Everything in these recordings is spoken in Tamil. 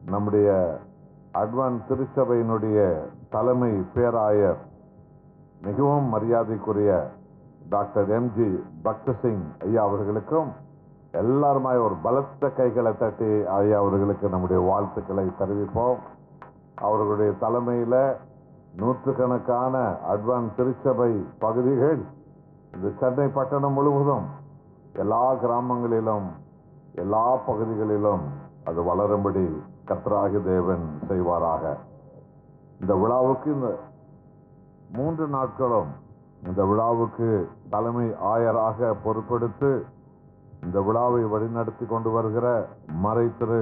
நம்முடைய அட்வான் திருச்சபையினுடைய தலைமை பேராயர் மிகவும் மரியாதைக்குரிய டாக்டர் எம்ஜி பக்த சிங் ஐயா அவர்களுக்கும் எல்லாருமாய் ஒரு பலத்த கைகளை தட்டி ஐயா அவர்களுக்கு நம்முடைய வாழ்த்துக்களை தெரிவிப்போம் அவர்களுடைய தலைமையில நூற்றுக்கணக்கான அட்வான் திருச்சபை பகுதிகள் இந்த சென்னை பட்டணம் முழுவதும் எல்லா கிராமங்களிலும் எல்லா பகுதிகளிலும் அது வளரும்படி கர்த்தராகி தேவன் செய்வாராக இந்த விழாவுக்கு இந்த மூன்று நாட்களும் இந்த விழாவுக்கு தலைமை ஆயராக பொறுப்பெடுத்து இந்த விழாவை வழிநடத்தி கொண்டு வருகிற மறை திரு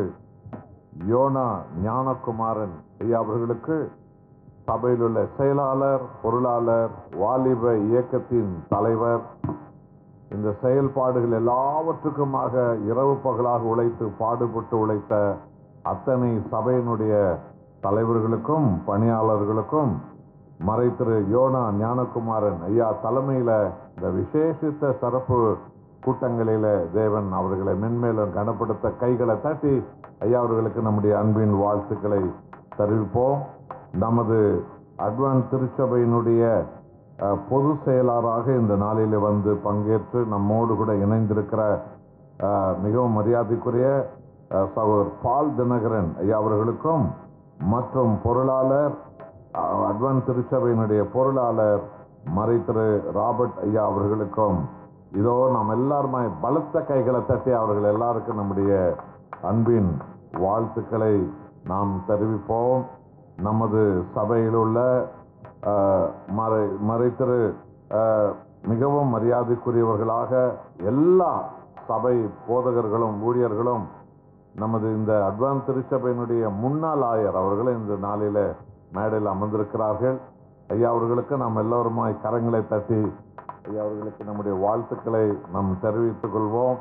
யோனா ஞானகுமாரன் ஐயா அவர்களுக்கு சபையில் உள்ள செயலாளர் பொருளாளர் வாலிப இயக்கத்தின் தலைவர் இந்த செயல்பாடுகள் எல்லாவற்றுக்குமாக இரவு பகலாக உழைத்து பாடுபட்டு உழைத்த அத்தனை சபையினுடைய தலைவர்களுக்கும் பணியாளர்களுக்கும் மறை திரு யோனா ஞானகுமாரன் ஐயா தலைமையில இந்த விசேஷித்த சிறப்பு கூட்டங்களில தேவன் அவர்களை மென்மேலும் கனப்படுத்த கைகளை தட்டி ஐயா அவர்களுக்கு நம்முடைய அன்பின் வாழ்த்துக்களை தெரிவிப்போம் நமது அட்வான் திருச்சபையினுடைய அஹ், பொது செயலாளராக இந்த நாளிலே வந்து பங்கேற்று நம்மோடு கூட இணைந்திருக்கிற அஹ், மிகவும் மரியாதைக்குரிய அஹ், சகோதரர் பால் தினகரன் ஐயா அவர்களுக்கும் மற்றும் பொருளாளர் அஹ், அட்வான் திருச்சபையினுடைய பொருளாளர் மறை திரு ராபர்ட் ஐயா அவர்களுக்கும் இதோ நாம் எல்லாருமே பலத்த கைகளை தட்டி அவர்கள் எல்லாருக்கும் நம்முடைய அன்பின் வாழ்த்துக்களை நாம் தெரிவிப்போம் நமது சபையில் உள்ள அஹ், மறை மறைத்திரு அஹ், மிகவும் மரியாதைக்குரியவர்களாக எல்லா சபை போதகர்களும் ஊழியர்களும் நமது இந்த அட்வான்ஸ் திருச்சபையினுடைய முன்னாள் ஆயர் அவர்கள் இந்த நாளில மேடையில் அமர்ந்திருக்கிறார்கள் ஐயா அவர்களுக்கு நாம் எல்லோருமாய் கரங்களை தட்டி ஐயா அவர்களுக்கு நம்முடைய வாழ்த்துக்களை நாம் தெரிவித்துக் கொள்வோம்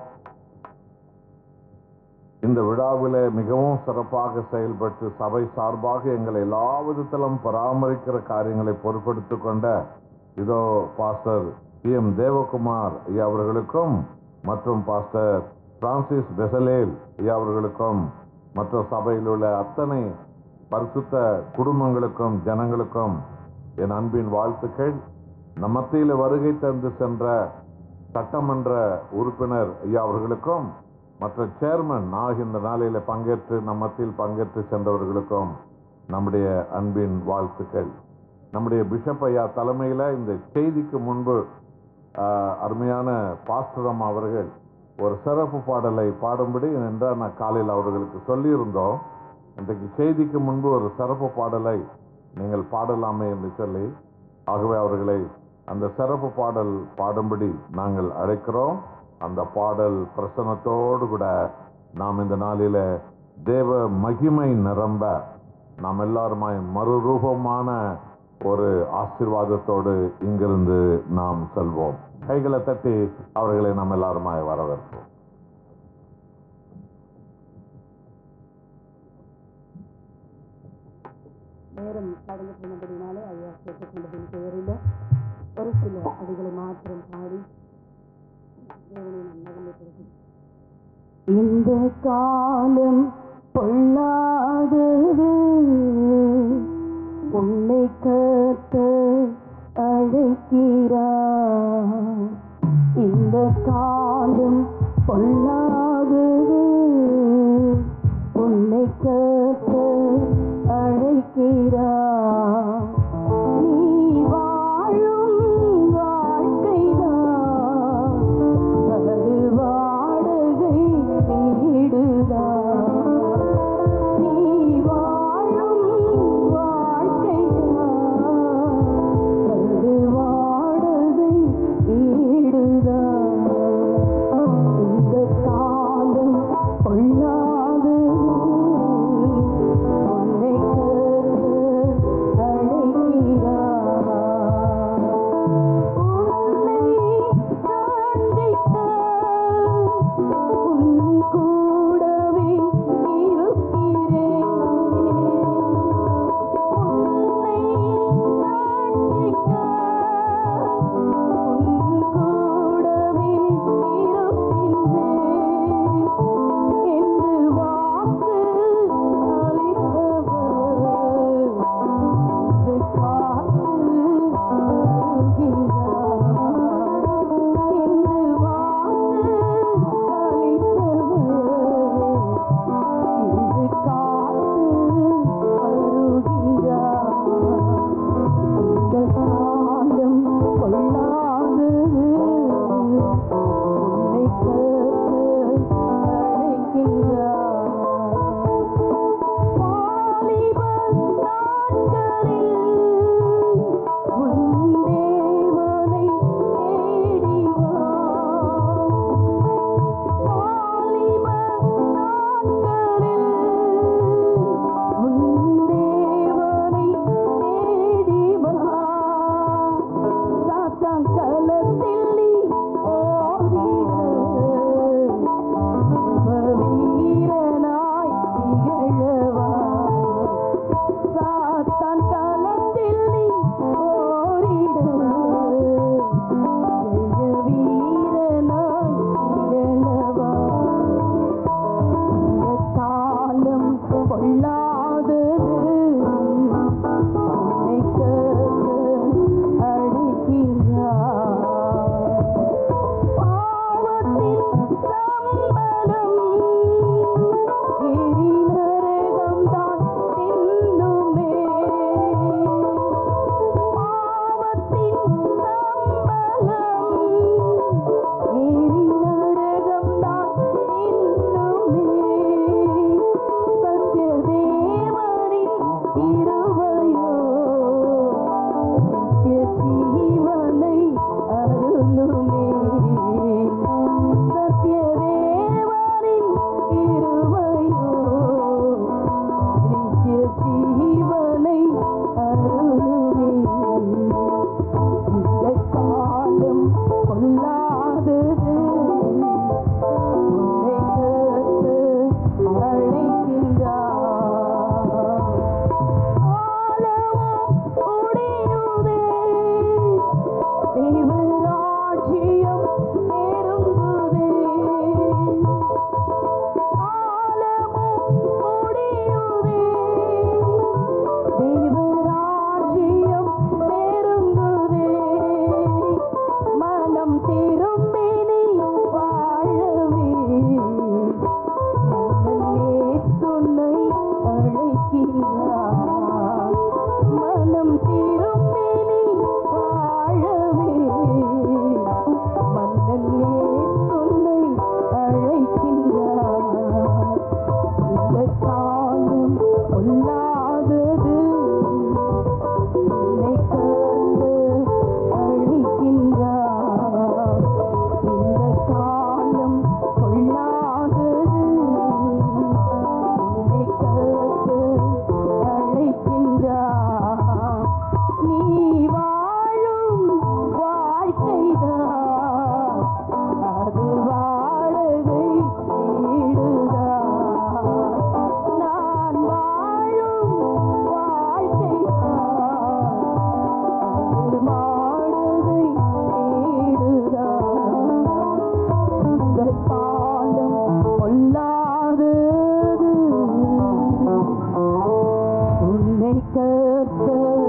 இந்த விழாவிலே மிகவும் சிறப்பாக செயல்பட்டு சபை சார்பாக எங்களை எல்லா விதத்திலும் பராமரிக்கிற காரியங்களை பொறுப்பெடுத்துக் கொண்ட இதோ பாஸ்டர் பி எம் தேவகுமார் ஐயா அவர்களுக்கும் மற்றும் பாஸ்டர் பிரான்சிஸ் பெசலேல் ஐயா அவர்களுக்கும் மற்ற சபையில் உள்ள அத்தனை பரிசுத்த குடும்பங்களுக்கும் ஜனங்களுக்கும் என் அன்பின் வாழ்த்துக்கள் நம் மத்தியில் வருகை தந்து சென்ற சட்டமன்ற உறுப்பினர் ஐயா அவர்களுக்கும் மற்ற சேர்மன் ஆகின்ற நாளில பங்கேற்று நம் மத்தியில் பங்கேற்று சென்றவர்களுக்கும் நம்முடைய அன்பின் வாழ்த்துக்கள் நம்முடைய பிஷப் ஐயா தலைமையில் இந்த செய்திக்கு முன்பு ஆஹ், அருமையான பாஸ்டரம் அவர்கள் ஒரு சிறப்பு பாடலை பாடும்படி என்றால் நான் காலையில் அவர்களுக்கு சொல்லியிருந்தோம் இன்றைக்கு செய்திக்கு முன்பு ஒரு சிறப்பு பாடலை நீங்கள் பாடலாமே என்று சொல்லி ஆகவே அவர்களை அந்த சிறப்பு பாடல் பாடும்படி நாங்கள் அழைக்கிறோம் அந்த பாடல் பிரசனத்தோடு கூட நாம் இந்த நாளில தேவ மகிமை நிரம்ப நாம் எல்லாருமாய் மறுரூபமான ஒரு ஆசீர்வாதத்தோடு இங்கிருந்து நாம் செல்வோம் கைகளை தட்டி அவர்களை நாம் எல்லாருமாய் வரவேற்போம் நேரம் கடந்து போனபடினாலே ஐயா கேட்டுக்கொண்டதின் பேரில் ஒரு சில அடிகளை மாத்திரம் பாடி தேவனை நாம் மகிமைப்படுத்தி இந்த காலம் பொல்லாதது உன்னை கத்த அழைக்கிறார் இந்த காலம் பொல்லாதது உன்னை கத்த அழைக்கிறார் நீ வாழும் வாழ்க்கைதான் அது வாடகை வீடுதான் நீ வாழும் வாழ்க்கைதான் அது வாடகை வீடுதான் இந்த காலம் பொல்லாது உன்னை கர்த்தர் அழைக்கின்றார் மனம் திரும்பி நீ வாழவே மன்னன் சொன்னை அழைக்கின்றார் இந்த காலம் பொல்லாதது உன்னை கண்டு அழிக்கின்றார் இந்த காலம் பொல்லாதது உன்னை கண்டு அழைக்கின்றார் நீ வாழும் வாழ்க்கைதான் அது வாழகை வீடுதான் நான் வாழும் வாழ்க்கைதான் அது வாழகை வீடுதான் இந்த காலம் பொல்லாதது உன்னை கற்க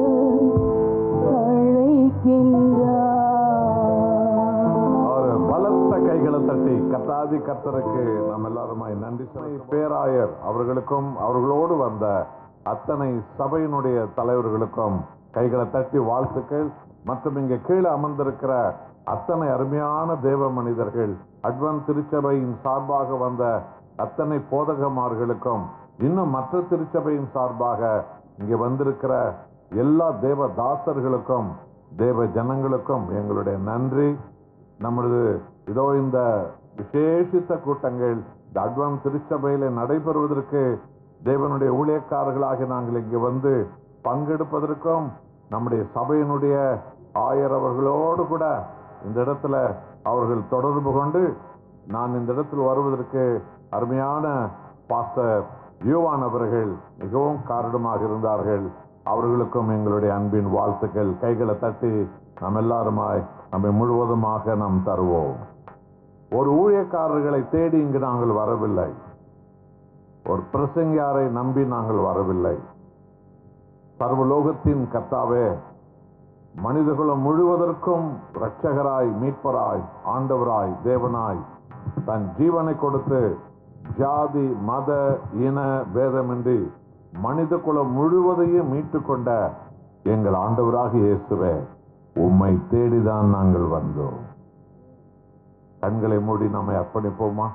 அழைக்கின்றார் ஒரு பலத்த கைகளை தட்டி கத்தாதி கத்தருக்கு நாம் எல்லாருமாய் நன்றி சொல்லி பேராயர் அவர்களுக்கும் அவர்களோடு வந்த அத்தனை சபையினுடைய தலைவர்களுக்கும் கைகளை தட்டி வாழ்த்துக்கள் மற்றும் இங்க கீழே அமர்ந்திருக்கிற அத்தனை அருமையான தேவ மனிதர்கள் அட்வன் திருச்சபையின் சார்பாக வந்த அத்தனை போதகமார்களுக்கும் இன்னும் மற்ற திருச்சபையின் சார்பாக இங்கே வந்திருக்கிற எல்லா தேவ தாசர்களுக்கும் தேவ ஜனங்களுக்கும் எங்களுடைய நன்றி நமது இதோ இந்த விசேஷித்த கூட்டங்கள் இந்த அட்வான் திருச்சபையில நடைபெறுவதற்கு தேவனுடைய ஊழியக்காரர்களாக நாங்கள் இங்கு வந்து பங்கெடுப்பதற்கும் நம்முடைய சபையினுடைய ஆயர் அவர்களோடு கூட இந்த இடத்துல அவர்கள் தொடர்பு கொண்டு நான் இந்த இடத்தில் வருவதற்கு அருமையான பாஸ்டர் யுவான் அவர்கள் மிகவும் காரணமாக இருந்தார்கள் அவர்களுக்கும் எங்களுடைய அன்பின் வாழ்த்துக்கள் கைகளை தட்டி நாம் எல்லாருமாய் நம்மை முழுவதுமாக நாம் தருவோம் ஒரு ஊழியக்காரர்களை தேடி இங்கு நாங்கள் வரவில்லை ஒரு பிரசங்கியாரை நம்பி நாங்கள் வரவில்லை சர்வலோகத்தின் கர்த்தாவே மனிதகுலம் முழுவதற்கும் இரட்சகராய் மீட்பராய் ஆண்டவராய் தேவனாய் தன் ஜீவனை கொடுத்து ஜாதி மத இன பேதமின்றி மனித குலம் முழுவதையும் மீட்டுக்கொண்ட எங்கள் ஆண்டவராக இயேசுவே உம்மை தேடிதான் நாங்கள் வந்தோம் கண்களை மூடி நம்மை அர்ப்பணிப்போமா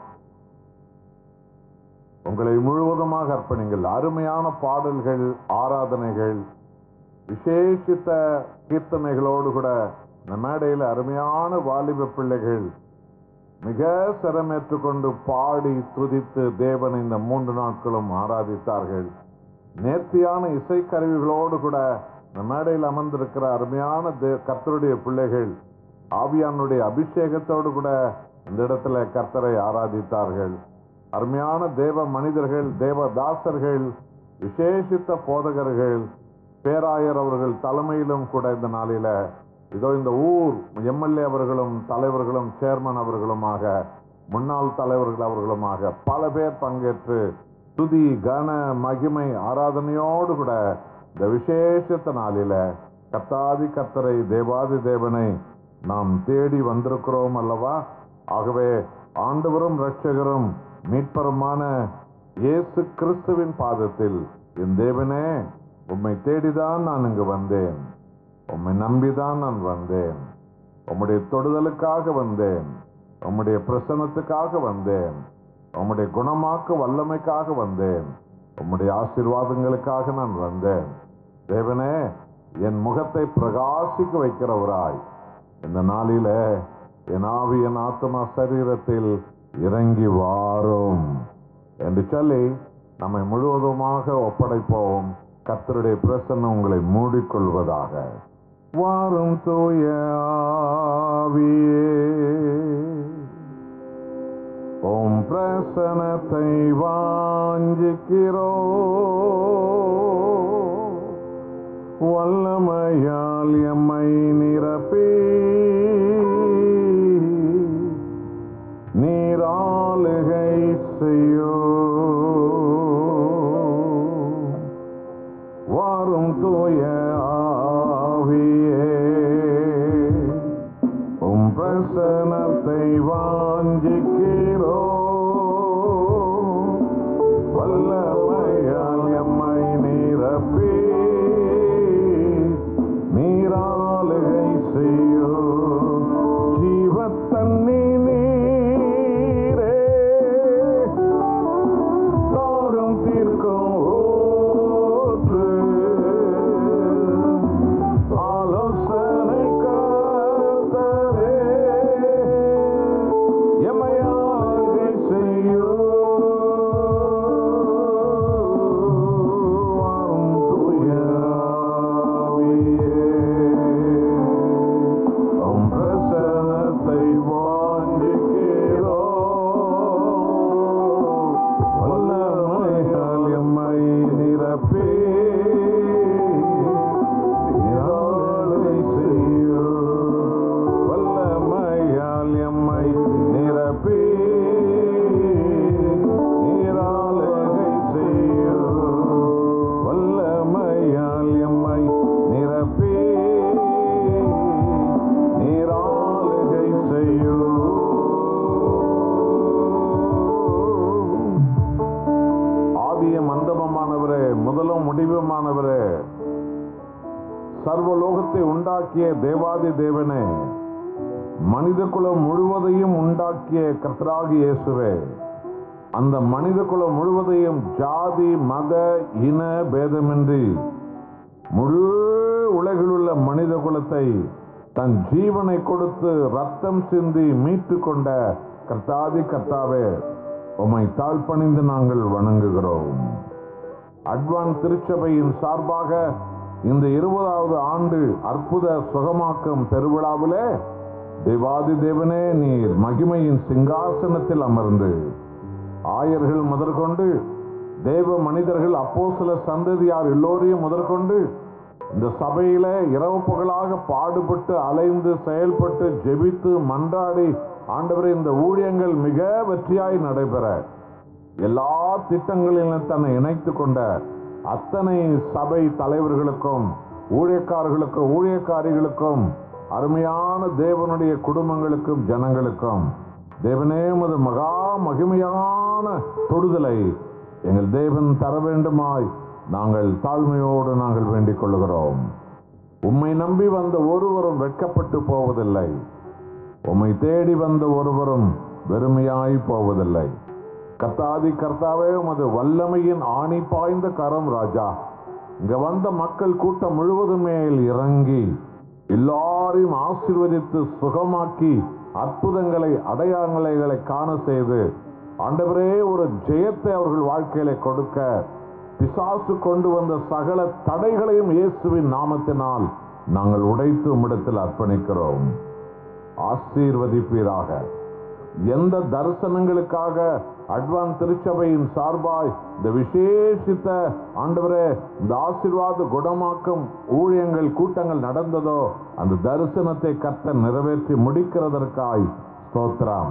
உங்களை முழுவதுமாக அர்ப்பணிங்கள் அருமையான பாடல்கள் ஆராதனைகள் விசேஷித்த கீர்த்தனைகளோடு கூட இந்த மேடையில் அருமையான வாலிப பிள்ளைகள் மிக சிரமேற்றுக் கொண்டு பாடி துதித்து தேவனை இந்த மூன்று நாட்களும் ஆராதித்தார்கள் நேர்த்தியான இசைக்கருவிகளோடு கூட இந்த மேடையில் அமர்ந்திருக்கிற அருமையான தே- கர்த்தருடைய பிள்ளைகள் ஆவியானுடைய அபிஷேகத்தோடு கூட இந்த இடத்துல கர்த்தரை ஆராதித்தார்கள் அருமையான தேவ மனிதர்கள் தேவ தாசர்கள் விசேஷித்த போதகர்கள் பேராயர் அவர்கள் தலைமையிலும் கூட இந்த நாளில இதோ இந்த ஊர் எம்எல்ஏ அவர்களும் தலைவர்களும் சேர்மன் அவர்களுமாக முன்னாள் தலைவர்கள் அவர்களுமாக பல பேர் பங்கேற்று துதி கன மகிமை ஆராதனையோடு கூட இந்த விசேஷத்த நாளில கத்தாதி கத்தரை தேவாதி தேவனை நாம் தேடி வந்திருக்கிறோம் அல்லவா ஆகவே ஆண்டவரும் இரட்சகரும் மீட்பருமான இயேசு கிறிஸ்துவின் பாதத்தில் என் தேவனே உம்மை தேடிதான் நான் இங்கு வந்தேன் உம்மை நம்பிதான் நான் வந்தேன் உம்முடைய தொடுதலுக்காக வந்தேன் உம்முடைய பிரசன்னத்துக்காக வந்தேன் உம்முடைய குணமாக்க வல்லமைக்காக வந்தேன் உம்முடைய ஆசீர்வாதங்களுக்காக நான் வந்தேன் தேவனே என் முகத்தை பிரகாசிக்க வைக்கிறவராய் இந்த நாளில என் ஆவி என் ஆத்மா சரீரத்தில் இறங்கி வாரும் என்று சொல்லி நம்மை முழுவதுமாக ஒப்படைப்போம் கர்த்தருடைய பிரசன்னம் உங்களை மூடிக்கொள்வதாக வாரும் தூய ஆவியே உம் பிரசனத்தை வாஞ்சிக்கிறோ வல்லமையால் எம்மை நிரப்பி நீராளுகை செய்யோ வாரும் தூய ஆவியே உம் பிரசனத்தை வாஞ்சிக்கிறோ வல்லமையால் எம்மை நீர் நிரப்பி நீராளுகை செய்யோ ஜீவத்தண்ணி நீரே தாகம் தீர்க்கும் ஊற்று ஆலோசனை கர்த்தரே எமையாளுகை செய்யோ வாரும் தூய ஆவியே. உம் பிரசன்னத்தை வாஞ்சிக்கிறோம். வல்லமையால் எம்மை நிரப்பி நீராளுகை செய்யும். வல்லமையால் எம்மை நிரப்பி நீராளுகை செய்யும். வல்லமையால் எம்மை நிரப்பி நீராளுகை செய்யும் ஆதியம் அந்தமமானவரே முதலும் முடிவுமானவரே சர்வலோகத்தை உண்டாக்கிய தேவாதி தேவனே மனித குலம் முழுவதையும் உண்டாக்கிய கர்த்தராகி இயேசுவே அந்த மனித குலம் முழுவதையும் ஜாதி மத இன பேதமின்றி முழு உலகிலுள்ள மனித குலத்தை தன் ஜீவனை கொடுத்து ரத்தம் சிந்தி மீட்டு கொண்ட கர்த்தாதி கர்த்தாவே உம்மை தாழ்பணிந்து நாங்கள் வணங்குகிறோம் அட்வான் திருச்சபையின் சார்பாக இந்த இருபதாவது ஆண்டு அற்புத சுகமாக்கும் பெருவிழாவிலே தேவாதி தேவனே நீர் மகிமையின் சிங்காசனத்தில் அமர்ந்து ஆயர்கள் முதற்கொண்டு தேவ மனிதர்கள் அப்போ சில சந்ததியார் எல்லோரையும் முதற்கொண்டு இந்த சபையில இரவு பகலாக பாடுபட்டு அலைந்து செயல்பட்டு ஜெபித்து மன்றாடி ஆண்டவரே இந்த ஊழியங்கள் மிக வெற்றியாய் நடைபெற எல்லா திட்டங்களிலும் தன்னை இணைத்து கொண்ட அத்தனை சபை தலைவர்களுக்கும் ஊழியக்காரர்களுக்கும் ஊழியக்காரிகளுக்கும் அருமையான தேவனுடைய குடும்பங்களுக்கும் ஜனங்களுக்கும் தேவனே உமது மகா மகிமையான தொடுதலை எங்கள் தேவன் தர வேண்டுமாய் நாங்கள் தாழ்மையோடு நாங்கள் வேண்டிக் கொள்கிறோம் உம்மை நம்பி வந்த ஒருவரும் வெட்கப்பட்டு போவதில்லை உம்மை தேடி வந்த ஒருவரும் வெறுமையாய் போவதில்லை கர்த்தாதி கர்த்தாவே உமது வல்லமையின் ஆணி பாய்ந்த கரம் ராஜா இங்க வந்த மக்கள் கூட்டம் முழுவதும் மேல் இறங்கி எல்லாரையும் ஆசீர்வதித்து சுகமாக்கி அற்புதங்களை அடையாளங்களை காண செய்து ஆண்டவரே ஒரு ஜெயத்தை அவர்கள் வாழ்க்கையில கொடுக்க பிசாசு கொண்டு வந்த சகல தடைகளையும் இயேசுவின் நாமத்தினால் நாங்கள் உடைத்து உம்மிடத்தில் அர்ப்பணிக்கிறோம் ஆசீர்வதிப்பீராக எந்த தரிசனங்களுக்காக அட்வான் திருச்சபையின் சார்பாய் இந்த விசேஷித்த ஆண்டவரே இந்த ஆசீர்வாத குணமாக்கும் ஊழியங்கள் கூட்டங்கள் நடந்ததோ அந்த தரிசனத்தை கர்த்தர் நிறைவேற்றி முடிக்கிறதற்காய் ஸ்தோத்திரம்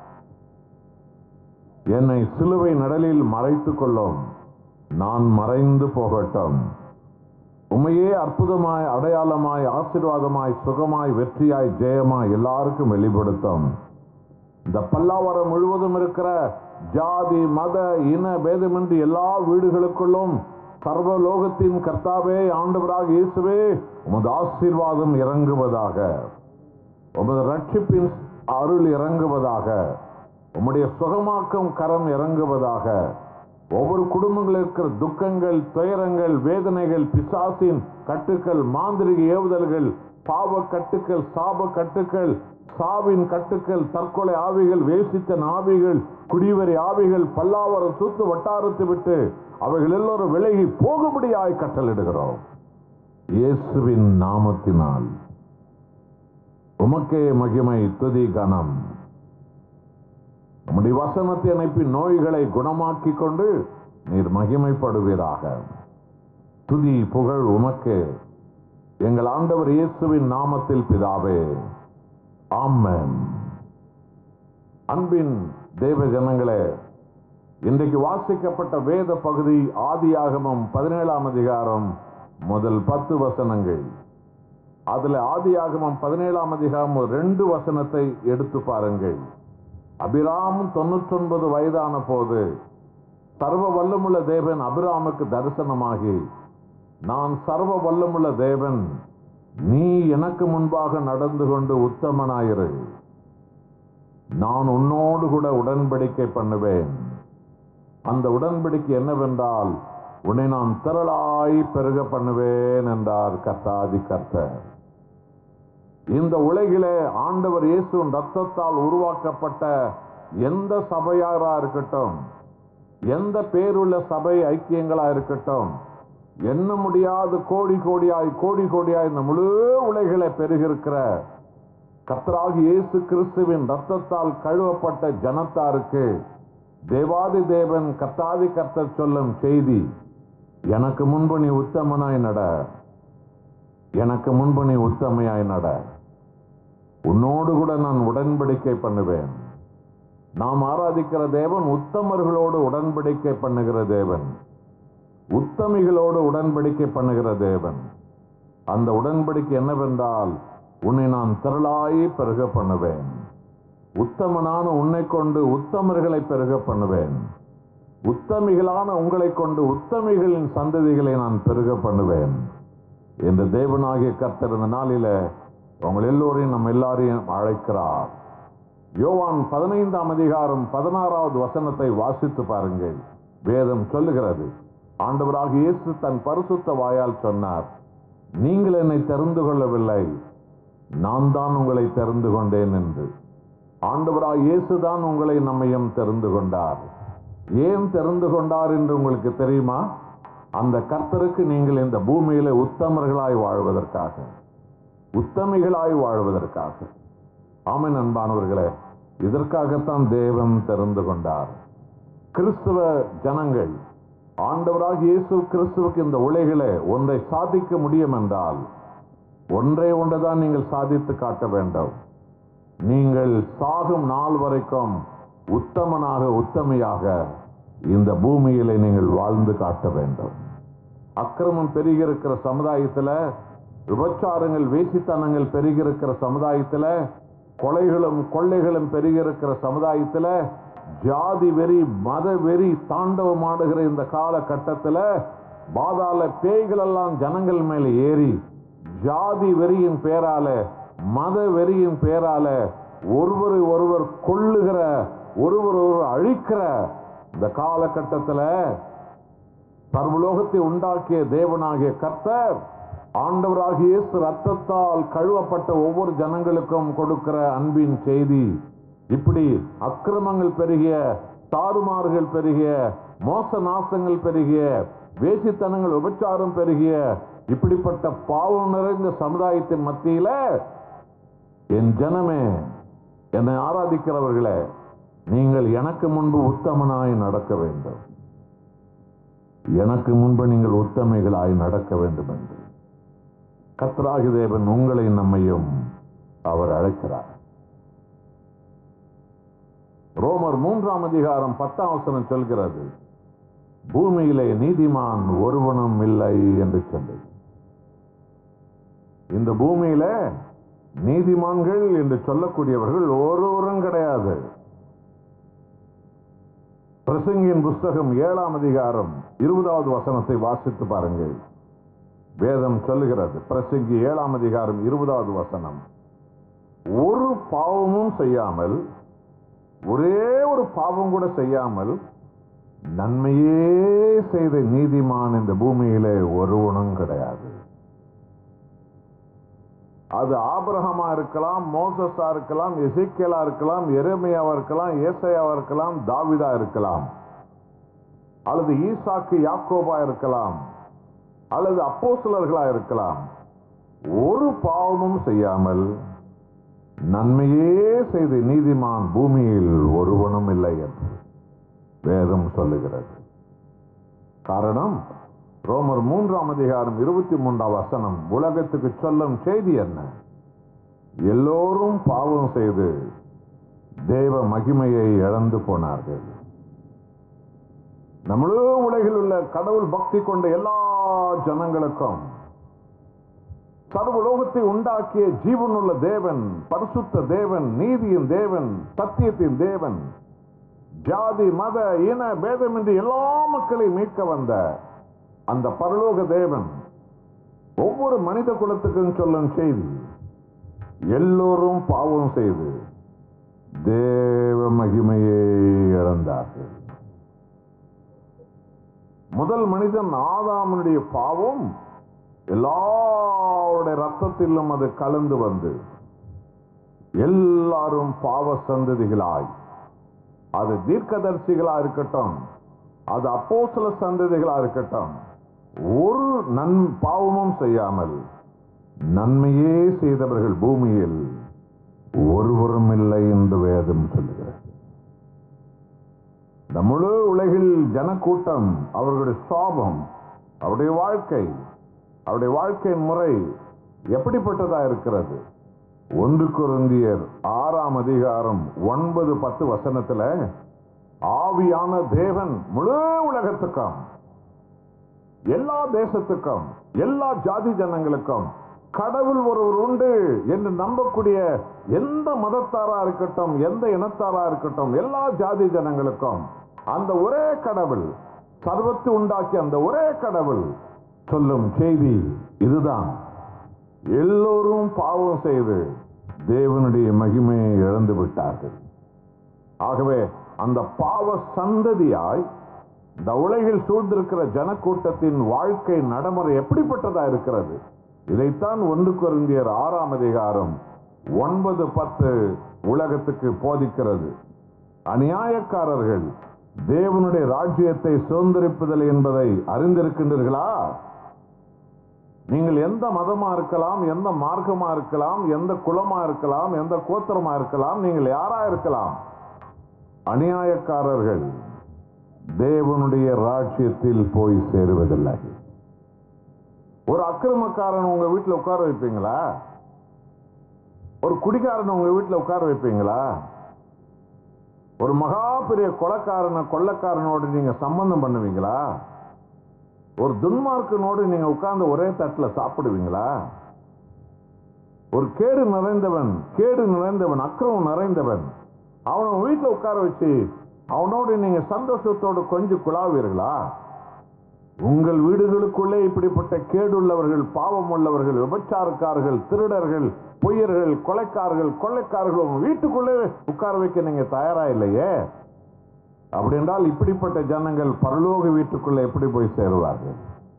என்னை சிலுவை நடலில் மறைத்துக் கொள்ளும் நான் மறைந்து போகட்டும் உண்மையே அற்புதமாய் அடையாளமாய் ஆசீர்வாதமாய் சுகமாய் வெற்றியாய் ஜெயமாய் எல்லாருக்கும் வெளிப்படுத்தும் இந்த பல்லாவரம் முழுவதும் இருக்கிற ஜாதி மத இன பேதமின்றி எல்லா வீடுகளுக்குள்ளும் சர்வ லோகத்தின் கர்த்தாவே ஆண்டவராக இயேசுவே உமது ஆசீர்வாதம் இறங்குவதாக உமது ரட்சிப்பின் அருள் இறங்குவதாக உம்முடைய சுகமாக்கும் கரம் இறங்குவதாக ஒவ்வொரு குடும்பங்களில் இருக்கிற துக்கங்கள் துயரங்கள் வேதனைகள் பிசாசின் கட்டுக்கள் மாந்திரிக ஏவுதல்கள் பாவ கட்டுக்கள் சாப கட்டுக்கள் சாவின் கட்டுக்கள் தற்கொலை ஆவிகள் வேசித்தன் ஆவிகள் குடிவரி ஆவிகள் பல்லாவரம் சுத்து வட்டாரத்தை விட்டு அவைகள் எல்லோரும் விலகி போகும்படியாய் கட்டளிடுகிறோம் இயேசுவின் நாமத்தினால் உமக்கே மகிமை துதி கணம் நம்முடைய வசனத்தை அனுப்பி நோய்களை குணமாக்கி கொண்டு நீர் மகிமைப்படுவீராக துதி புகழ் உமக்கே எங்கள் ஆண்டவர் இயேசுவின் நாமத்தில் பிதாவே ஆமென் அன்பின் தேவ ஜனங்களே இன்றைக்கு வாசிக்கப்பட்ட வேத பகுதி ஆதியாகமம் பதினேழாம் அதிகாரம் முதல் பத்து வசனங்கள் அதுல ஆதியாகமம் பதினேழாம் அதிகாரம் ஒரு ரெண்டு வசனத்தை எடுத்து பாருங்கள் அபிராம் தொண்ணூற்றொன்பது வயதான போது சர்வ வல்லமுள்ள தேவன் அபிராமுக்கு தரிசனமாகி நான் சர்வ வல்லமுள்ள தேவன் நீ எனக்கு முன்பாக நடந்து கொண்டு உத்தமனாயிரு நான் உன்னோடு கூட உடன்படிக்கை பண்ணுவேன் அந்த உடன்படிக்கை என்னவென்றால் உன்னை நான் திரளாய் பெருக பண்ணுவேன் என்றார் கர்த்தாதி கர்த்தர் இந்த உலகிலே ஆண்டவர் இயேசுவின் ரத்தத்தால் உருவாக்கப்பட்ட எந்த சபையாரா இருக்கட்டும் எந்த பேருள்ள சபை ஐக்கியங்களா இருக்கட்டும் எண்ண முடியாத கோடி கோடியாய் கோடி கோடியாய் இந்த முழு உலகிலே பெருகிருக்கிற கர்த்தராகி இயேசு கிறிஸ்துவின் ரத்தத்தால் கழுவப்பட்ட ஜனத்தாருக்கு தேவாதி தேவன் கர்த்தாதி கர்த்தர் சொல்லும் செய்தி எனக்கு முன்பு நீ உத்தமனாய் நட எனக்கு முன்பு நீ உத்தமையாய் நட உன்னோடு கூட நான் உடன்படிக்கை பண்ணுவேன் நாம் ஆராதிக்கிற தேவன் உத்தமர்களோடு உடன்படிக்கை பண்ணுகிற தேவன் உத்தமிகளோடு உடன்படிக்கை பண்ணுகிற தேவன் அந்த உடன்படிக்கை என்னவென்றால் உன்னை நான் திரளாய் பெருக பண்ணுவேன் உத்தமனான உன்னை கொண்டு உத்தமர்களை பெருக பண்ணுவேன் உத்தமிகளான உங்களை கொண்டு உத்தமிகளின் சந்ததிகளை நான் பெருக பண்ணுவேன் என்று தேவனாகிய கர்த்தர் இந்த நாளில உங்கள் எல்லோரையும் நம்ம எல்லாரையும் அழைக்கிறார் யோவான் பதினைந்தாம் அதிகாரம் பதினாறாவது வசனத்தை வாசித்து பாருங்கள் வேதம் சொல்லுகிறது ஆண்டவராக இயேசு தன் பரிசுத்த வாயால் சொன்னார் நீங்கள் என்னை தெரிந்து கொள்ளவில்லை நான் தான் உங்களை தெரிந்து கொண்டேன் என்று ஆண்டவராக இயேசு தான் உங்களை நம்மையும் தெரிந்து கொண்டார் ஏன் தெரிந்து கொண்டார் என்று உங்களுக்கு தெரியுமா அந்த கர்த்தருக்கு நீங்கள் இந்த பூமியில உத்தமர்களாய் வாழ்வதற்காக உத்தமிகளாய் வாழ்வதற்காக ஆமென் அன்பானவர்களே இதற்காகத்தான் தேவன் தெரிந்து கொண்டார் கிறிஸ்துவ ஜனங்கள் ஆண்டவராக இயேசு கிறிஸ்துவுக்கு இந்த உலகிலே ஒன்றை சாதிக்க முடியும் என்றால் ஒன்றே ஒன்றுதான் நீங்கள் சாதித்து காட்ட வேண்டும் நீங்கள் சாகும் நாள் வரைக்கும் உத்தமனாக உத்தமையாக இந்த பூமியிலே நீங்கள் வாழ்ந்து காட்ட வேண்டும் அக்கிரமம் பெருகியிருக்கிற சமுதாயத்தில் விபச்சாரங்கள் வேசித்தனங்கள் பெருகியிருக்கிற சமுதாயத்தில் கொலைகளும் கொள்ளைகளும் பெருகியிருக்கிற சமுதாயத்தில் ஜாதி வெறி மத வெறி தாண்டவமாடுகிற இந்த காலகட்டத்தில் பாதாள பேய்கள் எல்லாம் ஜனங்கள் மேல ஏறி ஜாதி வெறியின் பேரால மத வெறியின் பேரால ஒருவரை ஒருவர் கொள்ளுகிற ஒருவர் ஒருவர் அழிக்கிற இந்த காலகட்டத்தில் சர்வலோகத்தை உண்டாக்கிய தேவனாகிய கர்த்தர் ஆண்டவராகிய இயேசு ரத்தத்தால் கழுவப்பட்ட ஒவ்வொரு ஜனங்களுக்கும் கொடுக்கிற அன்பின் செய்தி இப்படி அக்கிரமங்கள் பெருகிய தாறுமாறுகள் பெருகிய மோச நாசங்கள் பெருகிய வேசித்தனங்கள் உபச்சாரம் பெருகிய இப்படிப்பட்ட பாவம் நிறைந்த சமுதாயத்தின் மத்தியில என் ஜனமே என்னை ஆராதிக்கிறவர்களே நீங்கள் எனக்கு முன்பு உத்தமனாய் நடக்க வேண்டும் எனக்கு முன்பு நீங்கள் உத்தமைகளாய் நடக்க வேண்டும் என்று கத்ராகி தேவன் உங்களை நம்மையும் அவர் அழைக்கிறார் ரோமர் மூன்றாம் அதிகாரம் பத்தாம் வசனம் சொல்கிறது பூமியிலே நீதிமான் ஒருவனும் இல்லை என்று சொல்லி இந்த பூமியில நீதிமான்கள் என்று சொல்லக்கூடியவர்கள் ஒருவரும் கிடையாது பிரசங்கியின் புஸ்தகம் ஏழாம் அதிகாரம் இருபதாவது வசனத்தை வாசித்து பாருங்கள் வேதம் சொல்லுகிறது பிரசங்கி ஏழாம் அதிகாரம் இருபதாவது வசனம் ஒரு பாவமும் செய்யாமல் ஒரே ஒரு பாவம் கூட செய்யாமல் நன்மையே செய்த நீதிமான் இந்த பூமியிலே ஒருவனும் கிடையாது அது ஆபிரகமா இருக்கலாம் மோசஸா இருக்கலாம் எசேக்கியலா இருக்கலாம் எரேமியாவா இருக்கலாம் ஏசையாவா இருக்கலாம் தாவிதா இருக்கலாம் அல்லது ஈசாக்கு யாக்கோபா இருக்கலாம் அல்லது அப்போஸ்தலர்களா இருக்கலாம் ஒரு பாவமும் செய்யாமல் நன்மையே செய்த நீதிமான் பூமியில் ஒருவனும் இல்லை என்று வேதம் சொல்லுகிறது காரணம் ரோமர் மூன்றாம் அதிகாரம் இருபத்தி மூன்றாம் வசனம் உலகத்துக்கு சொல்லும் செய்தி என்ன எல்லோரும் பாவம் செய்து தேவ மகிமையை இழந்து போனார்கள் நம்மளோ உலகில் உள்ள கடவுள் பக்தி கொண்ட எல்லா ஜனங்களுக்கும் சர்வலோகத்தை உண்டாக்கிய ஜீவனுள்ள தேவன் பரிசுத்த தேவன் நீதியின் தேவன் சத்தியத்தின் தேவன் ஜாதி மத இன பேதமின்றி எல்லா மக்களையும் மீட்க வந்த அந்த பரலோக தேவன் ஒவ்வொரு மனித குலத்துக்கும் சொல்லும் செய்தி எல்லோரும் பாவம் செய்து தேவ மகிமையை இழந்தார்கள் முதல் மனிதன் ஆதாமனுடைய பாவம் எல்லாருடைய ரத்தத்திலும் அது கலந்து வந்து எல்லாரும் பாவ சந்ததிகளாய் அது தீர்க்கதரிசிகளா இருக்கட்டும் அது அப்போஸ்தல சந்ததிகளா இருக்கட்டும் ஒரு நன் பாவமும் செய்யாமல் நன்மையே செய்தவர்கள் பூமியில் ஒருவரும் இல்லை என்று வேதம் சொல்லுகிறது இந்த முழு உலகில் ஜனக்கூட்டம் அவர்களுடைய சாபம் அவருடைய வாழ்க்கை அவருடைய வாழ்க்கையின் முறை எப்படிப்பட்டதா இருக்கிறது ஒன்று குருந்தியர் ஆறாம் அதிகாரம் ஒன்பது பத்து வசனத்துல ஆவியான தேவன் முழு உலகத்துக்கும் எல்லா தேசத்துக்கும் எல்லா ஜாதி ஜனங்களுக்கும் கடவுள் ஒருவர் உண்டு என்று நம்பக்கூடிய எந்த மதத்தாரா இருக்கட்டும் எந்த இனத்தாரா இருக்கட்டும் எல்லா ஜாதி ஜனங்களுக்கும் அந்த ஒரே கடவுள் சர்வத்தை உண்டாக்கிய அந்த ஒரே கடவுள் சொல்லும் செய்தி இதுதான் எல்லோரும் பாவம் செய்து தேவனுடைய மகிமையை இழந்து விட்டார்கள் ஆகவே அந்த பாவ சந்ததியாய் இந்த உலகில் சூழ்ந்திருக்கிற ஜனக்கூட்டத்தின் வாழ்க்கை நடைமுறை எப்படிப்பட்டதா இருக்கிறது இதைத்தான் ஒன்று குருந்தியர் ஆறாம் அதிகாரம் ஒன்பது பத்து உலகத்துக்கு போதிக்கிறது அநியாயக்காரர்கள் தேவனுடைய ராஜ்யத்தை சுதந்திரிப்பதில்லை என்பதை அறிந்திருக்கின்றீர்களா நீங்கள் எந்த மதமா இருக்கலாம் எந்த மார்க்கமா இருக்கலாம் எந்த குலமா இருக்கலாம் எந்த கோத்திரமா இருக்கலாம் நீங்கள் யாரா இருக்கலாம் அநியாயக்காரர்கள் தேவனுடைய ராஜ்யத்தில் போய் சேருவதில்லை ஒரு அக்கிரமக்காரன் உங்க வீட்டில் உட்கார வைப்பீங்களா ஒரு குடிகாரன் உங்க வீட்டில் உட்கார வைப்பீங்களா ஒரு மகா பெரிய கொலைக்காரனை கொள்ளக்காரனோடு நீங்க சம்பந்தம் பண்ணுவீங்களா ஒரு துன்மார்க்கனோடு நீங்க உட்கார்ந்து ஒரே தட்டில் சாப்பிடுவீங்களா ஒரு கேடு நிறைந்தவன் கேடு நிறைந்தவன் அக்கிரமம் நிறைந்தவன் அவனை வீட்டில் உட்கார வச்சு அவனோடு நீங்க சந்தோஷத்தோடு கொஞ்சம் குழாவீர்களா உங்கள் வீடுகளுக்குள்ளே இப்படிப்பட்ட கேடுள்ளவர்கள் பாவம் உள்ளவர்கள் விபச்சாரக்காரர்கள் திருடர்கள் பொய்யர்கள் கொலைக்காரர்கள் கொள்ளைக்காரர்கள் உங்க வீட்டுக்குள்ளே உட்கார வைக்க நீங்க தயாரா இல்லையே அப்படி என்றால் இப்படிப்பட்ட ஜனங்கள் பரலோக வீட்டுக்குள்ள எப்படி போய் சேருவார்கள்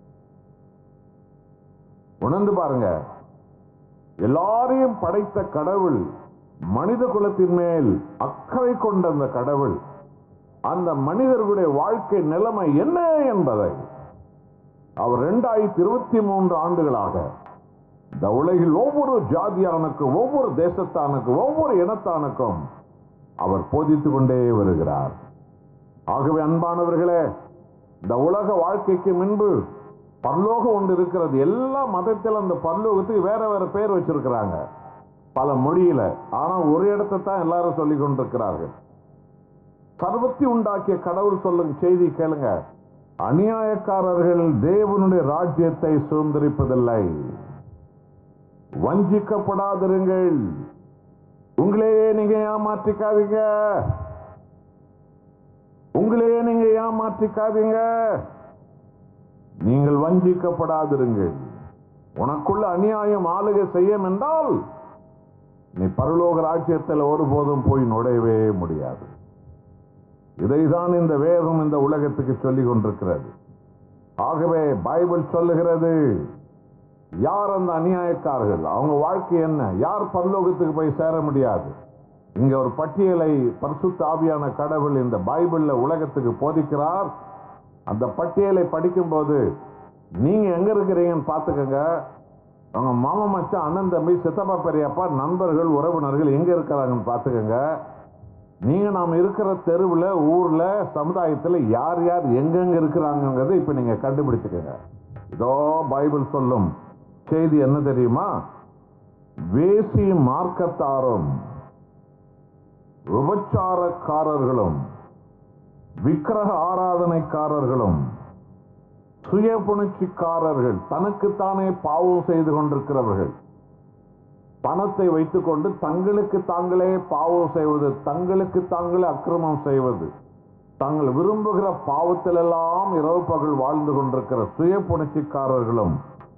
உணர்ந்து பாருங்க எல்லாரையும் படைத்த கடவுள் மனித குலத்தின் மேல் அக்கறை கொண்ட அந்த கடவுள் அந்த மனிதர்களுடைய வாழ்க்கை நிலைமை என்ன என்பதை அவர் இரண்டாயிரத்தி இருபத்தி மூன்று ஆண்டுகளாக இந்த உலகில் ஒவ்வொரு ஜாதியானுக்கும் ஒவ்வொரு தேசத்தானுக்கும் ஒவ்வொரு இனத்தானுக்கும் அவர் போதித்துக் கொண்டே வருகிறார் ஆகவே அன்பானவர்களே இந்த உலக வாழ்க்கைக்கு முன்பு பரலோகம் ஒன்று இருக்கிறது எல்லா மதத்தில் அந்த பரலோகத்துக்கு வேற வேற பேர் வச்சிருக்கிறாங்க பல மொழியில ஆனா ஒரு இடத்தை தான் எல்லாரும் சொல்லிக் கொண்டிருக்கிறார்கள் சர்வத்தி உண்டாக்கிய கடவுள் சொல்லும் செய்தி கேளுங்க அநியாயக்காரர்கள் தேவனுடைய ராஜ்யத்தை சுதந்திரிப்பதில்லை வஞ்சிக்கப்படாதிருங்கள் உங்களையே நீங்க ஏமாற்றிக்காதீங்க உங்களையே நீங்க ஏமாற்றிக்காதீங்க நீங்கள் வஞ்சிக்கப்படாதிருங்கள் உனக்குள்ள அநியாயம் ஆளுகை செய்யும் என்றால் நீ பரலோக ராஜ்யத்தில் ஒருபோதும் போய் நுழையவே முடியாது இதைதான் இந்த வேதம் இந்த உலகத்துக்கு சொல்லிக் கொண்டிருக்கிறது ஆகவே பைபிள் சொல்லுகிறது யார் அந்த அநியாயக்காரர்கள் அவங்க வாழ்க்கை என்ன யார் பரலோகத்துக்கு போய் சேர முடியாது இங்க ஒரு பட்டியலை பரிசுத்த ஆவியான கடவுள் இந்த பைபிள்ல உலகத்துக்கு போதிக்கிறார் அந்த பட்டியலை படிக்கும்போது நீங்க எங்க இருக்கிறீங்கன்னு பார்த்துக்கங்க அவங்க மாமா மச்சான் அண்ணன் தம்பி சித்தப்பா பெரியப்பா நண்பர்கள் உறவினர்கள் எங்க இருக்கிறாங்கன்னு பார்த்துக்கங்க நீங்க நாம் இருக்கிற தெருவில் ஊர்ல சமுதாயத்தில் யார் யார் எங்கெங்க இருக்கிறாங்கிறத இப்ப நீங்க கண்டுபிடிச்சுக்கங்க இதோ பைபிள் சொல்லும் செய்தி என்ன தெரியுமா வேசி மார்க்கத்தாரும் விபச்சாரக்காரர்களும் விக்கிரக ஆராதனைக்காரர்களும் சுய புணர்ச்சிக்காரர்கள் தனக்குத்தானே பாவம் செய்து கொண்டிருக்கிறவர்கள் பணத்தை வைத்துக்கொண்டு தங்களுக்கு தாங்களே பாவம் செய்வது தங்களுக்கு தாங்களே அக்கிரமம் செய்வது தாங்கள் விரும்புகிற பாவத்திலெல்லாம் இரவு பகல் வாழ்ந்து கொண்டிருக்கிற சுய புணர்ச்சிக்காரர்களும்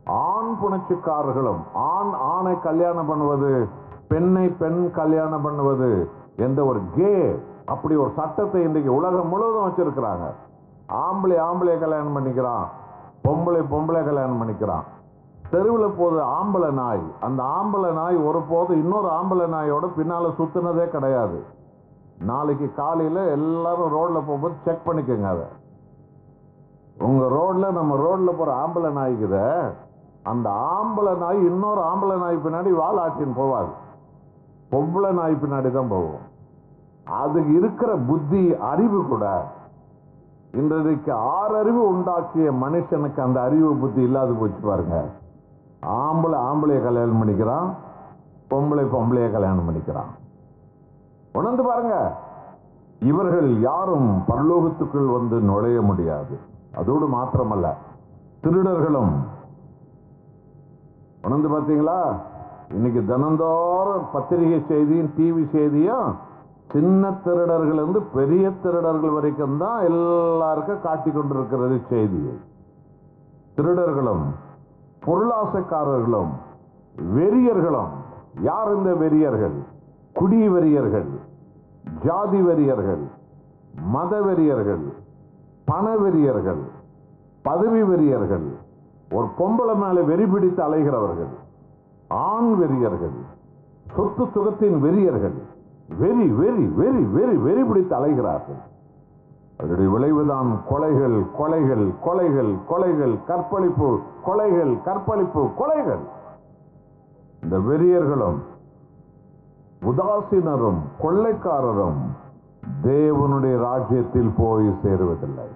ஆண் புணர்ச்சிக்காரர்களும் ஆண் ஆணை கல்யாணம் பண்ணுவது பெண்ணை பெண் கல்யாணம் பண்ணுவது என்ற ஒரு கே அப்படி ஒரு சட்டத்தை இன்றைக்கு உலகம் முழுவதும் வச்சிருக்கிறாங்க ஆம்பளை ஆம்பளை கல்யாணம் பண்ணிக்கிறான் பொம்பளை பொம்பளை கல்யாணம் பண்ணிக்கிறான் தெருவில் போது ஆம்பளை நாய் அந்த ஆம்பளை நாய் ஒருபோது இன்னொரு ஆம்பளை நாயோட பின்னால சுத்தினதே கிடையாது நாளைக்கு காலையில எல்லாரும் ரோட்ல போகும்போது செக் பண்ணிக்கோங்க அதை உங்க ரோட்ல நம்ம ரோட்ல போற ஆம்பளை நாய்க்குத அந்த ஆம்பளை நாய் இன்னொரு ஆம்பளை நாய் பின்னாடி வால் ஆட்டின்னு போவாது பொம்பளை நாய் பின்னாடி தான் போகும் அதுக்கு இருக்கிற புத்தி அறிவு கூட இன்றைக்கு ஆறறிவு உண்டாக்கிய மனுஷனுக்கு அந்த அறிவு புத்தி இல்லாது போச்சு பாருங்க ஆம்பளை ஆம்பளைய கல்யாணம் பண்ணிக்கிறான் பொம்பளை பொம்பளைய கல்யாணம் பண்ணிக்கிறான் உணர்ந்து பாருங்க இவர்கள் யாரும் பரலோகத்துக்குள் வந்து நுழைய முடியாது அதோடு மாத்திரமல்ல திருடர்களும் உணர்ந்து பார்த்தீங்களா இன்னைக்கு தினந்தோறும் பத்திரிகை செய்தியும் டிவி செய்தியும் சின்ன திருடர்கள் இருந்து பெரிய திருடர்கள் வரைக்கும் தான் எல்லாருக்கும் காட்டி கொண்டிருக்கிறது செய்தியை திருடர்களும் பொருளாசைக்காரர்களும் வெறியர்களும் யார் இந்த வெறியர்கள் குடி வெறியர்கள் ஜாதி வெறியர்கள் மத வெறியர்கள் பண வெறியர்கள் பதவி வெறியர்கள் ஒரு பொம்பளை மேல வெறி பிடித்து அலைகிறவர்கள் ஆண் வெறியர்கள் சொத்து சுகத்தின் வெறியர்கள் வெறி வெறி வெறி வெறி வெறி பிடித்து அலைகிறார்கள் அதனுடைய விளைவுதான் கொலைகள் கொலைகள் கொலைகள் கொலைகள் கற்பழிப்பு கொலைகள் கற்பழிப்பு கொலைகள் இந்த வெறியர்களும் உதாசீனரும் கொள்ளைக்காரரும் தேவனுடைய ராஜ்யத்தில் போய் சேருவதில்லை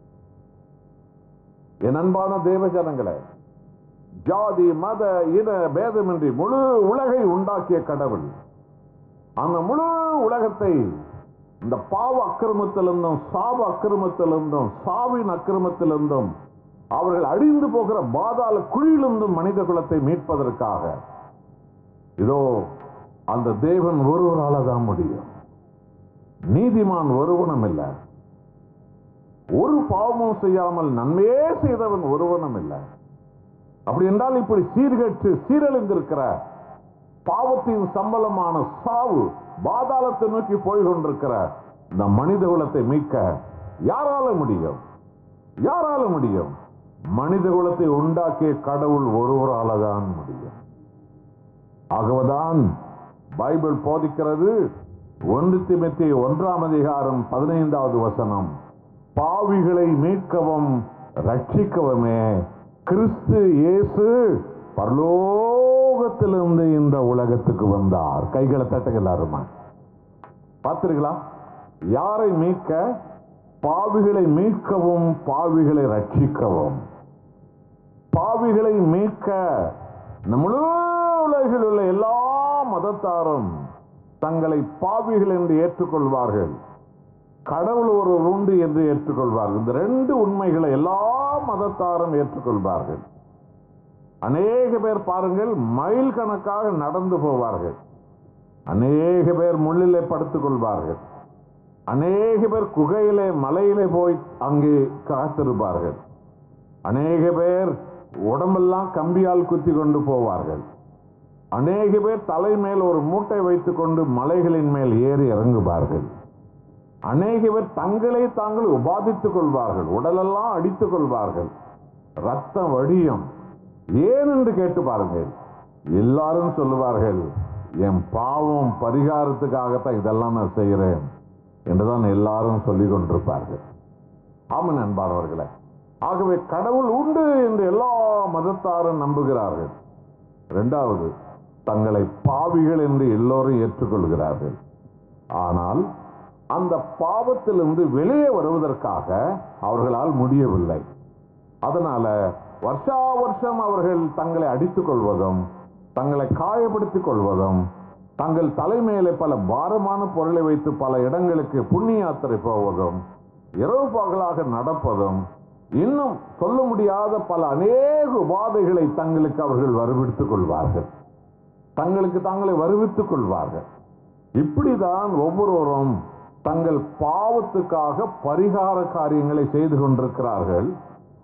என் அன்பான தேவ ஜனங்களே ஜாதி மத இன பேதமின்றி முழு உலகை உண்டாக்கிய கடவுள் அந்த முழு உலகத்தை இந்த பாவ அக்கிரமத்திலிருந்தும் சாப அக்கிரமத்திலிருந்தும் சாவின் அக்கிரமத்திலிருந்தும் அவர்கள் அழிந்து போகிற பாதாள குழியிலிருந்தும் மனித குலத்தை மீட்பதற்காக இதோ அந்த தேவன் ஒருவரால தான் முடியும் நீதிமான் ஒருவனும் இல்லை ஒரு பாவமும் செய்யாமல் நன்மையே செய்தவன் ஒருவனும் இல்லை அப்படி என்றால் இப்படி சீர்கெட்டு சீரழிந்திருக்கிற பாவத்தின் சம்பளமான சாவு பாதாளத்தை நோக்கி போய் கொண்டிருக்கிற இந்த மனித குலத்தை மீட்க யாரால முடியும் யாரால முடியும் மனித குலத்தை உண்டாக்கிய கடவுள் ஒருவரால தான் முடியும் ஆகவதான் பைபிள் போதிக்கிறது ஒன்று திமுத்தி ஒன்றாம் அதிகாரம் பதினைந்தாவது வசனம் பாவிகளை மீட்கவும் ரட்சிக்கவுமே கிறிஸ்து இயேசு பரலோகத்திலிருந்து இந்த உலகத்துக்கு வந்தார் கைகளை தட்டுங்க எல்லாருமா பார்த்திருங்களா யாரை மீட்க பாவிகளை மீட்கவும் பாவிகளை ரட்சிக்கவும் பாவிகளை மீட்க இந்த முழு உலகில் உள்ள எல்லா மதத்தாரும் தங்களை பாவிகள் என்று ஏற்றுக்கொள்வார்கள் கடவுள் ஒரு உண்டு என்று ஏற்றுக்கொள்வார்கள் இந்த ரெண்டு உண்மைகளை எல்லா மதத்தாரும் ஏற்றுக்கொள்வார்கள் அநேக பேர் பாருங்கள் மைல் கணக்காக நடந்து போவார்கள் அநேக பேர் முள்ளிலே படுத்துக் கொள்வார்கள் அநேக பேர் குகையிலே மலையிலே போய் அங்கே காத்திருப்பார்கள் அநேக பேர் உடம்பெல்லாம் கம்பியால் குத்தி கொண்டு போவார்கள் அநேக பேர் தலை மேல் ஒரு மூட்டை வைத்துக் கொண்டு மலைகளின் மேல் ஏறி இறங்குவார்கள் அநேக பேர் தங்களை தாங்கள் உபாதித்துக் கொள்வார்கள் உடலெல்லாம் அடித்துக் கொள்வார்கள் ரத்தம் வடியும் ஏன் என்று கேட்டு பாருங்கள் எல்லாரும் சொல்லுவார்கள் என் பாவம் பரிகாரத்துக்காகத்தான் இதெல்லாம் நான் செய்கிறேன் என்றுதான் எல்லாரும் சொல்லிக் கொண்டிருப்பார்கள் ஆமாம் அன்பானவர்களே ஆகவே கடவுள் உண்டு என்று எல்லா மதத்தாரும் நம்புகிறார்கள் இரண்டாவது தங்களை பாவிகள் என்று எல்லோரும் ஏற்றுக்கொள்கிறார்கள் ஆனால் அந்த பாவத்திலிருந்து வெளியே வருவதற்காக அவர்களால் முடியவில்லை அதனால வருஷா வருஷம் அவர்கள் தங்களை அடித்துக் கொள்வதும் தங்களை காயப்படுத்திக் கொள்வதும் தங்கள் தலைமையிலே பல பாரமான பொருளை வைத்து பல இடங்களுக்கு புண்ணிய யாத்திரை போவதும் இரவு பகலாக நடப்பதும் இன்னும் சொல்ல முடியாத பல அநேக உபாதைகளை தங்களுக்கு அவர்கள் வருவித்துக் கொள்வார்கள் தங்களுக்கு தாங்களை வருவித்துக் கொள்வார்கள் இப்படிதான் ஒவ்வொருவரும் தங்கள் பாவத்துக்காக பரிகார காரியங்களை செய்து கொண்டிருக்கிறார்கள்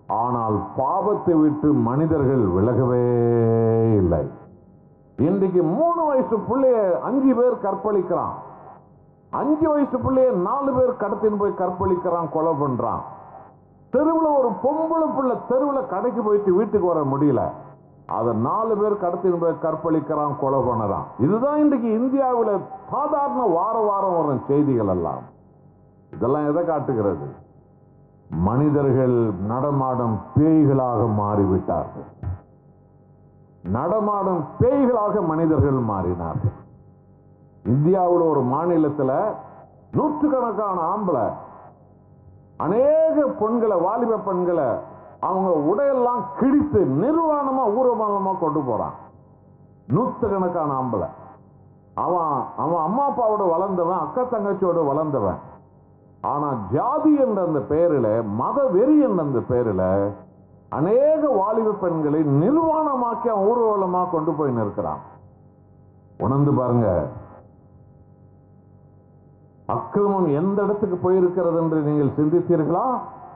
ஆனால் பாவத்தை விட்டு மனிதர்கள் விலகவே இல்லை இன்றைக்கு மூணு வயசு பிள்ளைய அஞ்சு பேர் கற்பழிக்கிறான் அஞ்சு வயசு பிள்ளைய நாலு பேர் கடத்தின்னு போய் கற்பழிக்கிறான் கொலை பண்றான் தெருவில் ஒரு பொம்பளை பிள்ளை தெருவில் கடைக்கு போயிட்டு வீட்டுக்கு வர முடியல அதை நாலு பேர் கடத்தின்னு போய் கற்பழிக்கிறான் கொலை பண்ணறான் இதுதான் இன்றைக்கு இந்தியாவில் சாதாரண வார வாரம் வரும் செய்திகள் எல்லாம் இதெல்லாம் எதை காட்டுகிறது மனிதர்கள் நடமாடும் பேய்களாக மாறிவிட்டார்கள் நடமாடும் பேய்களாக மனிதர்கள் மாறினார்கள் இந்தியாவில் ஒரு மாநிலத்தில் நூற்றுக்கணக்கான ஆம்பளை அநேக பெண்களை வாலிப பெண்களை அவங்க உடையெல்லாம் கிழித்து நிர்வாணமா ஊர்வலமா கொண்டு போறான் நூற்றுக்கணக்கான ஆம்பளை அவன் அவன் அம்மா அப்பாவோட வளர்ந்தவன் அக்கா தங்கச்சியோட வளர்ந்தவன் ஆனா ஜாதி என்ற அந்த பெயரில் மத வெறி என்ற அந்த பெயரில் அநேக வாலிப பெண்களை நிர்வாணமாக்கி அவன் ஊர்வலமா கொண்டு போய் நிற்கிறான் உணர்ந்து பாருங்க அக்கிரமம் எந்த இடத்துக்கு போயிருக்கிறது என்று நீங்கள் சிந்தித்தீர்களா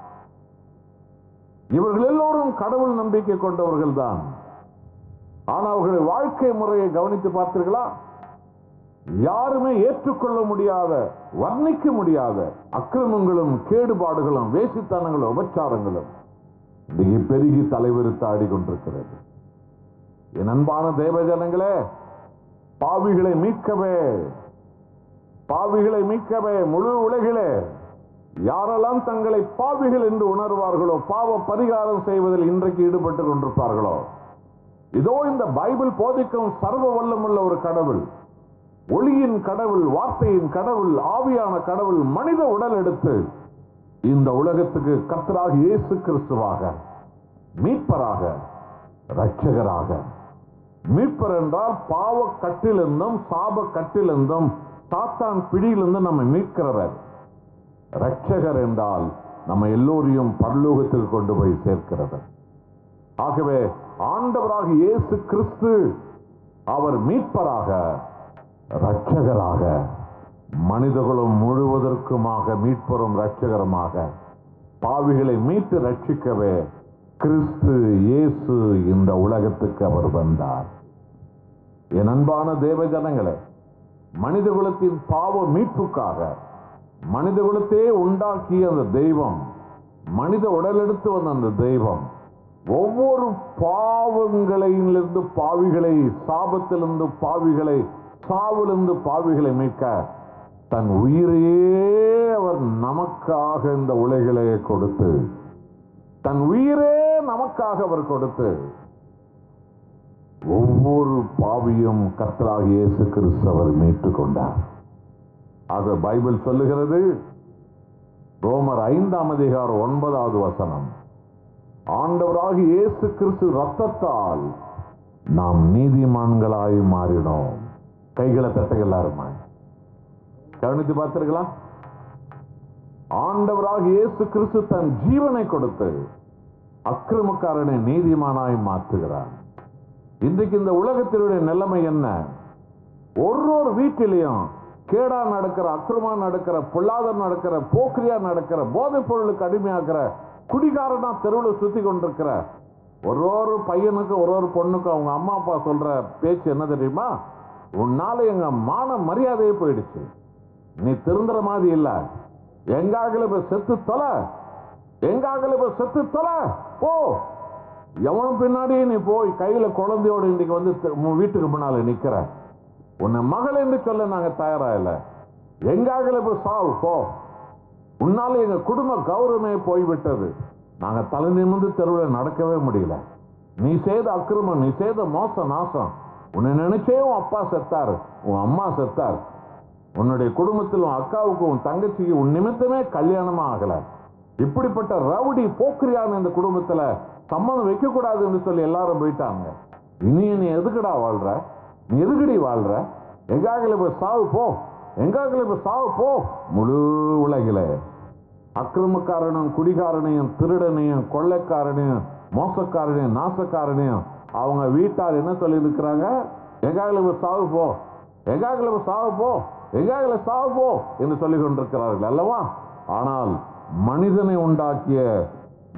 இவர்கள் எல்லோரும் கடவுள் நம்பிக்கை கொண்டவர்கள் தான் ஆனால் அவர்களுடைய வாழ்க்கை முறையை கவனித்து பார்த்தீர்களா யாருமே ஏற்றுக்கொள்ள முடியாத வர்ணிக்க முடியாத அக்கிரமங்களும் கேடுபாடுகளும் வேசித்தனங்களும் உபச்சாரங்களும் இன்றைக்கு பெருகி தலைவிரித்து ஆடிக்கொண்டிருக்கிறது என் அன்பான தேவஜனங்களே பாவிகளை மீட்கவே பாவிகளை மீட்கவே முழு உலகிலே யாரெல்லாம் தங்களை பாவிகள் என்று உணர்வார்களோ பாவ பரிகாரம் செய்வதில் இன்றைக்கு ஈடுபட்டு கொண்டிருப்பார்களோ இதோ இந்த பைபிள் போதிக்கும் சர்வ வல்லமுள்ள ஒரு கடவுள் ஒளியின் கடவுள் வார்த்தையின் கடவுள் ஆவியான கடவுள் மனித உடல் எடுத்து இந்த உலகத்துக்கு கத்தராக இயேசு கிறிஸ்துவாக மீட்பராக இரட்சகராக மீட்பர் என்றால் பாவ கட்டிலிருந்தும் சாப கட்டிலிருந்தும் சாத்தான் பிடியிலிருந்து நம்மை மீட்கிறவர் இரட்சகர் என்றால் நம்ம எல்லோரையும் பரலோகத்துக்கு கொண்டு போய் சேர்க்கிறவர் ஆகவே ஆண்டவராக இயேசு கிறிஸ்து அவர் மீட்பராக இரட்சகராக மனிதகுலம் முழுவதற்குமாக மீட்பரும் இரட்சகருமாக பாவிகளை மீட்டு ரட்சிக்கவே கிறிஸ்து இயேசு இந்த உலகத்துக்கு அவர் வந்தார் என் அன்பான தேவ ஜனங்களே மனிதகுலத்தின் பாவ மீட்புக்காக மனிதகுலத்தையே உண்டாக்கிய அந்த தெய்வம் மனித உடலெடுத்து வந்த அந்த தெய்வம் ஒவ்வொரு பாவங்களிலிருந்து பாவிகளை சாபத்திலிருந்து பாவிகளை சாவிலிருந்து பாவிகளை மீட்க தன் உயிரையே அவர் நமக்காக இந்த உலகிலே கொடுத்து தன் உயிரே நமக்காக அவர் கொடுத்து ஒவ்வொரு பாவியும் கர்த்தராக இயேசு கிறிஸ்து அவர் மீட்டுக் கொண்டார் ஆக பைபிள் சொல்லுகிறது ரோமர் ஐந்தாம் அதிகாரம் ஒன்பதாவது வசனம் ஆண்டவராக இயேசு கிறிஸ்து ரத்தத்தால் நாம் நீதிமான்களாய் மாறினோம் கைகளை தட்ட எல்லாருமா கவனித்து பார்த்தீர்களா ஆண்டவராக இயேசு கிறிஸ்து தன் ஜீவனை கொடுத்து அக்கிரமக்காரனை நீதிமானாய் மாற்றுகிறார் இன்றைக்கு இந்த உலகத்தினுடைய நிலைமை என்ன ஒரு ஒரு வீட்டிலையும் கேடா நடக்கிற அக்கிரமா நடக்கிற பொல்லாதம் நடக்கிற போக்கிரியா நடக்கிற போதைப் பொருளுக்கு அடிமையாகிற குடிகாரனா தெருவில் சுத்தி கொண்டிருக்கிற ஒரு ஒரு பையனுக்கு ஒரு ஒரு பொண்ணுக்கு அவங்க அம்மா அப்பா சொல்ற பேச்சு என்ன தெரியுமா உன்னால எங்க மான மரியாதையே போயிடுச்சு நீ திருந்துற மாதிரி இல்ல எங்காகல இப்ப செத்து தொலை எங்காகல இப்ப செத்து தொலை போ எவனும் பின்னாடி நீ போய் கையில குழந்தையோட இன்னைக்கு வந்து தி- உன் வீட்டுக்கு முன்னால நிக்கிற உன்னை மகள் என்று சொல்ல நாங்க தயாரா இல்ல எங்காகல இப்ப சாவு போ உன்னால எங்க குடும்ப கௌரவமே போய்விட்டது நாங்க தலை நிமிர்ந்து தெருவில் நடக்கவே முடியல நீ செய்த அக்கிரமம் நீ செய்த மோச நாசம் உன்னை நினைச்சே உன் அப்பா செத்தார் உன் அம்மா செத்தார் உன்னுடைய குடும்பத்தில் உன் அக்காவுக்கு உன் தங்கச்சிக்கு உன் நிமித்தமே கல்யாணமா ஆகல இப்படிப்பட்ட ரவுடி போக்கிரியான இந்த குடும்பத்துல சம்மதம் வைக்க கூடாது என்று சொல்லி எல்லாரும் போயிட்டாங்க இனி நீ எதுக்குடா வாழ்ற நீ எதுக்குடி வாழ்ற எங்காகல போய் சாவு போ எங்காகல போய் சாவு போ முழு உலகில அக்கிரமக்காரனும் குடிகாரனையும் திருடனையும் கொள்ளைக்காரனையும் மோசக்காரனையும் நாசக்காரனையும் அவங்க வீட்டார் என்ன சொல்லி இருக்கிறாங்க எங்காகல போய் சாவு போ எங்காகல போய் சாவு போ எங்காகல சாவு போ என்று சொல்லிக் கொண்டிருக்கிறார்கள் அல்லவா ஆனால் மனிதனை உண்டாக்கிய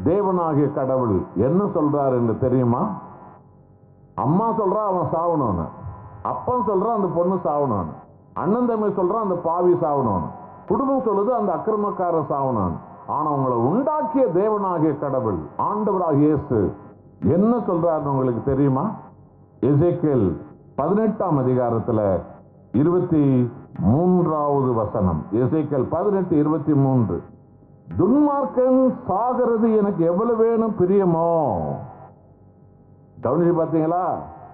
தேவனாகிய கடவுள் என்ன சொல்றார் என்று தெரியுமா அம்மா சொல்றா அவன் சாவணும்னு அப்பன் சொல்றான் அந்த பொண்ணு சாவணும்னு அண்ணன் தம்பி சொல்றான் அந்த பாவி சாவணும்னு குடும்பம் சொல்லுது அந்த அக்கிரமக்காரன் சாவணும்னு ஆனா உங்களை உண்டாக்கிய தேவனாகிய கடவுள் ஆண்டவராகிய இயேசு என்ன சொல்றாருன்னு உங்களுக்கு தெரியுமா எசேக்கியேல் பதினெட்டாம் அதிகாரத்துல இருபத்தி மூன்றாவது வசனம் எசேக்கியேல் பதினெட்டு இருபத்தி மூன்று துன்மார்க்கன் சாகிறது எனக்கு எவ்வளவு வேணும் பிரியமோ கவனிச்சு பார்த்தீங்களா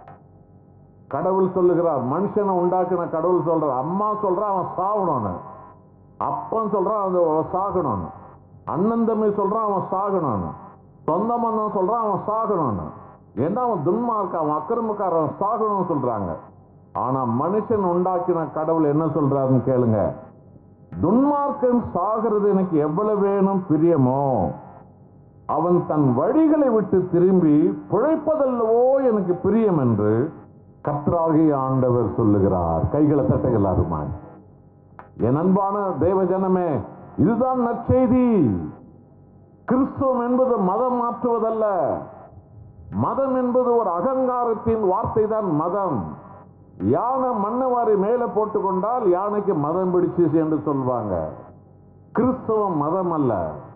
கடவுள் சொல்லுகிறார் மனுஷனை உண்டாக்கின கடவுள் சொல்றார் அம்மா சொல்றான் அவன் சாகணும்னு அப்பன் சொல்றான் அந்த அவன் சாகணும்னு அண்ணன் தம்பி சொல்றான் அவன் சாகணும்னு சொந்த மந்தம் சொல்றான் அவன் சாகணும்னு ஏன்னா அவன் துன்மார்க்க அவன் அக்கிரமக்காரன் அவன் சாகணும்னு சொல்றாங்க ஆனா மனுஷன் உண்டாக்கின கடவுள் என்ன சொல்றாருன்னு கேளுங்க துன்மார்க்கன் சாகிறது எனக்கு எவ்வளவு வேணும் பிரியமோ அவன் தன் வழிகளை விட்டு திரும்பி பிழைப்பதல்லவோ எனக்கு பிரியம் என்று கர்த்தராகிய ஆண்டவர் சொல்லுகிறார் கைகளை தட்டுகள் அருமாய் என் அன்பான தேவ ஜனமே இதுதான் நற்செய்தி கிறிஸ்துவம் என்பது மதம் மாற்றுவதல்ல மதம் என்பது ஒரு அகங்காரத்தின் வார்த்தை தான் மதம் யானை மண்ணவாரி மேலே போட்டு கொண்டால் யானைக்கு மதம் பிடிச்சு என்று சொல்வாங்க கிறிஸ்தவம் மதம் அல்ல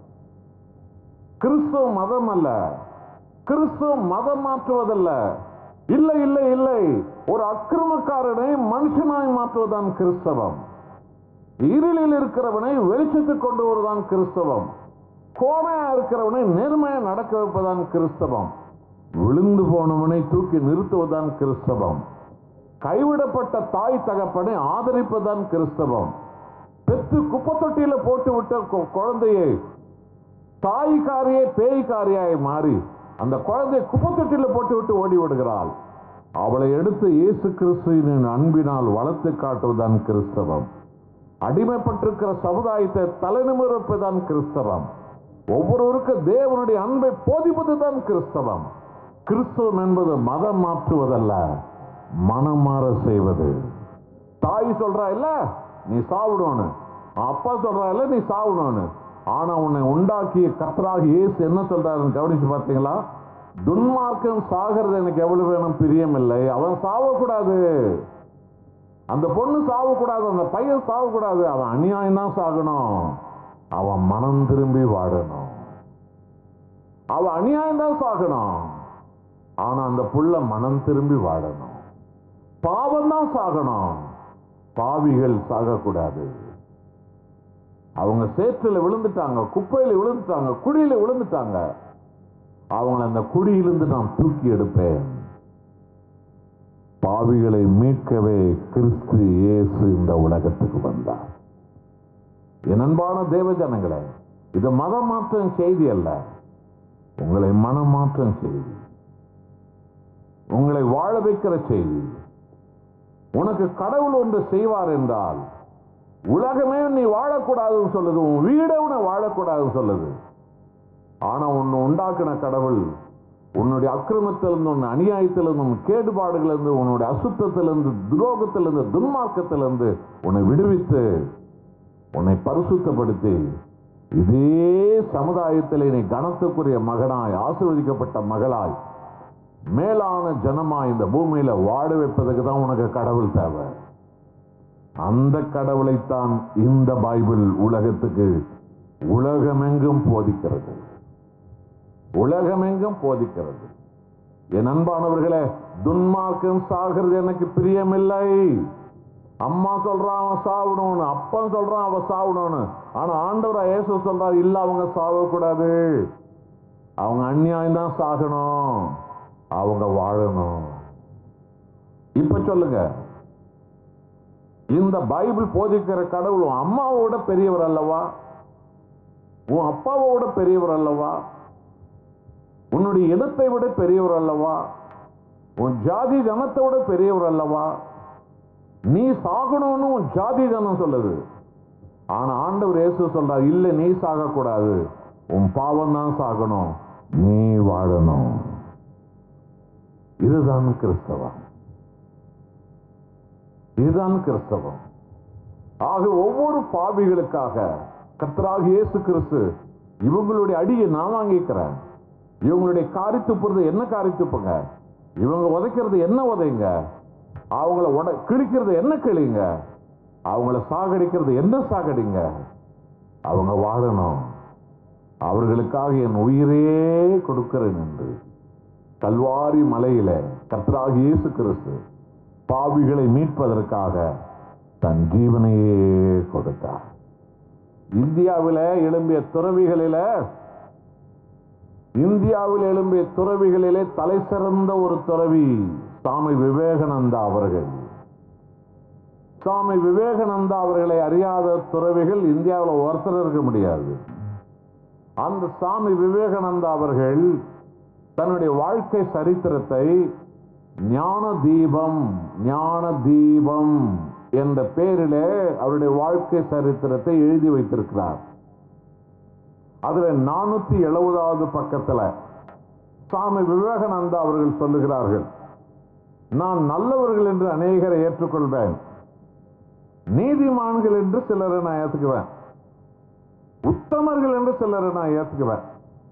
கிறிஸ்துவ மதம் அல்ல கிறிஸ்துவ மதம் மாற்றுவதல்ல இல்லை இல்லை இல்லை ஒரு அக்கிரமக்காரனை மனுஷனாய் மாற்றுவதுதான் கிறிஸ்தவம் இருளில் இருக்கிறவனை வெளிச்சத்துக்கு கொண்டு வருவதுதான் கிறிஸ்தவம் கோணையா இருக்கிறவனை நேர்மையா நடக்க வைப்பதுதான் கிறிஸ்தவம் விழுந்து போனவனை தூக்கி நிறுத்துவதுதான் கிறிஸ்தவம் கைவிடப்பட்ட தாய் தகப்பனை ஆதரிப்பதுதான் கிறிஸ்தவம் பெத்து குப்பத்தொட்டியில போட்டு விட்ட கு- குழந்தையை தாய்காரியே பேய்காரியாய் மாறி அந்த குழந்தையை குப்பத்தொட்டியில போட்டு விட்டு ஓடி விடுகிறாள் அவளை எடுத்து இயேசு கிறிஸ்துவின் அன்பினால் வளர்த்து காட்டுவதுதான் கிறிஸ்தவம் அடிமைப்பட்டிருக்கிற சமுதாயத்தை தலைநிமிர்ப்பதுதான் கிறிஸ்தவம் ஒவ்வொருவருக்கும் தேவனுடைய அன்பை போதிப்பதுதான் கிறிஸ்தவம் கிறிஸ்தவம் என்பது மதம் மாற்றுவதல்ல மனம் மாற செய்வது தாய் சொல்றா இல்ல நீ சாப்பிடணும் அப்பா சொல்றா இல்ல நீ சாப்பிடணும் ஆனா உன்னை உண்டாக்கிய கர்த்தராக இயேசு என்ன சொல்றாருன்னு கவனிச்சு பார்த்தீங்களா துன்மார்க்கம் சாகிறது எனக்கு எவ்வளவு வேணும் பிரியம் இல்லை அவன் சாவக்கூடாது அந்த பொண்ணு சாவக்கூடாது அந்த பையன் சாவக்கூடாது அவன் அநியாயம் தான் சாகணும் அவன் மனம் திரும்பி வாழணும் அவன் அநியாயம் தான் சாகணும் ஆனா அந்த புள்ள மனம் திரும்பி வாழணும் பாவம் தான் சாகணும் பாவிகள் சாகக்கூடாது அவங்க சேற்றில் விழுந்துட்டாங்க குப்பையில விழுந்துட்டாங்க குழியில விழுந்துட்டாங்க அவங்கள அந்த குழியிலிருந்து நான் தூக்கி எடுப்பேன் பாவிகளை மீட்கவே கிறிஸ்து இயேசு இந்த உலகத்துக்கு வந்தார் என் அன்பான தேவ ஜனங்களே இது மதம் மாற்றம் செய்தி அல்ல உங்களை மனம் மாற்றம் செய்தி உங்களை வாழ வைக்கிற செய்தி உனக்கு கடவுள் ஒன்று செய்வார் என்றால் உலகமே நீ வாழக்கூடாதுன்னு சொல்லுது உன் வீடை உன்னை வாழக்கூடாதுன்னு சொல்லுது ஆனா உன்னை உண்டாக்கின கடவுள் உன்னுடைய அக்கிரமத்திலிருந்து உன் அநியாயத்திலிருந்து உன் கேடுபாடுகளிலிருந்து உன்னுடைய அசுத்தத்திலிருந்து துரோகத்திலிருந்து துன்மார்க்கத்திலிருந்து உன்னை விடுவித்து உன்னை பரிசுத்தப்படுத்தி இதே சமுதாயத்திலே நீ கனத்துக்குரிய மகனாய் ஆசீர்வதிக்கப்பட்ட மகளாய் மேலான ஜனமாய் இந்த பூமியில வாழ வைப்பதற்கு தான் உனக்கு கடவுள் தேவை அந்த கடவுளைத்தான் இந்த பைபிள் உலகத்துக்கு உலகமெங்கும் போதிக்கிறது உலகமெங்கும் போதிக்கிறது என் அன்பானவர்களே துன்மார்க்கம் சாகிறது எனக்கு பிரியமில்லை அம்மா சொல்றான் அவன் சாவணும்னு அப்பன் சொல்றான் அவன் சாவணும்னு ஆனா ஆண்டவர் இயேசு சொல்றாரு இல்ல அவங்க சாவக்கூடாது அவங்க அநியாயம் தான் சாகணும் அவங்க வாழணும் இப்ப சொல்லுங்க இந்த பைபிள் போதிக்கிற கடவுள் உன் அம்மாவோட பெரியவர் அல்லவா உன் அப்பாவோட பெரியவர் அல்லவா உன்னுடைய இனத்தை விட பெரியவர் அல்லவா உன் ஜாதி ஜனத்தை விட பெரியவர் அல்லவா நீ சாகணும்னு உன் ஜாதி ஜனம் சொல்லுது ஆனா ஆண்டவர் இயேசு சொல்றார் இல்ல நீ சாகக்கூடாது உன் பாவம் தான் சாகணும் நீ வாழணும் இதுதான் கிறிஸ்தவம் இதுதான் கிறிஸ்தவம் ஆக ஒவ்வொரு பாவிகளுக்காக கர்த்தராக இயேசு கிறிஸ்து இவங்களுடைய அடியை நான் வாங்கிக்கிறேன் இவங்களுடைய காரி துப்புறது என்ன காரி துப்புங்க இவங்க உதைக்கிறது என்ன உதைங்க அவங்கள உட கிழிக்கிறது என்ன கிழிங்க அவங்கள சாகடிக்கிறது என்ன சாகடிங்க அவங்க வாழணும் அவர்களுக்காக என் உயிரே கொடுக்கிறேன் என்று கல்வாரி மலையில கர்த்தராக இயேசு கிறிஸ்து பாவிகளை மீட்பதற்காக தன் ஜீவனையே கொடுத்தார் இந்தியாவில எழும்பிய துறவிகளில இந்தியாவில் எழும்பிய துறவிகளிலே தலை சிறந்த ஒரு துறவி சாமி விவேகானந்தா அவர்கள் சுவாமி விவேகானந்தா அவர்களை அறியாத துறவிகள் இந்தியாவில் ஒருத்தர் இருக்க முடியாது அந்த சாமி விவேகானந்தா அவர்கள் தன்னுடைய வாழ்க்கை சரித்திரத்தை ஞான தீபம் ஞான தீபம் என்ற பெயரிலே அவருடைய வாழ்க்கை சரித்திரத்தை எழுதி வைத்திருக்கிறார் அதுல நானூத்தி எழுபதாவது பக்கத்துல சாமி விவேகானந்தா அவர்கள் சொல்லுகிறார்கள் நான் நல்லவர்கள் என்று அநேகரை ஏற்றுக்கொள்வேன் நீதிமான்கள் என்று சிலரை நான் ஏத்துக்குவேன் உத்தமர்கள் என்று சிலரை நான் ஏத்துக்குவேன்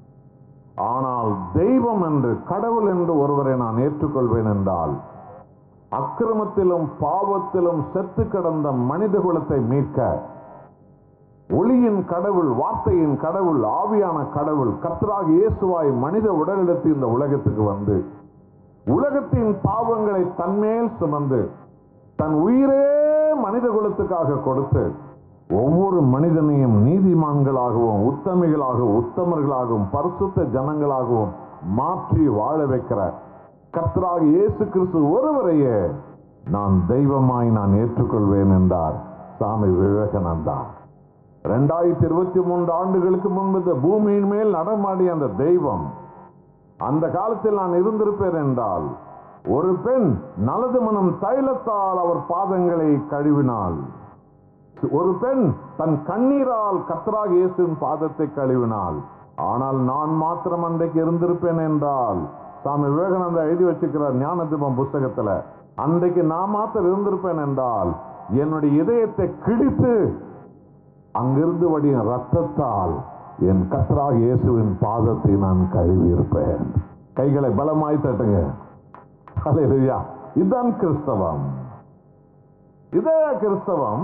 ஆனால் தெய்வம் என்று கடவுள் என்று ஒருவரை நான் ஏற்றுக்கொள்வேன் என்றால் அக்கிரமத்திலும் பாவத்திலும் செத்து கிடந்த மனித குலத்தை மீட்க ஒளியின் கடவுள் வார்த்தையின் கடவுள் ஆவியான கடவுள் கர்த்தராக இயேசுவாய் மனித உடலெடுத்து இந்த உலகத்துக்கு வந்து உலகத்தின் பாவங்களை தன்மேல் சுமந்து தன் உயிரே மனித குலத்துக்காக கொடுத்து ஒவ்வொரு மனிதனையும் நீதிமான்களாகவும் உத்தமிகளாகவும் உத்தமர்களாகவும் பரிசுத்த ஜனங்களாகவும் மாற்றி வாழ வைக்கிற கர்த்தராக இயேசு கிறிஸ்து ஒருவரையே நான் தெய்வமாய் நான் ஏற்றுக்கொள்வேன் என்றார் சாமி விவேகானந்தா ரெண்டாயிரத்தி இருபத்தி மூன்று ஆண்டுகளுக்கு முன்பு இந்த பூமியின் மேல் நடமாடிய அந்த தெய்வம் அந்த காலத்தில் நான் இருந்திருப்பேன் என்றால் ஒரு பெண் நலது மனம் தைலத்தால் அவர் பாதங்களை கழுவினாள் ஒரு பெண் தன் கண்ணீரால் கத்தராக இயேசுவின் பாதத்தை கழுவினாள் ஆனால் நான் மாத்திரம் அன்றைக்கு இருந்திருப்பேன் என்றால் சாமி விவேகானந்தா எழுதி வச்சுக்கிறார் ஞானதீபம் புஸ்தகத்துல அன்றைக்கு நான் மாத்திரம் இருந்திருப்பேன் என்றால் என்னுடைய இதயத்தை கிழித்து அங்கிருந்து வடியும் ரத்தத்தால் என் கத்தராக இயேசுவின் பாதத்தை நான் கழுவி இருப்பேன் கைகளை பலமாய் தட்டுங்க ஹalleluya இதுதான் கிறிஸ்தவம் இதே கிறிஸ்தவம்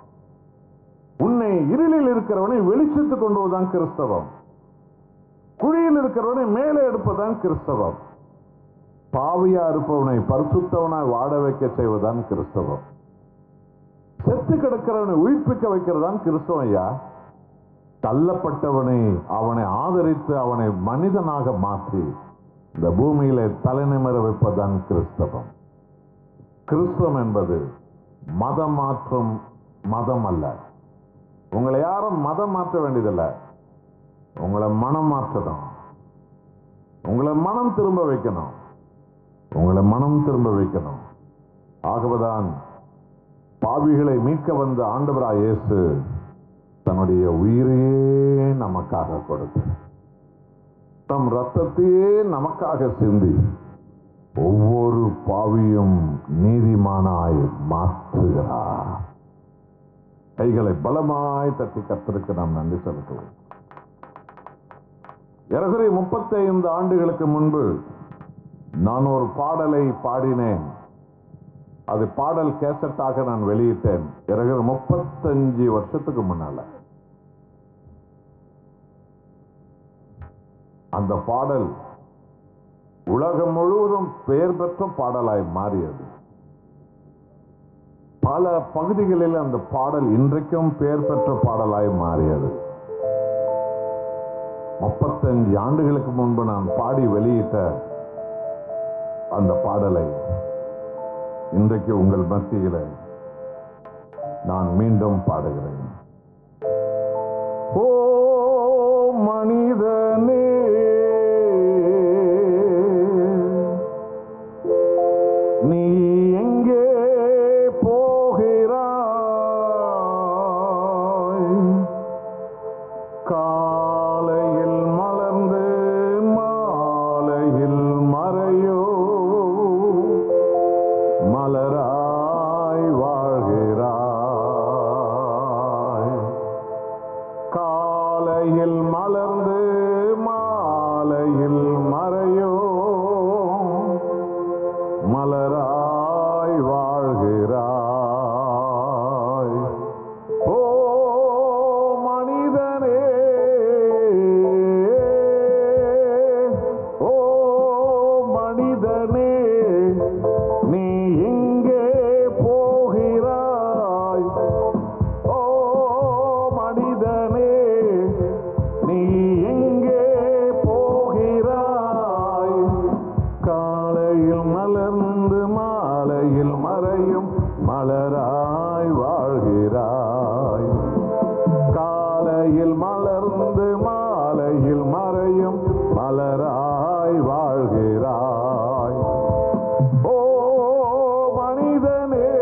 உன்னை இருளில் இருக்கிறவனை வெளிச்சத்து கொண்டு வருவதுதான் கிறிஸ்தவம் குழியில் இருக்கிறவனை மேலே எடுப்பதுதான் கிறிஸ்தவம் பாவியா இருப்பவனை பரிசுத்தவனாய் வாட வைக்க செய்வதுதான் கிறிஸ்தவம் செத்து கிடக்கிறவனை உயிர்ப்பிக்க வைக்கிறதான் கிறிஸ்தவம் ஐயா தள்ளப்பட்டவனை அவனை ஆதரித்து அவனை மனிதனாக மாற்றி இந்த பூமியில தலைநிமிர வைப்பதுதான் கிறிஸ்தவம் கிறிஸ்தவம் என்பது மதம் மாற்றும் மதம் அல்ல உங்களை யாரும் மதம் மாற்ற வேண்டியதில்லை உங்களை மனம் மாற்றணும் உங்களை மனம் திரும்ப வைக்கணும் உங்களை மனம் திரும்ப வைக்கணும் ஆகவேதான் பாவிகளை மீட்க வந்த ஆண்டவராய் இயேசு தன்னுடைய உயிரையே நமக்காக கொடுத்து தம் ரத்தத்தையே நமக்காக சிந்தி ஒவ்வொரு பாவியும் நீதிமானாய் மாற்றுகிறார் கைகளை பலமாய் தட்டி கத்திருக்கு நாம் நன்றி செலுத்துவோம் ஏறக்குறைய முப்பத்தைந்து ஆண்டுகளுக்கு முன்பு நான் ஒரு பாடலை பாடினேன் அது பாடல் கேசட்டாக நான் வெளியிட்டேன் ஏறக்குறைய முப்பத்தஞ்சு வருஷத்துக்கு முன்னால அந்த பாடல் உலகம் முழுவதும் பெயர் பெற்ற பாடலாய் மாறியது பல பகுதிகளில் அந்த பாடல் இன்றைக்கும் பெயர் பெற்ற பாடலாய் மாறியது முப்பத்தஞ்சு ஆண்டுகளுக்கு முன்பு நான் பாடி வெளியிட்ட அந்த பாடலை இன்றைக்கு உங்கள் மத்தியில நான் மீண்டும் பாடுகிறேன் ஓ மனிதனே நீ எங்கே போகிறாய் காலையில் மலர்ந்து மாலையில் மறையோ மலராய் வாழ்கிறாய் காலையில் மலர்ந்து வாழ்கிறாய் ஓ மனிதனே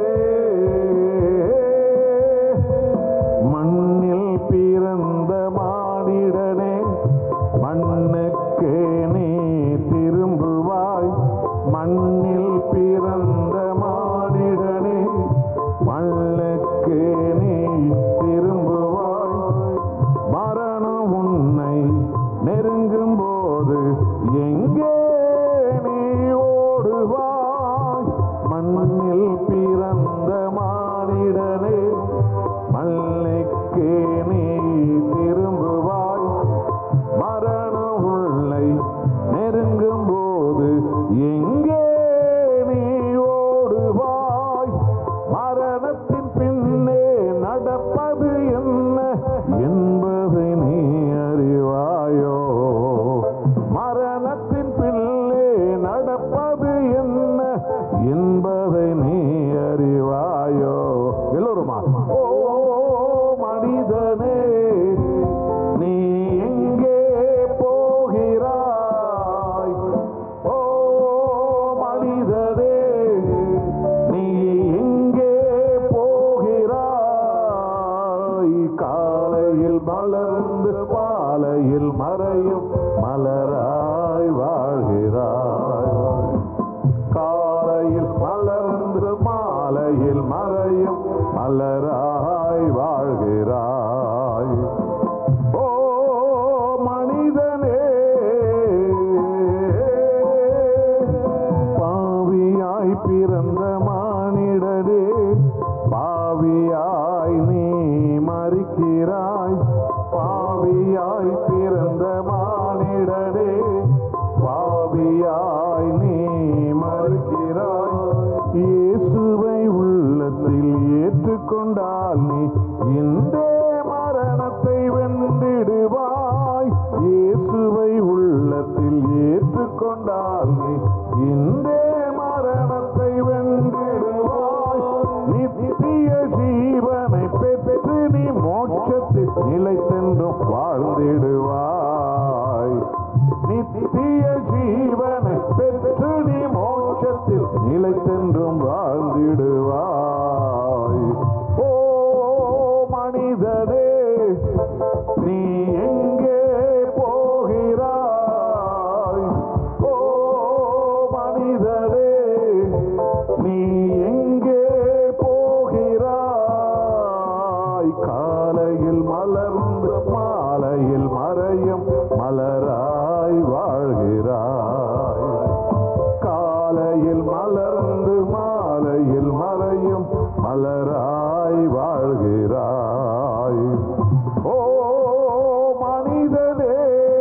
மண்ணில் பிறந்த மானிடனே மண்ணுக்கு நீ திரும்புவாய் மண்ணில் பிறந்த மானிடனே மண்ணுக்கு நீ திரும்புவாய் மரணம் உன்னை நெருங்கும் போது எங்கே நீ ஓடுவாய் மண்ணில் பிறந்த மானிடனே மல்லைக்கு நீ திரும்புவாய் மரணம் உள்ளை நெருங்கும் போது எங்கே நீ ஓடுவாய் மரணத்தின் பின்னே நடப்பது என்ன என்பதை நீ அறிவாயோ மரணத்தின் பின்னே நடப்பது என்ன என்பதை நீ அறிவாயோ எல்லோருமா ஓ மனிதனே நீ எங்கே போகிறாய் ஓ மனிதனே நீ எங்கே போகிறாய் காலையில் மலர்ந்து பாலையில் மறையும் மலராய் வாழ்கிறாய் காலையில் மலர்ந்து மாலையில் மறையும் மலராய் வாழ்கிறாய் ஓ மனிதனே பாவியாய் பிறந்த மானிடரே பாவியாய் நீ மறிக்கிறாய் பாவியாய் பிறந்த மானிடரே பாவியாய் நீ மறுக்கிறாய் இயேசுவை உள்ளத்தில் ஏற்றுக்கொண்டால் நீ இந்த மரணத்தை வென்றிடுவாய் இயேசுவை உள்ளத்தில் ஏற்றுக்கொண்டால் நீ இந்த மரணத்தை வென்றிடுவாய் நித்திய ஜீவனை பெற்று நீ மோட்சத்தில் நிலைத்தென்றும் வாழ்ந்திடுவாய் நித்திய ஜீவனை பெற்று நீ மோட்சத்தில் நிலைத்தென்றும் வாழ்ந்திடுவாய் ஓ மனிதனே நீ எங்கே போகிறாய் ஓ மனிதனே நீ எங்கே போகிறாய் காலையில் மலர்ந்து மாலையில் மறையும் மலராய் வாழ்கிறாய் காலையில் மலர்ந்து மாலையில் மறையும் மலராய் வாழ்கிறாய் ஓ மனிதனே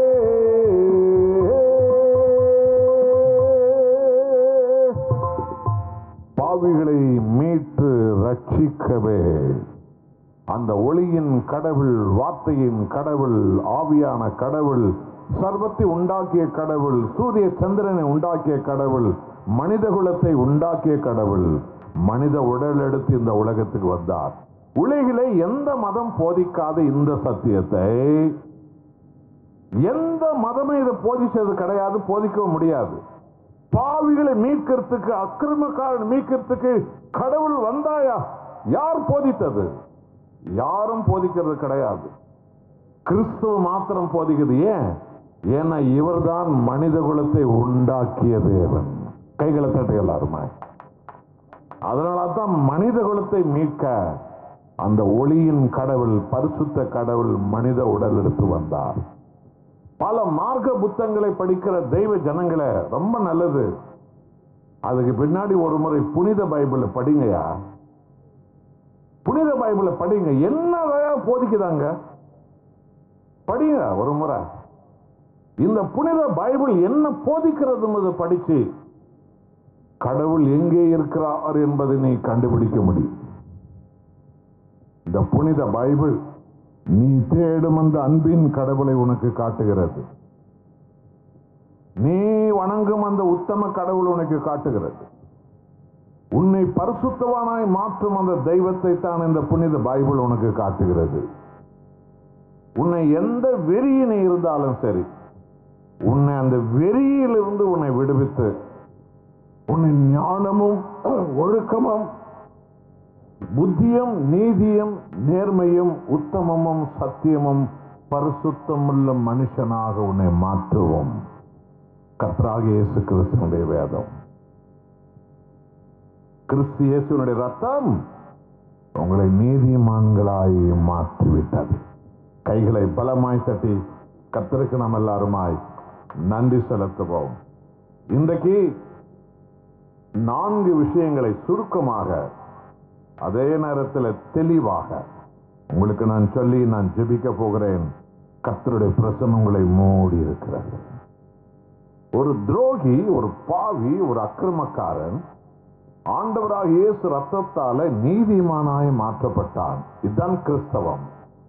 பாவிகளை மீட்டு ரட்சிக்கவே அந்த ஒளியின் கடவுள் வார்த்தையின் கடவுள் ஆவியான கடவுள் சர்வத்தை உண்டாக்கிய கடவுள் சூரிய சந்திரனை உண்டாக்கிய கடவுள் மனித குலத்தை உண்டாக்கிய கடவுள் மனித உடல் எடுத்து இந்த உலகத்துக்கு வந்தார் உலகிலே எந்த மதம் போதிக்காத இந்த சத்தியத்தை எந்த மதமும் இதை போதிச்சது கிடையாது போதிக்கவும் முடியாது பாவிகளை மீட்கிறதுக்கு அக்கிரமக்காரன் மீட்கிறதுக்கு கடவுள் வந்தாயா யார் போதித்தது யாரும் போதிக்கிறது கிடையாது கிறிஸ்துவ மாத்திரம் போதிக்குது ஏன் ஏன்னா இவர்தான் மனித குலத்தை உண்டாக்கிய தேவன் கைகளை தட்டு எல்லாருமா அதனால தான் மனித குலத்தை மீட்க அந்த ஒளியின் கடவுள் பரிசுத்த கடவுள் மனித உடல் எடுத்து வந்தார் பல மார்க்க புத்தகங்களை படிக்கிற தெய்வ ஜனங்களை ரொம்ப நல்லது அதுக்கு பின்னாடி ஒரு முறை புனித பைபிளை படிங்கயா புனித பைபிளை படிங்க என்ன போதிக்குதாங்க படிங்க ஒரு முறை இந்த புனித பைபிள் என்ன போதிக்கிறது படிச்சு கடவுள் எங்கே இருக்கிறார் என்பதை நீ கண்டுபிடிக்க முடியும் இந்த புனித பைபிள் நீ தேடும் அந்த அன்பின் கடவுளை உனக்கு காட்டுகிறது நீ வணங்கும் அந்த உத்தம கடவுள் உனக்கு காட்டுகிறது உன்னை பரிசுத்தவானாய் மாற்றும் அந்த தெய்வத்தை தான் இந்த புனித பைபிள் உனக்கு காட்டுகிறது உன்னை எந்த வெறியினை இருந்தாலும் சரி உன்னை அந்த வெறியிலிருந்து உன்னை விடுவித்து உன்னை ஞானமும் ஒழுக்கமும் புத்தியும் நீதியும் நேர்மையும் உத்தமமும் சத்தியமும் பரிசுத்தமுள்ள மனுஷனாக உன்னை மாற்றுவோம் கர்த்தராகிய இயேசு கிறிஸ்துவனுடைய வேதம் கிறிஸ்து இயேசுனுடைய ரத்தம் உங்களை நீதிமான்களாய் மாற்றிவிட்டது கைகளை பலமாய் தட்டி கர்த்தருக்கு நாம் எல்லாருமாய் நன்றி செலுத்துவோம் இன்றைக்கு நான்கு விஷயங்களை சுருக்கமாக அதே நேரத்தில் தெளிவாக உங்களுக்கு நான் சொல்லி நான் ஜெபிக்க போகிறேன் கர்த்தருடைய பிரசனம் உங்களை மூடி இருக்கிறது ஒரு துரோகி ஒரு பாவி ஒரு அக்கிரமக்காரன் ஆண்டவராக இயேசு ரத்தத்தால நீதிமானாய் மாற்றப்பட்டான் இதுதான் கிறிஸ்தவம்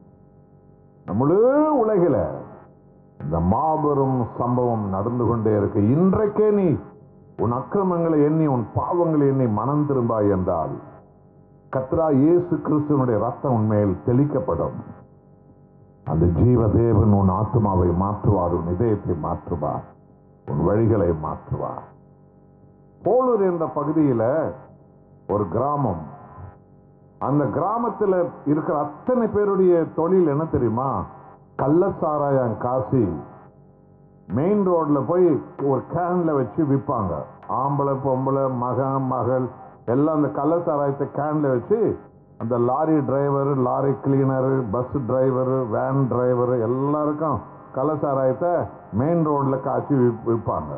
முழு உலகில இந்த மாபெரும் சம்பவம் நடந்து கொண்டே இருக்கு இன்றைக்கே நீ உன் அக்கிரமங்களை எண்ணி உன் பாவங்களை எண்ணி மனம் திரும்பாய் என்றால் கத்ரா இயேசு கிறிஸ்துவனுடைய ரத்தம் உண்மையில் தெளிக்கப்படும் அந்த ஜீவ தேவன் உன் ஆத்மாவை மாற்றுவார் உன் இதயத்தை மாற்றுவார் உன் வழிகளை மாற்றுவார் போலூர் என்ற பகுதியில ஒரு கிராமம் அந்த கிராமத்துல இருக்கிற அத்தனை பேருடைய தொழில் என்ன தெரியுமா கள்ளசாராயம் காசி மெயின் ரோட்ல போய் ஒரு கேன்ல வச்சு விற்பாங்க ஆம்பளை பொம்பளை மகன் மகள் எல்லாம் அந்த கள்ளசாராயத்தை கேன்ல வச்சு அந்த lorry driver lorry cleaner bus driver van driver எல்லாருக்கும் கள்ளசாராயத்தை மெயின் ரோட்ல காய்ச்சி விப்- விற்பாங்க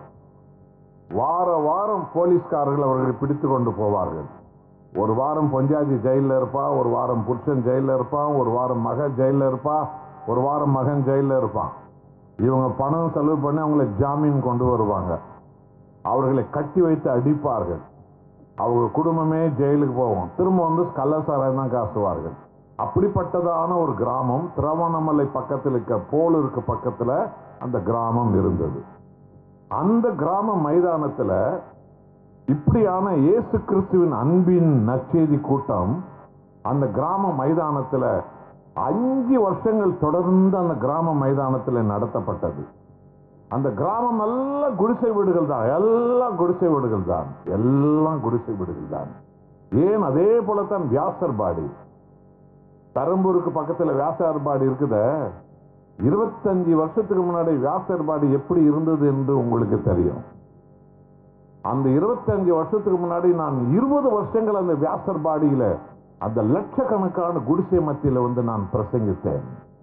வார வாரம் போலீஸ்காரர்கள் அவர்களை பிடித்து கொண்டு போவார்கள் ஒரு வாரம் பொஞ்சாதி ஜெயிலில் இருப்பா ஒரு வாரம் புருஷன் ஜெயிலில் இருப்பான் ஒரு வாரம் மகன் ஜெயிலில் இருப்பா ஒரு வாரம் மகன் ஜெயிலில் இருப்பான் இவங்க பணம் செலவு பண்ணி அவங்கள ஜாமீன் கொண்டு வருவாங்க அவர்களை கட்டி வைத்து அடிப்பார்கள் அவங்க குடும்பமே ஜெயிலுக்கு போவோம் திரும்ப வந்து கள்ளசாராயம் தான் காசுவார்கள் அப்படிப்பட்டதான ஒரு கிராமம் திருவண்ணாமலை பக்கத்தில் இருக்க போலூருக்கு பக்கத்துல அந்த கிராமம் இருந்தது அந்த கிராம மைதானத்துல இப்படியான இயேசு கிறிஸ்துவின் அன்பின் நற்செய்தி கூட்டம் அந்த கிராம மைதானத்துல அஞ்சு வருஷங்கள் தொடர்ந்து அந்த கிராம மைதானத்துல நடத்தப்பட்டது அந்த கிராமம் எல்லாம் குடிசை வீடுகள் தான் எல்லாம் குடிசை வீடுகள் தான் எல்லாம் குடிசை வீடுகள் தான் ஏன் அதே போலத்தான் வியாசர்பாடி பெரம்பூருக்கு பக்கத்துல வியாசர்பாடி இருக்குதே இருபத்தஞ்சு வருஷத்துக்கு முன்னாடி வியாசர்பாடி எப்படி இருந்தது என்று உங்களுக்கு தெரியும் அந்த இருபத்தஞ்சு வருஷத்துக்கு முன்னாடி நான் இருபது வருஷங்கள் அந்த வியாசர்பாடியில அந்த லட்சக்கணக்கான குடிசை மத்தியில வந்து நான் பிரசங்கித்தேன்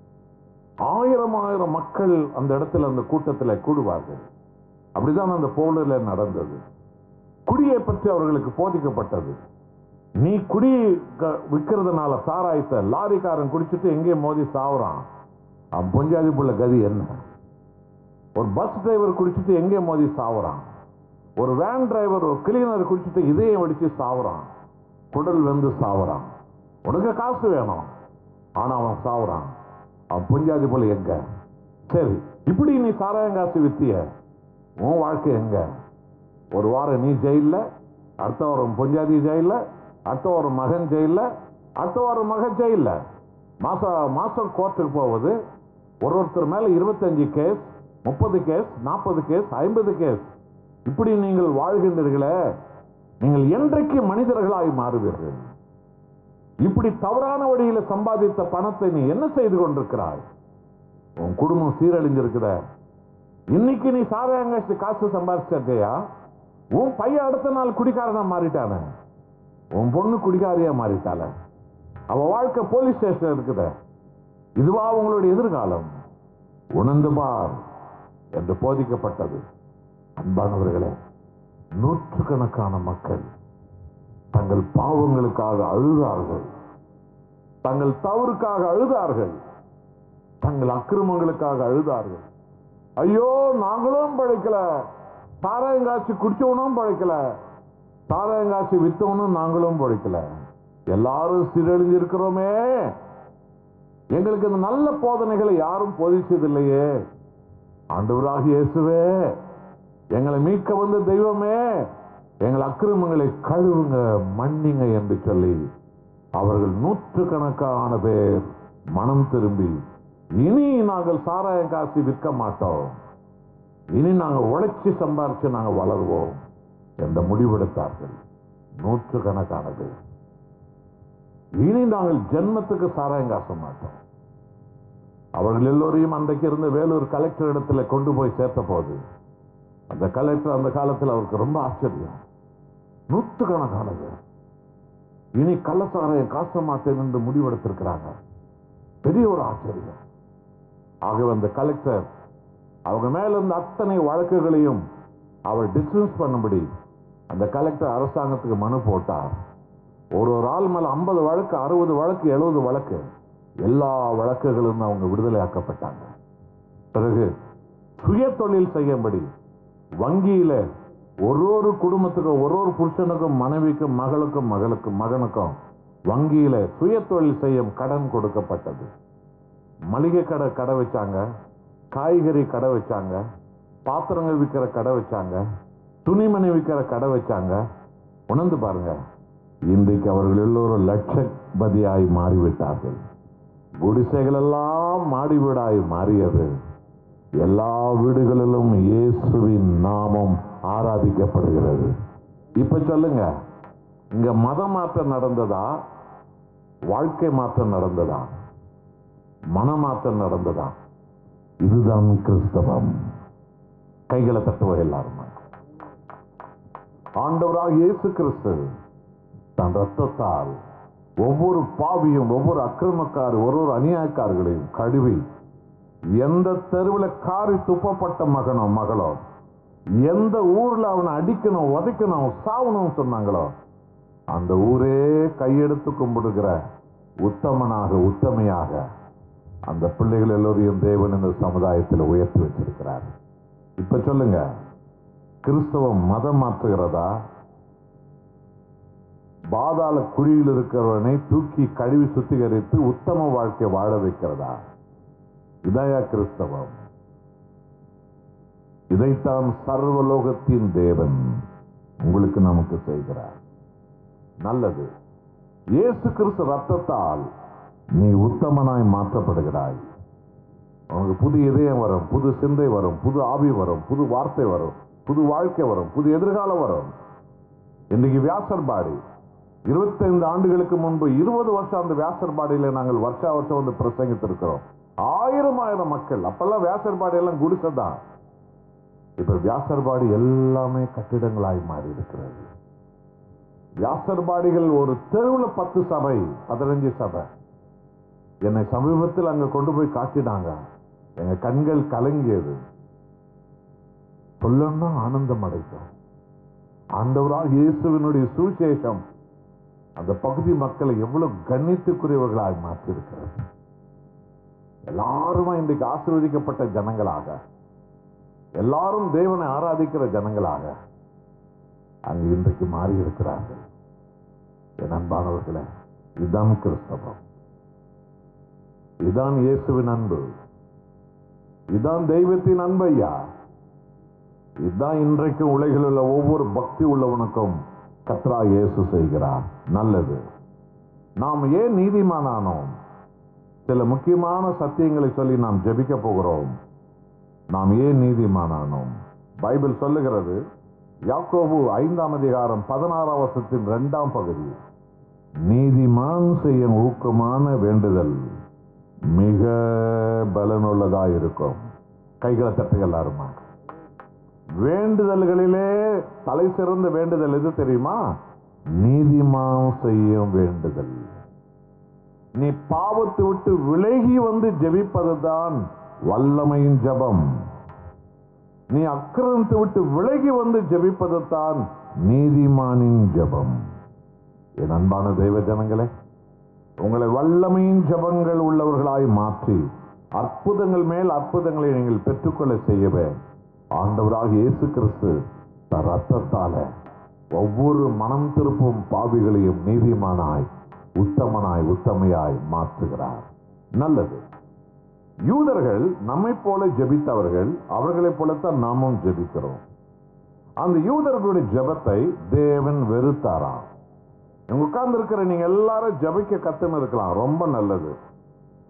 ஆயிரம் ஆயிரம் மக்கள் அந்த இடத்துல அந்த கூட்டத்தில் கூடுவார்கள் அப்படிதான் அந்த போலில் நடந்தது குடியை பற்றி அவர்களுக்கு போதிக்கப்பட்டது நீ குடி க- விக்கிறதுனால சாராயத்தை லாரிக்காரன் குடிச்சிட்டு எங்கேயும் மோதி சாவுறான் அவன் பொஞ்சாதி புள்ள கதி என்ன ஒரு பஸ் டிரைவர் குடிச்சிட்டு எங்கே மோதி சாவுறான் ஒரு வேன் டிரைவர் ஒரு கிளீனர் குடிச்சிட்டு இதயம் வெடிச்சு சாவுறான் குடல் வெந்து சாவுறான் உனக்கு காசு வேணும் ஆனா அவன் சாவுறான் அவன் புஞ்சாதி போல எங்க சரி இப்படி நீ சாராயம் காசு வித்திய உன் வாழ்க்கை எங்க ஒரு வாரம் நீ ஜெயில்ல அடுத்த வாரம் பொஞ்சாதி ஜெயில்ல அடுத்த வாரம் மகன் ஜெயில்ல அடுத்த வாரம் மகன் ஜெயில்ல மாசம் மாசம் கோர்ட்டுக்கு போவது ஒரு ஒருத்தர் மேல இருபத்தஞ்சு கேஸ் முப்பது கேஸ் நாற்பது கேஸ் ஐம்பது கேஸ் இப்படி நீங்கள் வாழ்கின்றீர்களே நீங்கள் என்றைக்கு மனிதர்களாய் மாறுவீர்கள் இப்படி தவறான வழியில சம்பாதித்த பணத்தை நீ என்ன செய்து கொண்டிருக்கிறாய் உன் குடும்பம் சீரழிஞ்சிருக்குத இன்னைக்கு நீ சாராயங்க காசு சம்பாதிச்சிருக்கையா உன் பையன் அடுத்த நாள் குடிக்காரனா மாறிட்டானே உன் பொண்ணு குடிகாரியா மாறிட்டால அவ வாழ்க்கை போலீஸ் ஸ்டேஷன் இருக்குதே இதுவா உங்களுடைய எதிர்காலம் உணர்ந்து பார் என்று போதிக்கப்பட்டது அன்பானவர்களே நூற்றுக்கணக்கான மக்கள் தங்கள் பாவங்களுக்காக அழுதார்கள் தங்கள் தவறுக்காக அழுதார்கள் தங்கள் அக்கிரமங்களுக்காக அழுதார்கள் ஐயோ நாங்களும் பழைக்கல சாராயங்காட்சி குடிச்சவனும் பழைக்கல சாராயங்காட்சி வித்தவனும் நாங்களும் பழைக்கல எல்லாரும் சீரழிஞ்சிருக்கிறோமே எங்களுக்கு இந்த நல்ல போதனைகளை யாரும் போதிச்சதில்லையே ஆண்டவராக இயேசுவே எங்களை மீட்க வந்த தெய்வமே எங்கள் அக்கிரமங்களை கழுவுங்க மன்னிங்க என்று சொல்லி அவர்கள் நூற்றுக்கணக்கான பேர் மனம் திரும்பி இனி நாங்கள் சாராயம் காசி விற்க மாட்டோம் இனி நாங்க உழைச்சி சம்பாரிச்சு நாங்க வளருவோம் என்ற முடிவெடுத்தார்கள் நூற்று கணக்கான பேர் இனி நாங்கள் ஜென்மத்துக்கு சாராயம் காச மாட்டோம் அவர்கள் எல்லோரையும் அன்றைக்கு இருந்த வேலூர் கலெக்டர் இடத்துல கொண்டு போய் சேர்த்த போது அந்த கலெக்டர் அந்த காலத்தில் அவருக்கு ரொம்ப ஆச்சரியம் நூற்றுக்கணக்கான பேர் இனி கள்ளசாராயம் காச மாட்டேன் என்று முடிவெடுத்திருக்கிறாங்க பெரிய ஒரு ஆச்சரியம் ஆகவே அந்த கலெக்டர் அவங்க மேல இருந்த அத்தனை வழக்குகளையும் அவர் டிஸ்மிஸ் பண்ணும்படி அந்த கலெக்டர் அரசாங்கத்துக்கு மனு போட்டார் ஒரு ஒரு ஆள் மேல ஐம்பது வழக்கு அறுபது வழக்கு எழுபது வழக்கு எல்லா வழக்குகளும் அவங்க விடுதலையாக்கப்பட்டாங்க பிறகு சுய தொழில் செய்யும்படி வங்கியில ஒரு ஒரு குடும்பத்துக்கும் ஒரு ஒரு புருஷனுக்கும் மனைவிக்கும் மகளுக்கும் மகளுக்கும் மகனுக்கும் வங்கியில சுய தொழில் செய்யும் கடன் கொடுக்கப்பட்டது மளிகை கடை கடை வச்சாங்க காய்கறி கடை வச்சாங்க பாத்திரங்கள் விற்கிற கடை வச்சாங்க துணிமணி விற்கிற கடை வச்சாங்க உணர்ந்து பாருங்க இன்றைக்கு அவர்கள் எல்லோரும் லட்சபதியாய் மாறிவிட்டார்கள் குடிசைகள் எல்லாம் மாடி வீடாய் மாறியது எல்லா வீடுகளிலும் இயேசுவின் நாமம் ஆராதிக்கப்படுகிறது இப்ப சொல்லுங்க இங்க மத மாற்றம் நடந்ததா வாழ்க்கை மாற்றம் நடந்ததா மனமாற்றம் நடந்ததா இதுதான் கிறிஸ்தவம் கைகளை தட்டுவோம் எல்லாருமா ஆண்டவராக இயேசு கிறிஸ்து தன் ரத்தத்தால் ஒவ்வொரு பாவியும் ஒவ்வொரு அக்கிரமக்கார் ஒரு ஒரு அநியாயக்காரர்களையும் கழுவி எந்த தெருவில் காரி துப்பப்பட்ட மகனோ மகளோ எந்த ஊர்ல அவனை அடிக்கணும் உதைக்கணும் சாவணும் சொன்னாங்களோ அந்த ஊரே கையெடுத்து கும்பிடுகிற உத்தமனாக உத்தமையாக அந்த பிள்ளைகள் எல்லோரையும் தேவன் இந்த சமுதாயத்தில் உயர்த்தி வச்சிருக்கிறார் இப்ப சொல்லுங்க கிறிஸ்தவம் மதம் மாற்றுகிறதா பாதாள குழியில் இருக்கிறவனை தூக்கி கழுவி சுத்திகரித்து உத்தம வாழ்க்கை வாழ வைக்கிறதா இதயா கிறிஸ்தவம் இதைத்தான் சர்வலோகத்தின் தேவன் உங்களுக்கு நமக்கு செய்கிறார் நல்லது இயேசு கிறிஸ்து ரத்தத்தால் நீ உத்தமனாய் மாற்றப்படுகிறாய் உனக்கு புது இதயம் வரும் புது சிந்தை வரும் புது ஆவி வரும் புது வார்த்தை வரும் புது வாழ்க்கை வரும் புது எதிர்காலம் வரும் இன்னைக்கு வியாசர்பாடி இருபத்தைந்து ஆண்டுகளுக்கு முன்பு இருபது வருஷம் அந்த வியாசர்பாடியில நாங்கள் வருஷா வருஷம் வந்து பிரசங்கித்திருக்கிறோம் ஆயிரம் ஆயிரம் மக்கள் அப்பெல்லாம் வியாசர்பாடி எல்லாம் குடிசைதான் இப்ப வியாசர்பாடி எல்லாமே கட்டிடங்களாய் மாறி இருக்கிறது வியாசர்பாடிகள் ஒரு தெருவில் பத்து சபை பதினஞ்சு சபை என்னை சமீபத்தில் அங்க கொண்டு போய் காட்டினாங்க எங்க கண்கள் கலங்கியது சொல்லணும்னா ஆனந்தம் அடைத்தோம் ஆண்டவராக இயேசுவினுடைய சுவிசேஷம் அந்த பகுதி மக்களை எவ்வளவு கண்ணியத்துக்குரியவர்களாக மாற்றிருக்கிறது எல்லாருமே இன்றைக்கு ஆசீர்வதிக்கப்பட்ட ஜனங்களாக எல்லாரும் தேவனை ஆராதிக்கிற ஜனங்களாக அங்கு இன்றைக்கு மாறி இருக்கிறார்கள் என் அன்பானவர்களே இதுதான் கிறிஸ்தவம் இதுதான் இயேசுவின் அன்பு இதுதான் தெய்வத்தின் அன்பு ஐயா இதுதான் இன்றைக்கு உலகில் உள்ள ஒவ்வொரு பக்தி உள்ளவனுக்கும் கத்ரா இயேசு செய்கிறார் நல்லது நாம் ஏன் நீதிமானானோம் சில முக்கியமான சத்தியங்களை சொல்லி நாம் ஜெபிக்க போகிறோம் நாம் ஏன் நீதிமானானோம் பைபிள் சொல்லுகிறது யாக்கோபு ஐந்தாம் அதிகாரம் பதினாறாம் வருஷத்தின் இரண்டாம் பகுதி நீதிமான் செய்யும் ஊக்கமான வேண்டுதல் மிக பலனுள்ளதா இருக்கும் கைகளை தட்டுகள் எல்லாருமா வேண்டுதல்களிலே தலை சிறந்த வேண்டுதல் எது தெரியுமா நீதிமான் செய்யும் வேண்டுதல் நீ பாவத்தை விட்டு விலகி வந்து ஜெபிப்பதுதான் வல்லமையின் ஜெபம் நீ அக்கிரமத்தை விட்டு விலகி வந்து ஜெபிப்பது தான் நீதிமானின் ஜெபம் என் அன்பான தெய்வ ஜனங்களே உங்களை வல்லமையின் ஜெபங்கள் உள்ளவர்களாய் மாற்றி அற்புதங்கள் மேல் அற்புதங்களை நீங்கள் பெற்றுக்கொள்ள செய்யவே ஆண்டவராக இயேசு கிறிஸ்து தன் ரத்தத்தால ஒவ்வொரு மனம் திருப்பும் பாவிகளையும் நீதிமானாய் உத்தமனாய் உத்தமையாய் மாற்றுகிறார் நல்லது யூதர்கள் நம்மை போல ஜெபித்தவர்கள் அவர்களைப் போலத்தான் நாமும் ஜெபிக்கிறோம் அந்த யூதர்களுடைய ஜெபத்தை தேவன் வெறுத்தாராம் இங்க உட்கார்ந்து இருக்கிற நீங்க எல்லாரும் ஜெபிக்க கத்துன்னு இருக்கலாம் ரொம்ப நல்லது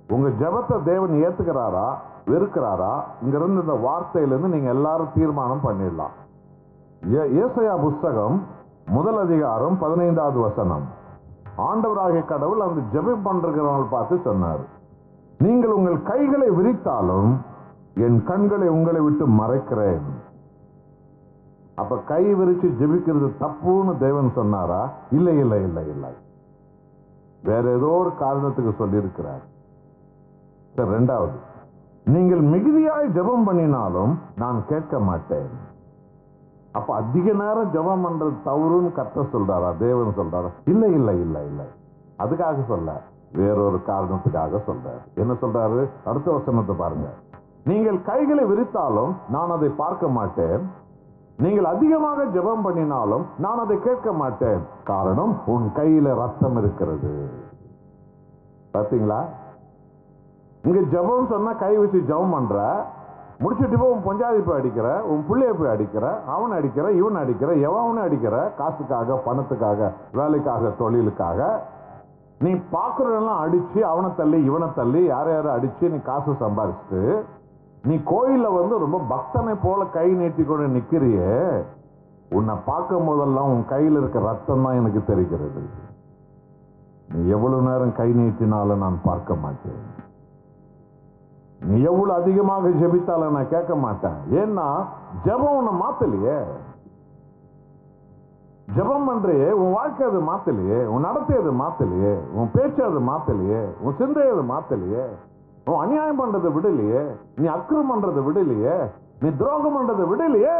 உங்க ஜெபத்தை தேவன் ஏத்துக்கிறாரா வெறுக்கிறாரா இங்க இருந்து இந்த வார்த்தையிலிருந்து நீங்க எல்லாரும் தீர்மானம் பண்ணிடலாம் ஏ- ஏசாயா புஸ்தகம் முதல் அதிகாரம் பதினைந்தாவது வசனம் ஆண்டவராகிய கடவுள் அந்த ஜெபம் பண்றவங்களை பார்த்து சொன்னார் நீங்கள் உங்கள் கைகளை விரித்தாலும் என் கண்களை உங்களை விட்டு மறைக்கிறேன் அப்ப கை விரிச்சு ஜெபிக்கிறது தப்புன்னு தேவன் சொன்னாரா இல்லை இல்லை இல்லை இல்லை வேற ஏதோ ஒரு காரணத்துக்கு சொல்லியிருக்கிறார் சரி, ரெண்டாவது நீங்கள் மிகுதியாய் ஜெபம் பண்ணினாலும் நான் கேட்க மாட்டேன் அப்ப அதிக நேரம் ஜெபம் பண்றது தவறுன்னு கத்த சொல்றாரா தேவன் சொல்றாரா இல்லை இல்லை இல்லை இல்லை அதுக்காக சொல்ல வேறொரு காரணத்துக்காக சொல்றாரு என்ன சொல்றாரு அடுத்த வசனத்தை பாருங்க நீங்கள் கைகளை விரித்தாலும் நான் அதை பார்க்க மாட்டேன் நீங்கள் அதிகமாக ஜெபம் பண்ணினாலும் நான் அதை கேட்க மாட்டேன் காரணம் உன் கையில ரத்தம் இருக்கிறது பாத்தீங்களா இங்க ஜெபம் சொன்னா கை வச்சு ஜெபம் பண்ற முடிச்சுட்டு போய் உன் பஞ்சாதி போய் அடிக்கிற உன் பிள்ளைய போய் அடிக்கிற அவன் அடிக்கிற இவன் அடிக்கிற எவன் அடிக்கிற காசுக்காக பணத்துக்காக வேலைக்காக தொழிலுக்காக நீ பாக்குறதெல்லாம் அடிச்சு அவனை தள்ளி இவனை தள்ளி யார யாரை அடிச்சு நீ காசு சம்பாரிச்சுட்டு நீ கோயில்ல வந்து ரொம்ப பக்தனை போல கை நீட்டி கொண்டு நிக்கிறியே உன்னை பார்க்கும் போதெல்லாம் உன் கையில் இருக்க ரத்தம் தான் எனக்கு தெரிகிறது நீ எவ்வளவு நேரம் கை நீட்டினாலும் நான் பார்க்க மாட்டேன் நீ எவ்வளவு அதிகமாக ஜெபித்தாலும் நான் கேட்க மாட்டேன் ஏன்னா ஜெபம் உன்னை மாத்தலையே ஜெபம் பண்றியே உன் வாழ்க்கை அது மாத்தலையே உன் நடத்தை அது மாத்தலையே உன் பேச்சு அது மாத்தலையே உன் சிந்தை அது மாத்தலையே உன் அநியாயம் பண்றதை விடலையே நீ அக்கிரம் பண்றதை விடலையே நீ துரோகம் பண்றதை விடலையே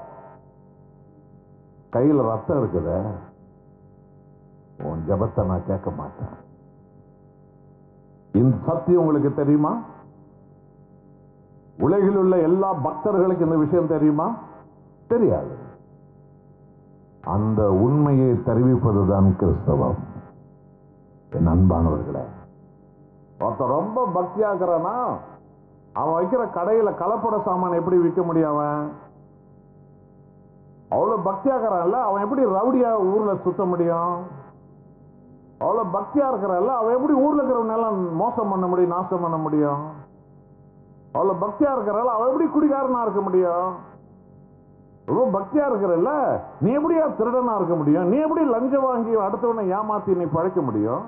கையில ரத்தம் இருக்குதே உன் ஜெபத்தை நான் கேட்க மாட்டேன் இந்த சத்தியம் உங்களுக்கு தெரியுமா உலகில் உள்ள எல்லா பக்தர்களுக்கு இந்த விஷயம் தெரியுமா தெரியாது அந்த உண்மையை தெரிவிப்பதுதான் கிறிஸ்தவம் என் அன்பானவர்களே ஒருத்தன் ரொம்ப பக்தியாக்குறானா அவன் வைக்கிற கடையில கலப்பட சாமான் எப்படி விற்க முடியும் அவன் அவ்வளவு பக்தியாக்குறான்ல அவன் எப்படி ரவுடியா ஊர்ல சுத்த முடியும் அவ்வளவு பக்தியா இருக்கிறான்ல அவன் எப்படி ஊர்ல இருக்கிறவங்க எல்லாம் மோசம் பண்ண முடியும் நாசம் பண்ண முடியும் அவ்வளவு பக்தியா இருக்கிறாள் அவன் எப்படி குடிகாரனா இருக்க முடியும் ரொம்ப பக்தியா இருக்கிறல்ல நீ எப்படியா திருடனா இருக்க முடியும் நீ எப்படி லஞ்சம் வாங்கி அடுத்தவனை ஏமாத்தி நீ பழைக்க முடியும்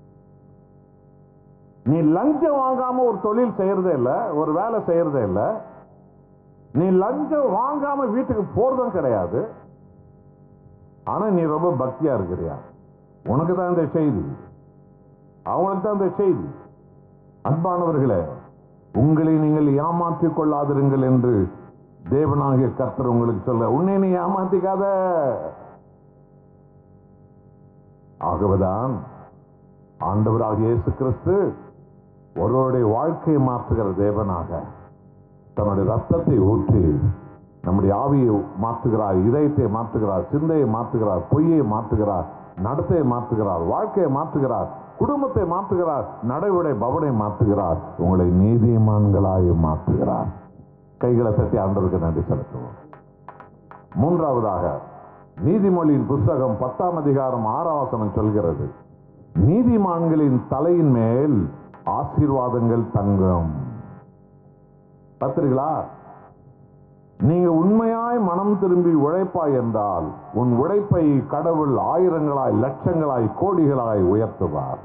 நீ லஞ்சம் வாங்காம ஒரு தொழில் செய்யறதே இல்ல ஒரு வேலை செய்யறதே இல்ல நீ லஞ்சம் வாங்காம வீட்டுக்கு போறதும் கிடையாது ஆனா நீ ரொம்ப பக்தியா இருக்கிறியா உனக்கு தான் இந்த செய்தி அவங்களுக்கு தான் இந்த செய்தி அன்பானவர்களே உங்களை நீங்கள் ஏமாற்றிக் கொள்ளாதிருங்கள் என்று தேவனாகிய கர்த்தர் உங்களுக்கு சொல்ல உன்னை நீ ஏமாத்திக்காத ஆகவேதான் ஆண்டவராகிய இயேசு கிறிஸ்து ஒருவருடைய வாழ்க்கையை மாற்றுகிற தேவனாக தன்னுடைய ரத்தத்தை ஊற்றி நம்முடைய ஆவியை மாற்றுகிறார் இதயத்தை மாற்றுகிறார் சிந்தையை மாற்றுகிறார் பொய்யை மாற்றுகிறார் நடத்தையை மாற்றுகிறார் வாழ்க்கையை மாற்றுகிறார் குடும்பத்தை மாற்றுகிறார் நடைமுறை பவனை மாற்றுகிறார் உங்களை நீதிமான்களாய் மாற்றுகிறார் கைகளை தட்டி ஆண்டவருக்கு நன்றி செலுத்துவோம் மூன்றாவதாக நீதிமொழியின் புஸ்தகம் பத்தாம் அதிகாரம் ஆறாம் வசனம் சொல்கிறது நீதிமான்களின் தலையின் மேல் ஆசீர்வாதங்கள் தங்கும் பத்திரிகளா நீங்க உண்மையாய் மனம் திரும்பி உழைப்பாய் என்றால் உன் உழைப்பை கடவுள் ஆயிரங்களாய் லட்சங்களாய் கோடிகளாய் உயர்த்துவார்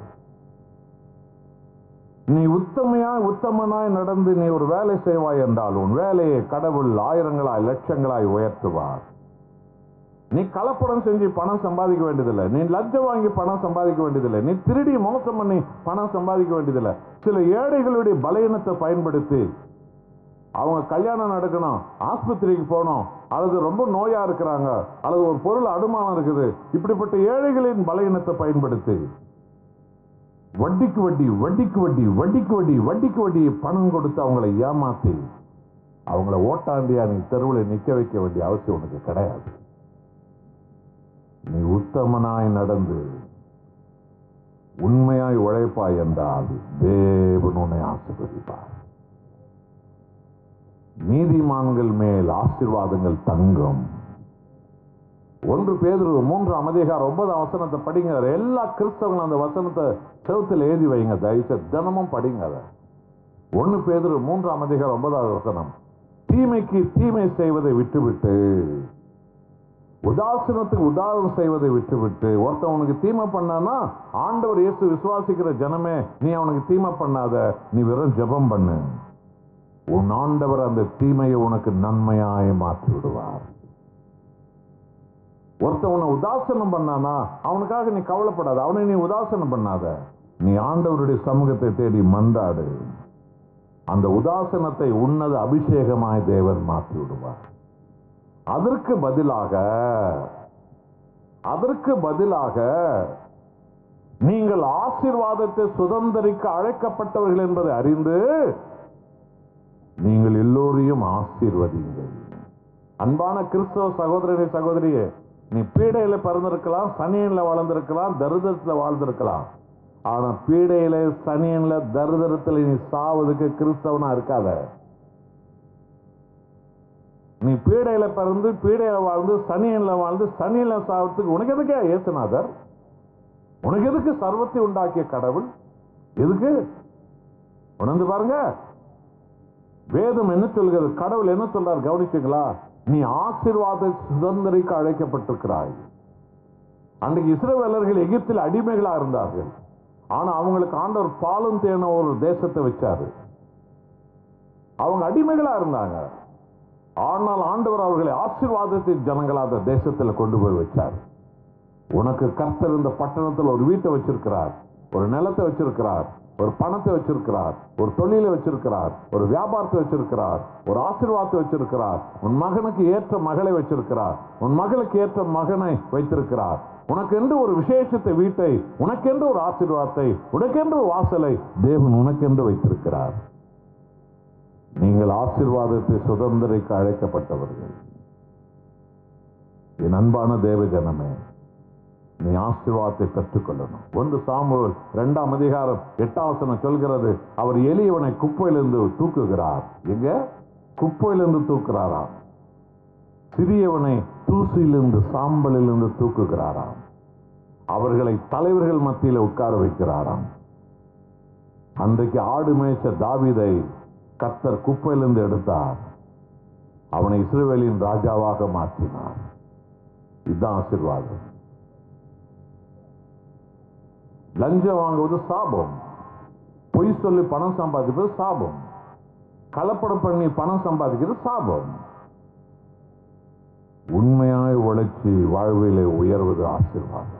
நீ உத்தமையாய் உத்தமனாய் நடந்து நீ ஒரு வேலை செய்வாய் என்றால் உன் வேலையை கடவுள் ஆயிரங்களாய் லட்சங்களாய் உயர்த்துவார் நீ கலப்படம் செஞ்சு பணம் சம்பாதிக்க வேண்டியதில்லை நீ லஞ்சம் வாங்கி பணம் சம்பாதிக்க வேண்டியதில்லை நீ திருடி மோசம் பண்ணி பணம் சம்பாதிக்க வேண்டியதில்லை சில ஏழைகளுடைய பலவீனத்தை பயன்படுத்தி அவங்க கல்யாணம் நடக்கணும் ஆஸ்பத்திரிக்கு போகணும் அல்லது ரொம்ப நோயா இருக்கிறாங்க அல்லது ஒரு பொருள் அனுமானம் இருக்குது இப்படிப்பட்ட ஏழைகளின் பலவீனத்தை பயன்படுத்தி வட்டிக்கு வட்டி வட்டிக்கு வட்டி வட்டிக்கு வட்டி வட்டிக்கு வட்டி பணம் கொடுத்து அவங்களை ஏமாத்தி அவங்கள ஓட்டாண்டியா நீ தெருவில் நிக்க வைக்க வேண்டிய அவசியம் உனக்கு கிடையாது நீ உத்தமனாய் நடந்து உண்மையாய் உழைப்பாய் என்றால் தேவன் உன்னை ஆசீர்வதிப்பார் நீதிமான்கள் மேல் ஆசீர்வாதங்கள் தங்கும் ஒன்று பேதுரு மூன்றாம் அதிகாரம் ஒன்பதாம் வசனத்தை படிங்க எல்லா கிறிஸ்தவங்களும் அந்த வசனத்தை செவுத்துல எழுதி வைங்க தயவுசெய்து தினமும் படிங்க அதை ஒன்று பேதுரு மூன்றாம் அதிகாரம் ஒன்பதாவது வசனம் தீமைக்கு தீமை செய்வதை விட்டுவிட்டு உதாசீனத்துக்கு உதாரணம் செய்வதை விட்டுவிட்டு ஒருத்தன் உனக்கு தீமை பண்ணானா ஆண்டவர் இயேசு விசுவாசிக்கிற ஜனமே நீ அவனுக்கு தீமை பண்ணாத நீ வெறும் ஜெபம் பண்ணு உன் ஆண்டவர் அந்த தீமையை உனக்கு நன்மையாய் மாற்றி விடுவார் ஒருத்தன் உன்னை உதாசனம் பண்ணானா அவனுக்காக நீ கவலைப்படாத அவனை நீ உதாசனம் பண்ணாத நீ ஆண்டவருடைய சமூகத்தை தேடி மன்றாடு அந்த உதாசனத்தை உன்னத அபிஷேகமாய் தேவன் மாற்றி விடுவார் அதற்கு பதிலாக அதற்கு பதிலாக நீங்கள் ஆசீர்வாதத்தை சுதந்திரிக்க அழைக்கப்பட்டவர்கள் என்பதை அறிந்து நீங்கள் எல்லோரையும் ஆசீர்வதிங்கள் அன்பான கிறிஸ்தவ சகோதரனை சகோதரியே நீ பீடையில பிறந்திருக்கலாம் சனியன்ல வளர்ந்திருக்கலாம் தரித்திரத்துல வாழ்ந்திருக்கலாம் ஆனா பீடையில சனியன்ல தரித்திரத்துல நீ சாவதுக்கு கிறிஸ்தவனா இருக்காத நீ பீடையில பிறந்து பீடையில வாழ்ந்து சனியன்ல வாழ்ந்து சனியன்ல சாவதுக்கு உனக்கு எதுக்கே ஏசுநாதர் உனக்கு எதுக்கு சர்வத்தை உண்டாக்கிய கடவுள் எதுக்கு உணர்ந்து பாருங்க வேதம் என்ன சொல்கிறது கடவுள் என்ன சொல்றார் கவனிச்சீங்களா நீ ஆசீர்வாத சுதந்திரிக்க அழைக்கப்பட்டிருக்கிறாய் அன்றைக்கு இஸ்ரவேலர்கள் எகிப்தில் அடிமைகளா இருந்தார்கள் ஆனா அவங்களுக்கு ஆண்டவர் பாலும் தேன ஒரு தேசத்தை வச்சாரு அவங்க அடிமைகளா இருந்தாங்க ஆனால் ஆண்டவர் அவர்களை ஆசீர்வாதத்தின் ஜனங்களா அந்த தேசத்துல கொண்டு போய் வச்சார் உனக்கு கர்த்தர் இந்த பட்டணத்தில் ஒரு வீட்டை வச்சிருக்கிறார் ஒரு நிலத்தை வச்சிருக்கிறார் ஒரு பணத்தை வச்சிருக்கிறார் ஒரு தொழிலை வச்சிருக்கிறார் ஒரு வியாபாரத்தை வச்சிருக்கிறார் ஒரு ஆசீர்வாதத்தை வச்சிருக்கிறார் உன் மகனுக்கு ஏற்ற மகளை வச்சிருக்கிறார் உன் மகளுக்கு ஏற்ற மகனை வைத்திருக்கிறார் உனக்கென்று ஒரு விசேஷத்தை வீட்டை உனக்கென்று ஒரு ஆசீர்வாதத்தை உனக்கென்று ஒரு வாசலை தேவன் உனக்கென்று வைத்திருக்கிறார் நீங்கள் ஆசீர்வாதத்தை சுதந்திரிக்க அழைக்கப்பட்டவர்கள் என் அன்பான தேவ ஜனமே நீ ஆசீர்வாதத்தை பெற்றுக்கொள்ளணும் ஒன்று சாமுவேல் இரண்டாம் அதிகாரம் எட்டாம் வசனம் சொல்கிறது அவர் எளியவனை குப்பையிலிருந்து தூக்குகிறார் எங்க குப்பையிலிருந்து தூக்குறாராம் சிறியவனை தூசியிலிருந்து சாம்பலிலிருந்து தூக்குகிறாராம் அவர்களை தலைவர்கள் மத்தியில் உட்கார வைக்கிறாராம் அன்றைக்கு ஆடு மேய்ச்ச தாவீதை கத்தர் குப்பையிலிருந்து எடுத்தார் அவனை இஸ்ரவேலின் ராஜாவாக மாற்றினார் இதுதான் ஆசீர்வாதம் லஞ்சம் வாங்குவது சாபம் பொய் சொல்லி பணம் சம்பாதிப்பது சாபம் கலப்படம் பண்ணி பணம் சம்பாதிக்கிறது சாபம் உண்மையாய் உழைச்சி வாழ்விலே உயர்வது ஆசீர்வாதம்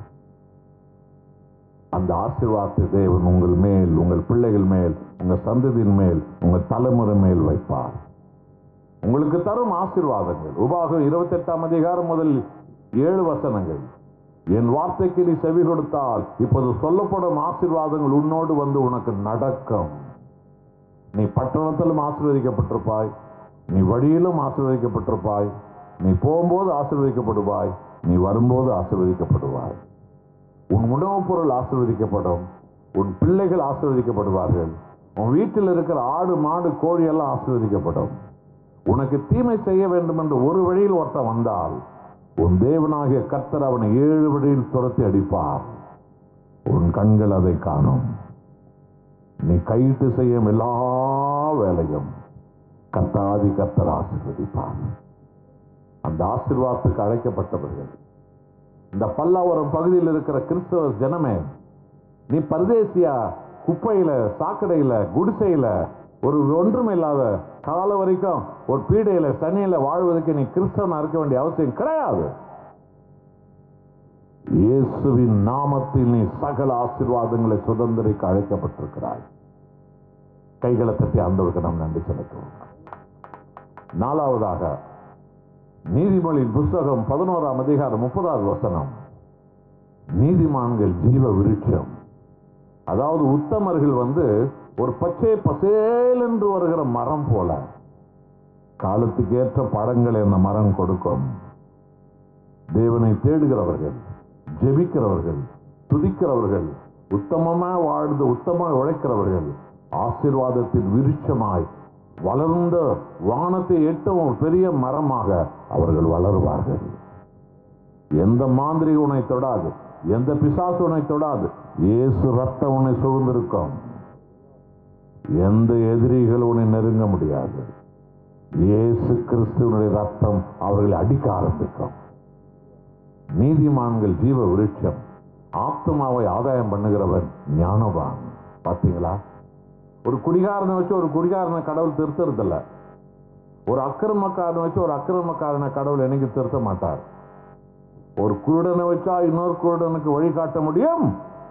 அந்த ஆசீர்வாதத்தை தேவன் உங்கள் மேல் உங்கள் பிள்ளைகள் மேல் உங்கள் சந்ததியின் மேல் உங்கள் தலைமுறை மேல் வைப்பார் உங்களுக்கு தரும் ஆசீர்வாதங்கள் உபாகம் இருபத்தி எட்டாம் அதிகாரம் முதல் ஏழு வசனங்கள் என் வார்த்தைக்கு நீ செவி கொடுத்தால் இப்போது சொல்லப்படும் ஆசீர்வாதங்கள் உன்னோடு வந்து உனக்கு நடக்கும் நீ பட்டணத்திலும் ஆசீர்வதிக்கப்பட்டிருப்பாய் நீ வழியிலும் ஆசீர்வதிக்கப்பட்டிருப்பாய் நீ போகும்போது ஆசீர்வதிக்கப்படுவாய் நீ வரும்போது ஆசீர்வதிக்கப்படுவாய் உன் உணவுப் பொருள் ஆசீர்வதிக்கப்படும் உன் பிள்ளைகள் ஆசீர்வதிக்கப்படுவார்கள் உன் வீட்டில் இருக்கிற ஆடு மாடு கோழி எல்லாம் ஆசீர்வதிக்கப்படும் உனக்கு தீமை செய்ய வேண்டும் என்று ஒரு வழியில் ஒருத்தன் வந்தால் உன் தேவனாகிய கர்த்தர் அவனை ஏழு வழியில் துரத்தி அடிப்பார் உன் கண்கள் அதை காணும் நீ கையிட்டு செய்யும் எல்லா வேலையும் கர்த்தாதி கர்த்தர் ஆசீர்வதிப்பார் அந்த ஆசீர்வாதத்துக்கு அழைக்கப்பட்டவர்கள் இந்த பல்லாவரம் பகுதியில் இருக்கிற கிறிஸ்தவ ஜனமே நீ பரதேசியா குப்பையில சாக்கடையில குடிசையில ஒரு ஒன்றும் இல்லாத கால வரைக்கும் ஒரு பீடையில சனியில வாழ்வதற்கு நீ கிறிஸ்தவனா இருக்க வேண்டிய அவசியம் கிடையாது இயேசுவின் நாமத்தில் நீ சகல ஆசீர்வாதங்களை சுதந்திரிக்க அழைக்கப்பட்டிருக்கிறாய் கைகளை தட்டி ஆண்டவருக்கு நாம் நன்றி செலுத்துவோம் நாலாவதாக நீதிமொழியின் புஸ்தகம் பதினோராம் அதிகாரம் முப்பதாவது வசனம் நீதிமான்கள் ஜீவ விருட்சம் அதாவது உத்தமர்கள் வந்து ஒரு பச்சை பசேல் என்று வருகிற மரம் போல காலத்துக்கு ஏற்ற பழங்களை அந்த மரம் கொடுக்கும் தேவனை தேடுகிறவர்கள் ஜெபிக்கிறவர்கள் துதிக்கிறவர்கள் உத்தமமா வாழ்ந்து உத்தமமாக உழைக்கிறவர்கள் ஆசீர்வாதத்தின் விருட்சமாய் வளர்ந்த வானத்தை எட்டும் ஒரு பெரிய மரமாக அவர்கள் வளருவார்கள் எந்த மாந்திரிக உன்னை தொடாது எந்த பிசாசு உன்னை தொடாது இயேசு ரத்தம் உன்னை சூழ்ந்திருக்கும் எந்த எதிரிகள் உன்னை நெருங்க முடியாது இயேசு கிறிஸ்துவனுடைய ரத்தம் அவர்களை அடிக்க ஆரம்பிக்கும் நீதிமான்கள் ஜீவ விருட்சம் ஆத்மாவை ஆதாயம் பண்ணுகிறவன் ஞானவான் பாத்தீங்களா ஒரு குடிகாரனை வச்சு ஒரு குடிகாரனை கடவுள் திருத்துறதில்ல ஒரு அக்கிரமக்காரனை வச்சு ஒரு அக்கிரமக்காரனை கடவுள் என்னைக்கு திருத்த மாட்டார் ஒரு குருடனை வச்சா இன்னொரு குருடனுக்கு வழிகாட்ட முடியும்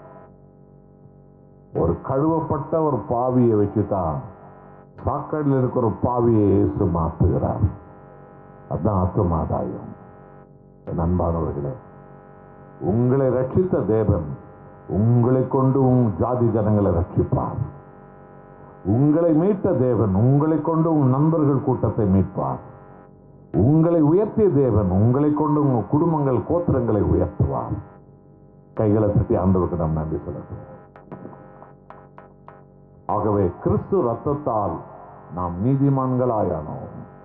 ஒரு கழுவப்பட்ட ஒரு பாவியை வச்சுதான் சாக்கடையில் இருக்கிற ஒரு பாவியை இயேசு மாத்துகிறார் அதுதான் ஆத்மாதாயம் என் அன்பானவர்களே உங்களை ரட்சித்த தேவன் உங்களை கொண்டு உன் ஜாதி ஜனங்களை ரட்சிப்பார் உங்களை மீட்ட தேவன் உங்களை கொண்டு உன் நண்பர்கள் கூட்டத்தை மீட்பார் உங்களை உயர்த்திய தேவன் உங்களை கொண்டு உங்கள் குடும்பங்கள் கோத்திரங்களை உயர்த்துவார் கைகளை தட்டி ஆண்டவருக்கு நாம் நன்றி செலுத்துவோம் ஆகவே கிறிஸ்து ரத்தத்தால் நாம் நீதிமான்களாயானோம்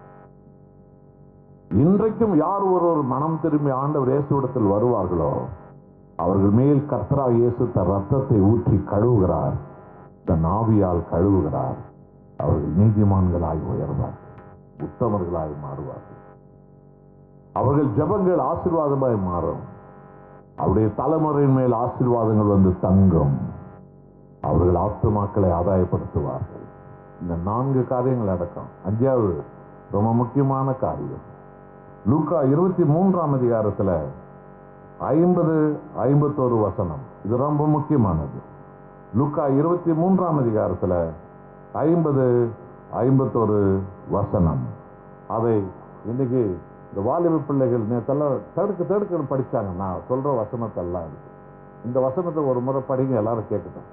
இன்றைக்கும் யார் ஒருவர் மனம் திரும்பி ஆண்டவர் இயேசுவிடத்தில் வருவார்களோ அவர்கள் மேல் கர்த்தரா இயேசு தன் ரத்தத்தை ஊற்றி கழுவுகிறார் தன் ஆவியால் கழுவுகிறார் அவர்கள் நீதிமான்களாய் உயர்வார்கள் உத்தமர்களாய் மாறுவார்கள் அவர்கள் ஜபங்கள் ஆசீர்வாதமாய் மாறும் அவருடைய தலைமுறையின் மேல் ஆசீர்வாதங்கள் வந்து தங்கும் அவர்கள் ஆத்துமாக்களை ஆதாயப்படுத்துவார்கள் இந்த நான்கு காரியங்கள் அடக்கம் அஞ்சாவது ரொம்ப முக்கியமான காரியம் லூக்கா இருபத்தி மூன்றாம் அதிகாரத்துல ஐம்பது ஐம்பத்தோரு வசனம் இது ரொம்ப முக்கியமானது லூக்கா இருபத்தி மூன்றாம் அதிகாரத்துல ஐம்பது ஐம்பத்தோரு வசனம் அதை இன்னைக்கு இந்த வாலிப பிள்ளைகள் நேத்தெல்லாம் தடுக்க தடுக்கன்னு படிச்சாங்க நான் சொல்ற வசனத்தெல்லாம் இருக்கு இந்த வசனத்தை ஒரு முறை படிங்க எல்லாரும் கேட்கட்டும்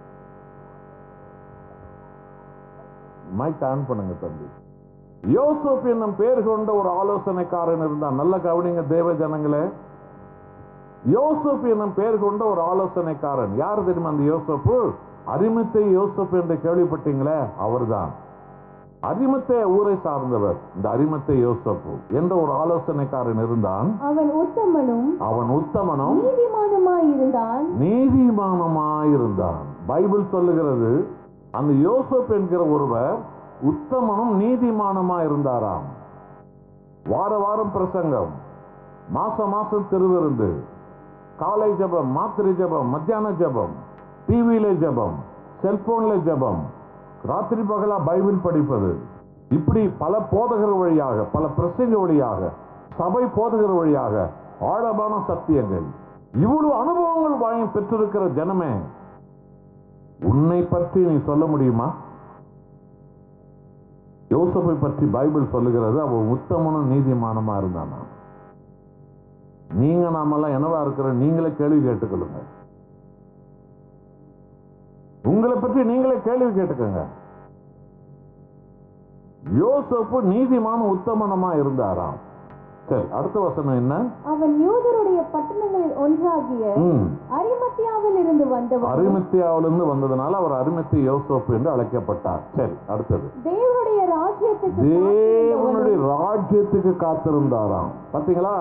மைக் ஆன் பண்ணுங்க தம்பி யோசப் என்னும் பேர் கொண்ட ஒரு ஆலோசனைக்காரன் இருந்தான் நல்ல கவனிங்க தேவ ஜனங்களே யோசப் என்னும் பேர் கொண்ட ஒரு ஆலோசனைக்காரன் யார் தெரியுமா அந்த யோசப்பு அரிமத்தை யோசப் என்று கேள்விப்பட்டீங்களே அவர்தான் அரிமத்தை ஊரை சார்ந்தவர் இந்த அரிமத்தை யோசப்பு என்ற ஒரு ஆலோசனைக்காரன் இருந்தான் அவன் உத்தமனும் அவன் உத்தமனும் நீதிமானுமாயிருந்தான் நீதிமானமாயிருந்தான் பைபிள் சொல்லுகிறது அந்த யோசப் என்கிற ஒருவர் உத்தமனும் நீதிமானமா இருந்தாராம் வார வாரம் பிரசங்கம் மாசம் மாசம் திருவிருந்து காலை ஜெபம் மாத்திரை ஜெபம் மத்தியான ஜெபம் டிவியில ஜெபம் செல்போன்ல ஜெபம் ராத்திரி பகலா பைபிள் படிப்பது இப்படி பல போதகர் வழியாக பல பிரசங்க வழியாக சபை போதகர் வழியாக ஆழமான சத்தியங்கள் இவ்வளவு அனுபவங்கள் வாங்கி பெற்றிருக்கிற ஜனமே உன்னை பற்றி நீ சொல்ல முடியுமா யோசப்பை பற்றி பைபிள் சொல்லுகிறது அவன் உத்தமனும் நீதிமானமா இருந்தானா நீங்க நாமெல்லாம் என்னவா இருக்கிற நீங்களே கேள்வி கேட்டுக்கொள்ளுங்க உங்களை பற்றி நீங்களே கேள்வி கேட்டுக்கோங்க யோசப்பு நீதிமான உத்தமனமா இருந்தாராம் சரி அடுத்த வசனம் என்ன அவன் யூதருடைய பட்டணங்களில் ஒன்றாகிய ம் அரிமத்தியாவில் இருந்து வந்தவன் அரிமத்தியாவிலிருந்து வந்ததுனால அவர் அரிமத்தி யோசப்பு என்று அழைக்கப்பட்டார் சரி அடுத்தது தேவனுடைய ராஜ்யத்துக்கு தேவனுடைய காத்திருந்தவனும் ராஜ்யத்துக்கு காத்திருந்தாராம் பாத்தீங்களா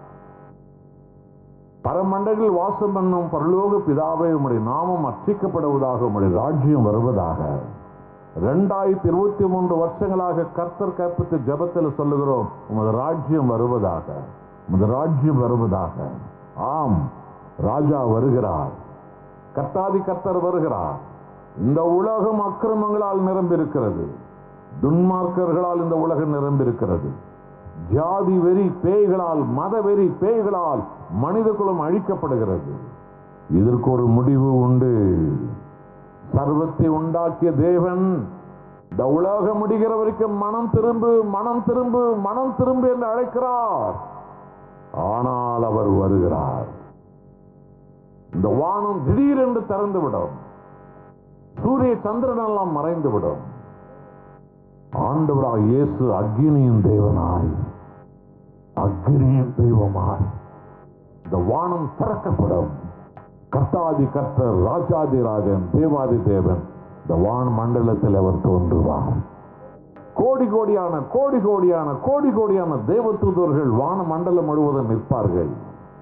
பரமண்டலில் வாசம் பண்ணும் பரலோக பிதாவை உம்முடைய நாமம் அர்ச்சிக்கப்படுவதாக உம்முடைய ராஜ்யம் வருவதாக ரெண்டாயிரத்தி இருபத்தி மூன்று வருஷங்களாக கர்த்தர் கற்பித்த ஜெபத்தில் சொல்லுகிறோம் உமது ராஜ்யம் வருவதாக உமது ராஜ்யம் வருவதாக ஆம் ராஜா வருகிறார் கர்த்தாதி கர்த்தர் வருகிறார் இந்த உலகம் அக்கிரமங்களால் நிரம்பியிருக்கிறது துன்மார்க்கர்களால் இந்த உலகம் நிரம்பியிருக்கிறது ஜாதி வெறி பேய்களால் மத வெறி பேய்களால் மனித குலம் அழிக்கப்படுகிறது இதற்கு ஒரு முடிவு உண்டு சர்வத்தை உண்டாக்கிய தேவன் இந்த உலகம் முடிகிற வரைக்கும் மனம் திரும்பு மனம் திரும்பு மனம் திரும்பு என்று அழைக்கிறார் ஆனால் அவர் வருகிறார் இந்த வானம் திடீரென்று திறந்து விடும் சூரிய சந்திரன் எல்லாம் மறைந்து விடும் ஆண்டவராக இயேசு அக்னியின் தேவனாய் அக்னியின் தெய்வமாய் இந்த வானம் திறக்கப்படும் கர்த்தாதி கர்த்தர் ராஜாதி ராஜன் தேவாதி தேவன் இந்த வான மண்டலத்தில் அவர் தோன்றுவார் கோடி கோடியான கோடி கோடியான கோடி கோடியான தேவதூதர்கள் வான மண்டலம் முழுவதும் நிற்பார்கள்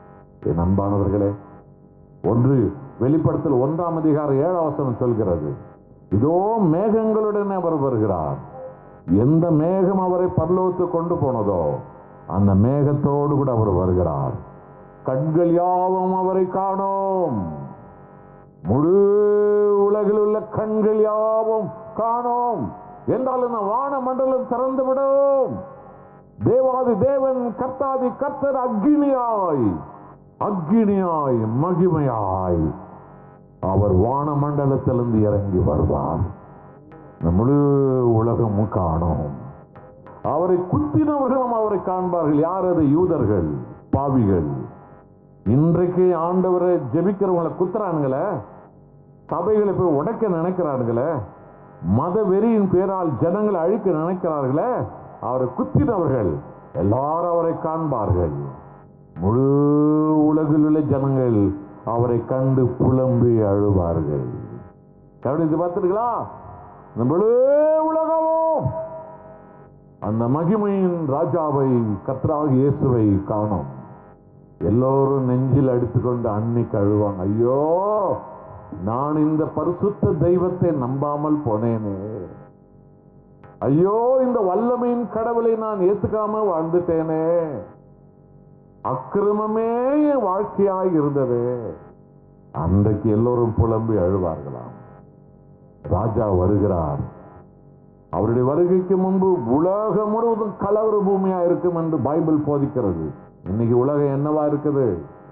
என் அன்பானவர்களே ஒன்று வெளிப்படுத்தல் ஒன்றாம் அதிகாரம் ஏழாம் வசனம் சொல்கிறது இதோ மேகங்களுடன் அவர் வருகிறார் எந்த மேகம் அவரை பரலோகத்துக்கு கொண்டு போனதோ அந்த மேகத்தோடு கூட அவர் வருகிறார் கண்கள் யாவும் அவரை காணோம் முழு உலகில் உள்ள கண்கள் யாவும் காணோம் என்றால் இந்த வான மண்டலம் திறந்து விடும் தேவாதி தேவன் கர்த்தாதி கர்த்தர் அக்னியாய் அக்னியாய் மகிமையாய் அவர் வான மண்டலத்திலிருந்து இறங்கி வருவார் இந்த முழு உலகமும் காணும் அவரை குத்தினவர்களும் அவரை காண்பார்கள் யார் அது யூதர்கள் பாவிகள் இன்றைக்கு ஆண்டவரை ஜெபிக்கிறவங்களை குத்துறானுங்களே சபைகளை போய் உடைக்க நினைக்கிறார்களே மத வெறியின் பேரால் ஜனங்களை அழிக்க நினைக்கிறார்களே அவரை குத்தினவர்கள் எல்லாரும் அவரை காண்பார்கள் முழு உலகில் உள்ள ஜனங்கள் அவரை கண்டு புலம்பி அழுவார்கள் கவனித்து பார்த்துருங்களா இந்த முழு உலகமும் அந்த மகிமையின் ராஜாவை கத்ராக இயேசுவை காணும் எல்லோரும் நெஞ்சில் அடித்துக்கொண்டு அன்னைக்கு அழுவாங்க ஐயோ நான் இந்த பரிசுத்த தெய்வத்தை நம்பாமல் போனேனே ஐயோ இந்த வல்லமையின் கடவுளை நான் ஏத்துக்காம வாழ்ந்துட்டேனே அக்கிரமமே என் வாழ்க்கையாய் இருந்தது அன்றைக்கு எல்லோரும் புலம்பி அழுவார்களாம் ராஜா வருகிறார் அவருடைய வருகைக்கு முன்பு உலகம் முழுவதும் கலவர பூமியா இருக்கும் என்று பைபிள் போதிக்கிறது இன்னைக்கு உலகம் என்னவா இருக்குது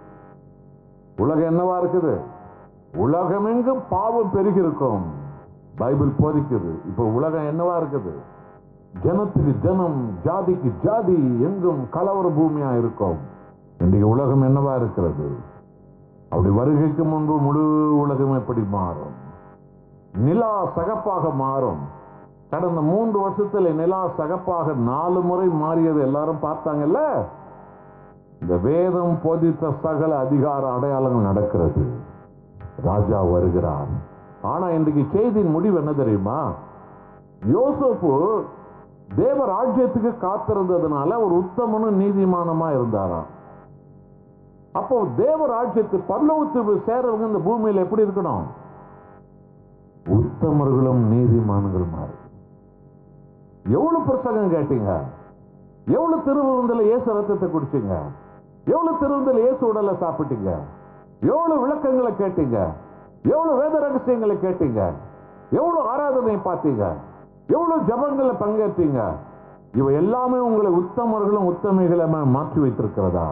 உலகம் என்னவா இருக்குது உலகமெங்கும் பாவம் பெருகி இருக்கும் பைபிள் போதிக்குது இப்போ உலகம் என்னவா இருக்குது ஜனத்துக்கு ஜனம் ஜாதிக்கு ஜாதி எங்கும் கலவர பூமியா இருக்கும் இன்றைக்கு உலகம் என்னவா இருக்கிறது அப்படி வருகைக்கு முன்பு முழு உலகம் எப்படி மாறும் நிலா சகப்பாக மாறும் கடந்த மூன்று வருஷத்துல நிலா சகப்பாக நாலு முறை மாறியது எல்லாரும் பார்த்தாங்கல்ல இந்த வேதம் போதித்த சகல அதிகார அடையாளங்கள் நடக்கிறது ராஜா வருகிறார் ஆனா இன்றைக்கு செய்தியின் முடிவு என்ன தெரியுமா யோசப்பு தேவ ராஜ்யத்துக்கு காத்திருந்ததுனால ஒரு உத்தமனும் நீதிமானமா இருந்தாராம் அப்போ தேவ ராஜ்யத்து பல்லவத்துக்கு சேரவங்க இந்த பூமியில எப்படி இருக்கணும் உத்தமர்களும் நீதிமான்களுமா இருக்கு எவ்வளவு பிரசங்கம் கேட்டீங்க எவ்வளவு திருவிருந்தில் இயேசு ரத்தத்தை குடிச்சீங்க எவ்வளவு திருவிருந்தில் இயேசு உடலை சாப்பிட்டீங்க எவ்வளவு விளக்கங்களை கேட்டீங்க எவ்வளவு வேத ரகசியங்களை கேட்டீங்க எவ்வளவு ஆராதனை பார்த்தீங்க எவ்வளவு ஜபங்களை பங்கேற்றீங்க இவை எல்லாமே உங்களை உத்தமர்களும் உத்தமைகளும் மாற்றி வைத்திருக்கிறதா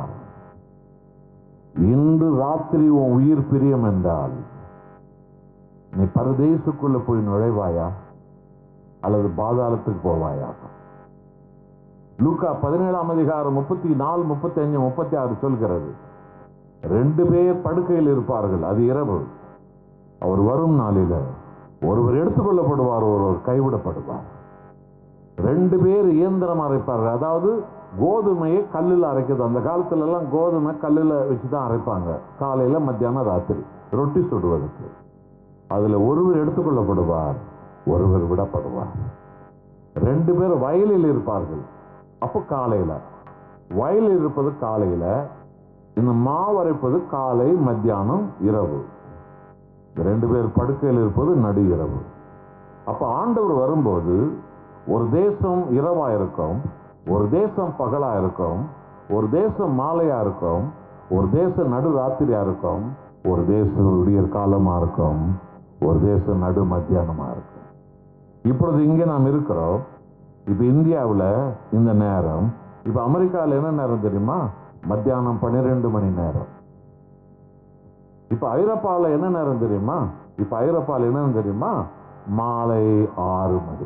இன்று ராத்திரி உன் உயிர் பிரியம் என்றால் நீ பரதேசுக்குள்ள போய் நுழைவாயா அல்லது பாதாளத்துக்கு போவாயா லூக்கா பதினேழாம் அதிகாரம் முப்பத்தி நாலு முப்பத்தி அஞ்சு முப்பத்தி ஆறு சொல்கிறது ரெண்டு பேர் படுக்கையில் இருப்பார்கள் அது இரவு அவர் வரும் நாளில ஒருவர் எடுத்துக்கொள்ளப்படுவார் ஒருவர் கைவிடப்படுவார் ரெண்டு பேர் இயந்திரம் அரைப்பார்கள் அதாவது கோதுமையை கல்லில் அரைக்கிறது அந்த காலத்துல எல்லாம் கோதுமை கல்லில் வச்சு தான் அரைப்பாங்க காலையில மத்தியானம் ராத்திரி ரொட்டி சுடுவதற்கு அதுல ஒருவர் எடுத்துக்கொள்ளப்படுவார் ஒருவர் விடப்படுவார் ரெண்டு பேர் வயலில் இருப்பார்கள் அப்போ காலையில வயலில் இருப்பது காலையில இந்த மாவு அரைப்பது காலை மத்தியானம் இரவு இந்த ரெண்டு பேர் படுக்கையில் இருப்பது நடு இரவு அப்ப ஆண்டவர் வரும்போது ஒரு தேசம் இரவா இருக்கும் ஒரு தேசம் பகலா இருக்கும் ஒரு தேசம் மாலையா இருக்கும் ஒரு தேசம் நடு ராத்திரியா இருக்கும் ஒரு தேசம் விடியற் காலமா இருக்கும் ஒரு தேசம் நடு மத்தியானமா இருக்கும் இப்பொழுது இங்கே நாம் இருக்கிறோம் இப்ப இந்தியாவில் இந்த நேரம் இப்ப அமெரிக்காவில் என்ன நேரம் தெரியுமா மத்தியானம் பன்னிரெண்டு மணி நேரம் இப்ப ஐரோப்பாவில் என்ன நேரம் தெரியுமா இப்ப ஐரோப்பாவில் என்னன்னு தெரியுமா மாலை ஆறு மணி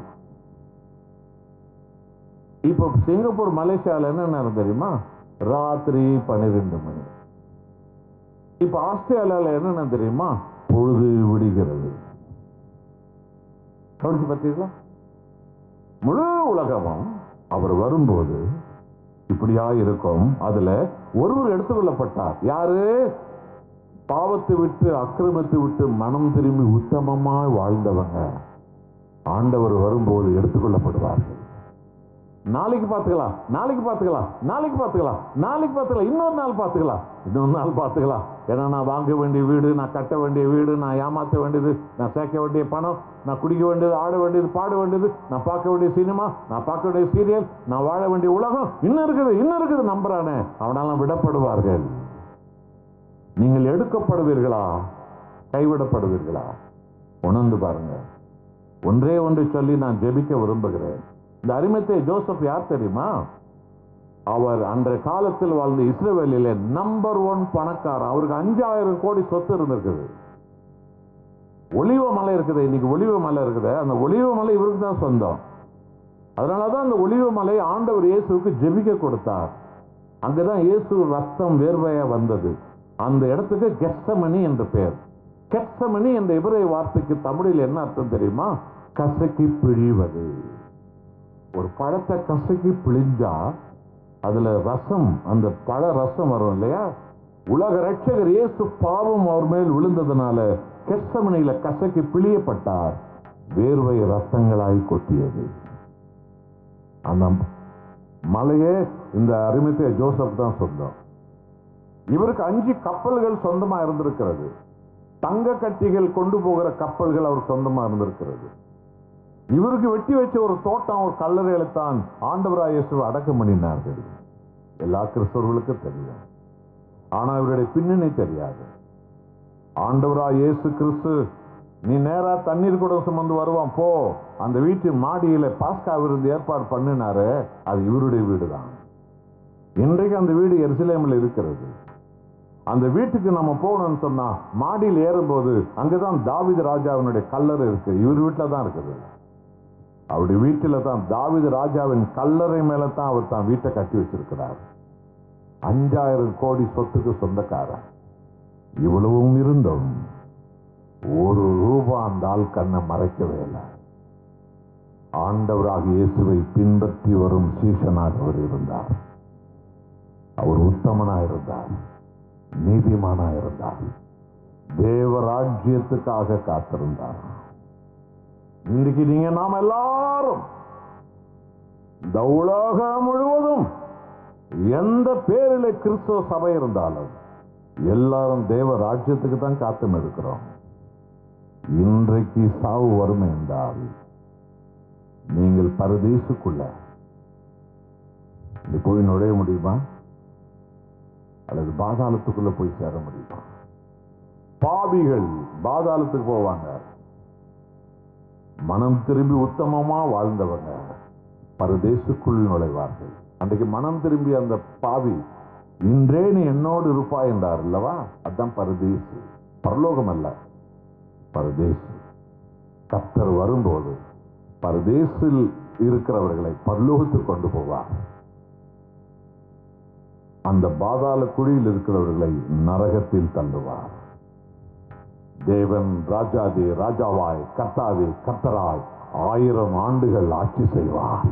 இப்போ சிங்கப்பூர் மலேசியாவில் என்ன நேரம் தெரியுமா ராத்திரி பன்னிரெண்டு மணி இப்ப ஆஸ்திரேலியாவில் என்னென்ன தெரியுமா பொழுது விடுகிறது கவனிச்சு பார்த்தீங்களா முழு உலகமும் அவர் வரும்போது இப்படியா இருக்கும் அதுல ஒருவர் எடுத்துக்கொள்ளப்பட்டார் யாரு பாவத்தை விட்டு அக்கிரமத்தை விட்டு மனம் திரும்பி உத்தமமாய் வாழ்ந்தவங்க ஆண்டவர் வரும்போது எடுத்துக்கொள்ளப்படுவார்கள் நாளைக்கு பார்த்துக்கலாம் நாளைக்கு பார்த்துக்கலாம் நாளைக்கு பார்த்துக்கலாம் நாளைக்கு பார்த்துக்கலாம் இன்னொரு நாள் பார்த்துக்கலாம் இன்னொரு நாள் பார்த்துக்கலாம் ஏன்னா நான் வாங்க வேண்டிய வீடு நான் கட்ட வேண்டிய வீடு நான் ஏமாற்ற வேண்டியது நான் சேர்க்க வேண்டிய பணம் நான் குடிக்க வேண்டியது ஆட வேண்டியது பாட வேண்டியது நான் பார்க்க வேண்டிய சினிமா நான் பார்க்க வேண்டிய சீரியல் நான் வாழ வேண்டிய உலகம் இன்னும் இருக்குது இன்னும் இருக்குது நம்புறானே அவனாலாம் விடப்படுவார்கள் நீங்கள் எடுக்கப்படுவீர்களா கைவிடப்படுவீர்களா உணர்ந்து பாருங்க ஒன்றே ஒன்று சொல்லி நான் ஜெபிக்க விரும்புகிறேன் இந்த அரிமத்தை ஜோசப் யார் தெரியுமா அவர் அன்றைய காலத்தில் வாழ்ந்த இஸ்ரேவேலிலே நம்பர் ஒன் பணக்காரர் அவருக்கு அஞ்சாயிரம் கோடி சொத்து இருந்திருக்குது ஒளிவ மலை இருக்குது இன்னைக்கு ஒளிவ மலை இருக்குது அந்த ஒளிவ மலை இவருக்கு தான் சொந்தம் அதனால தான் அந்த ஒளிவ மலை ஆண்டவர் இயேசுவுக்கு ஜெபிக்க கொடுத்தார் அங்கதான் இயேசு ரத்தம் வேர்வையா வந்தது அந்த இடத்துக்கு கெஸ்டமணி என்ற பெயர் கெஸ்டமணி என்ற இவரை வார்த்தைக்கு தமிழில் என்ன அர்த்தம் தெரியுமா கசக்கி பிழிவது ஒரு பழத்தை கசக்கி பிழிஞ்சா அதுல ரசம் அந்த பழ ரசம் வரும் இல்லையா உலக ரட்சகர் இயேசு பாவம் அவர் மேல் விழுந்ததுனால கெஸ்டமணியில கசக்கி பிழியப்பட்டார் வேர்வை ரத்தங்களாய் கொட்டியது அந்த மலையே இந்த அருமித்த ஜோசப் தான் சொந்தம் இவருக்கு அஞ்சு கப்பல்கள் சொந்தமா இருந்திருக்கிறது தங்க கட்டிகள் கொண்டு போகிற கப்பல்கள் அவர் சொந்தமா இருந்திருக்கிறது இவருக்கு வெட்டி வச்ச ஒரு தோட்டம் ஒரு கல்லறையில தான் ஆண்டவராய் இயேசுவை அடக்கம் பண்ணினார்கள் எல்லா கிறிஸ்தவர்களுக்கும் தெரியும் ஆனா இவருடைய பின்னணி தெரியாது ஆண்டவராய் இயேசு கிறிஸ்து நீ நேரா தண்ணீர் கூட சுமந்து வருவான் போ அந்த வீட்டின் மாடியில பாஸ்கா விருந்து ஏற்பாடு பண்ணினாரு அது இவருடைய வீடு தான் இன்றைக்கு அந்த வீடு எருசலேமில் இருக்கிறது அந்த வீட்டுக்கு நம்ம போகணும்னு சொன்னா மாடியில் ஏறும்போது அங்கதான் தாவித ராஜாவினுடைய கல்லறை இருக்கு இவர் வீட்டில் தான் இருக்குது அவருடைய வீட்டில் தான் தாவித ராஜாவின் கல்லறை மேல தான் அவர் தான் வீட்டை கட்டி வச்சிருக்கிறார் அஞ்சாயிரம் கோடி சொத்துக்கு சொந்தக்காரன் இவ்வளவும் இருந்தும் ஒரு ரூபா அந்த ஆள் கண்ணை மறைக்கவே இல்லை ஆண்டவராக இயேசுவை பின்பற்றி வரும் சீசனாக அவர் இருந்தார் அவர் உத்தமனா இருந்தார் நீதிமானா இருந்தார் தேவராஜ்யத்துக்காக காத்திருந்தார் இன்னைக்கு நீங்க நாம் எல்லாரும் இந்த உலகம் முழுவதும் எந்த பேரில் கிறிஸ்தவ சபை இருந்தாலும் எல்லாரும் தேவ ராஜ்யத்துக்கு தான் காத்தும் இருக்கிறோம் இன்றைக்கு சாவு வறுமை என்றால் நீங்கள் பரதேசுக்குள்ள நீ போய் நுழைய முடியுமா அல்லது பாதாளத்துக்குள்ள போய் சேர முடியுமா பாவிகள் பாதாளத்துக்கு போவாங்க மனம் திரும்பி உத்தமமா வாழ்ந்தவங்க பரதேசுக்குள் நுழைவார்கள் அன்றைக்கு மனம் திரும்பி அந்த பாவி இன்றே நீ என்னோடு இருப்பாய் என்றார் அல்லவா அதான் பரதேசு பரலோகம் அல்ல பரதேசு கத்தர் வரும்போது பரதேசில் இருக்கிறவர்களை பரலோகத்துக்கு கொண்டு போவார் அந்த பாதாள குழியில் இருக்கிறவர்களை நரகத்தில் தள்ளுவார் தேவன் ராஜாதி ராஜாவாய் கர்த்தாதி கர்த்தராய் ஆயிரம் ஆண்டுகள் ஆட்சி செய்வார்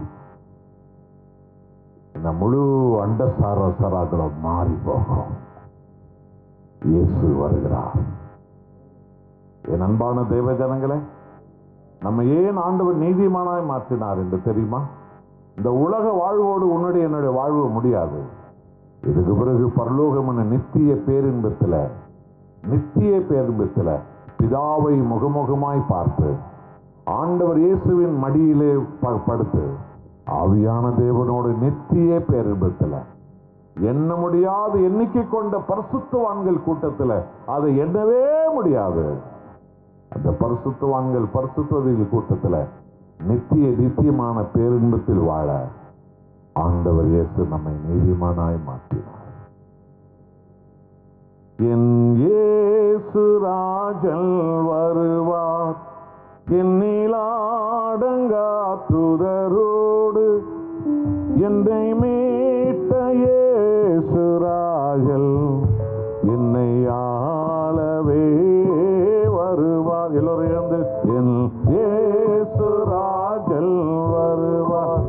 இந்த முழு அண்டசார சராக்களும் மாறி போகும் இயேசு வருகிறார் என் அன்பான தெய்வ ஜனங்களே நம்ம ஏன் ஆண்டவர் நீதிமானாய் மாற்றினார் என்று தெரியுமா இந்த உலக வாழ்வோடு உன்னுடைய என்னுடைய வாழ்வு முடியாது இதுக்கு பிறகு பரலோகம் என்ற நித்திய பேரின்பத்தில் நித்திய பேரின்பத்தில் பிதாவை முகமுகமாய் பார்த்து ஆண்டவர் இயேசுவின் மடியிலே ப- படுத்து ஆவியான தேவனோடு நித்திய பேரின்பத்தில் எண்ண முடியாத எண்ணிக்கை கொண்ட பரிசுத்தவான்கள் கூட்டத்தில் அதை எண்ணவே முடியாது அந்த பரிசுத்தவான்கள் பரிசுத்தவதிகள் கூட்டத்தில் நித்திய நித்தியமான பேரின்பத்தில் வாழ ஆண்டவர் இயேசு நம்மை நீதிமானாய் மாற்றினார் என் இயேசு ராஜல் வருவார் என்னிலாடங்கா துதரோடு என்னை மீட்ட இயேசு ராஜல் என்னை ஆளவே வருவார் எல்லோரும் எழுந்து என் இயேசு ராஜல் வருவார்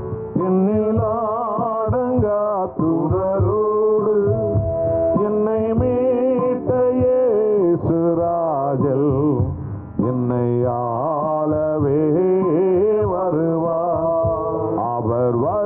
என்னிலாடங்கா துதரோடு என்னை மீட்ட இயேசு ராஜல் என்னை ஆளவே வருவார் அவர்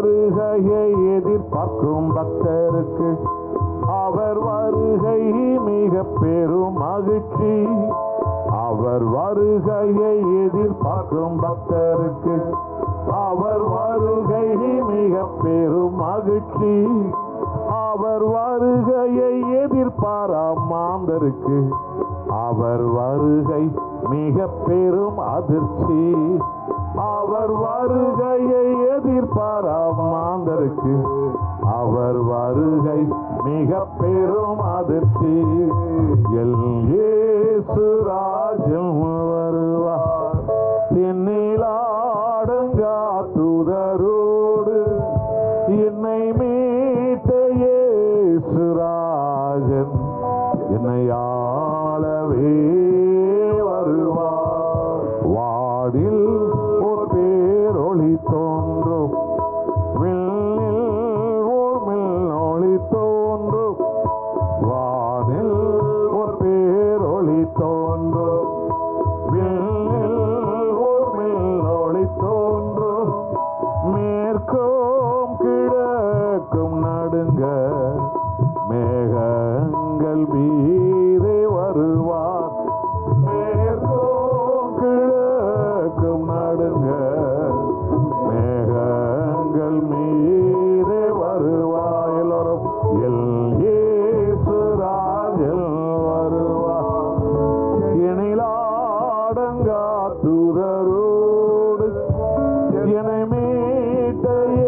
அவர் வருகை மிக பெரும் மகிழ்ச்சி அவர் வருகையை எதிர்பார்க்கும் பக்தருக்கு அவர் வருகை மிக பெரும் மகிழ்ச்சி அவர் வருகையை எதிர்பாராம் மாந்தருக்கு அவர் வருகை மிக பெரும் அதிர்ச்சி அவர் வருகையை எதிர்பாராம் மாந்தருக்கு அவர் வருகை மிக பெரும் அதிர்ச்சி எல் இயேசு ராஜன் வருவார் தென்னிலாடங்கா தூதரோடு என்னை மீட்ட இயேசு ராஜன் என்னை ஆளவே வருவார் வாடில் ஒரு பேரொளி தோன்றும் விண்ணில் ஓர் மின்னொளி தோன்றும் வானில் ஒரு பேரொளி தோன்றும் விண்ணில் ஓர் மின்னொளி தோன்றும் மேற்கோம் கிழக்கும் நடுங்க மேகங்கள் மீதே வருவார் மேற்கோம் கிழக்கும் நடுங்க மேகங்கள் மீதே வருவார் எல்லோரும் எல் இயேசுராஜல் வருவார் இணைலாடங்கா தூதரோடு என்னை மீட்ட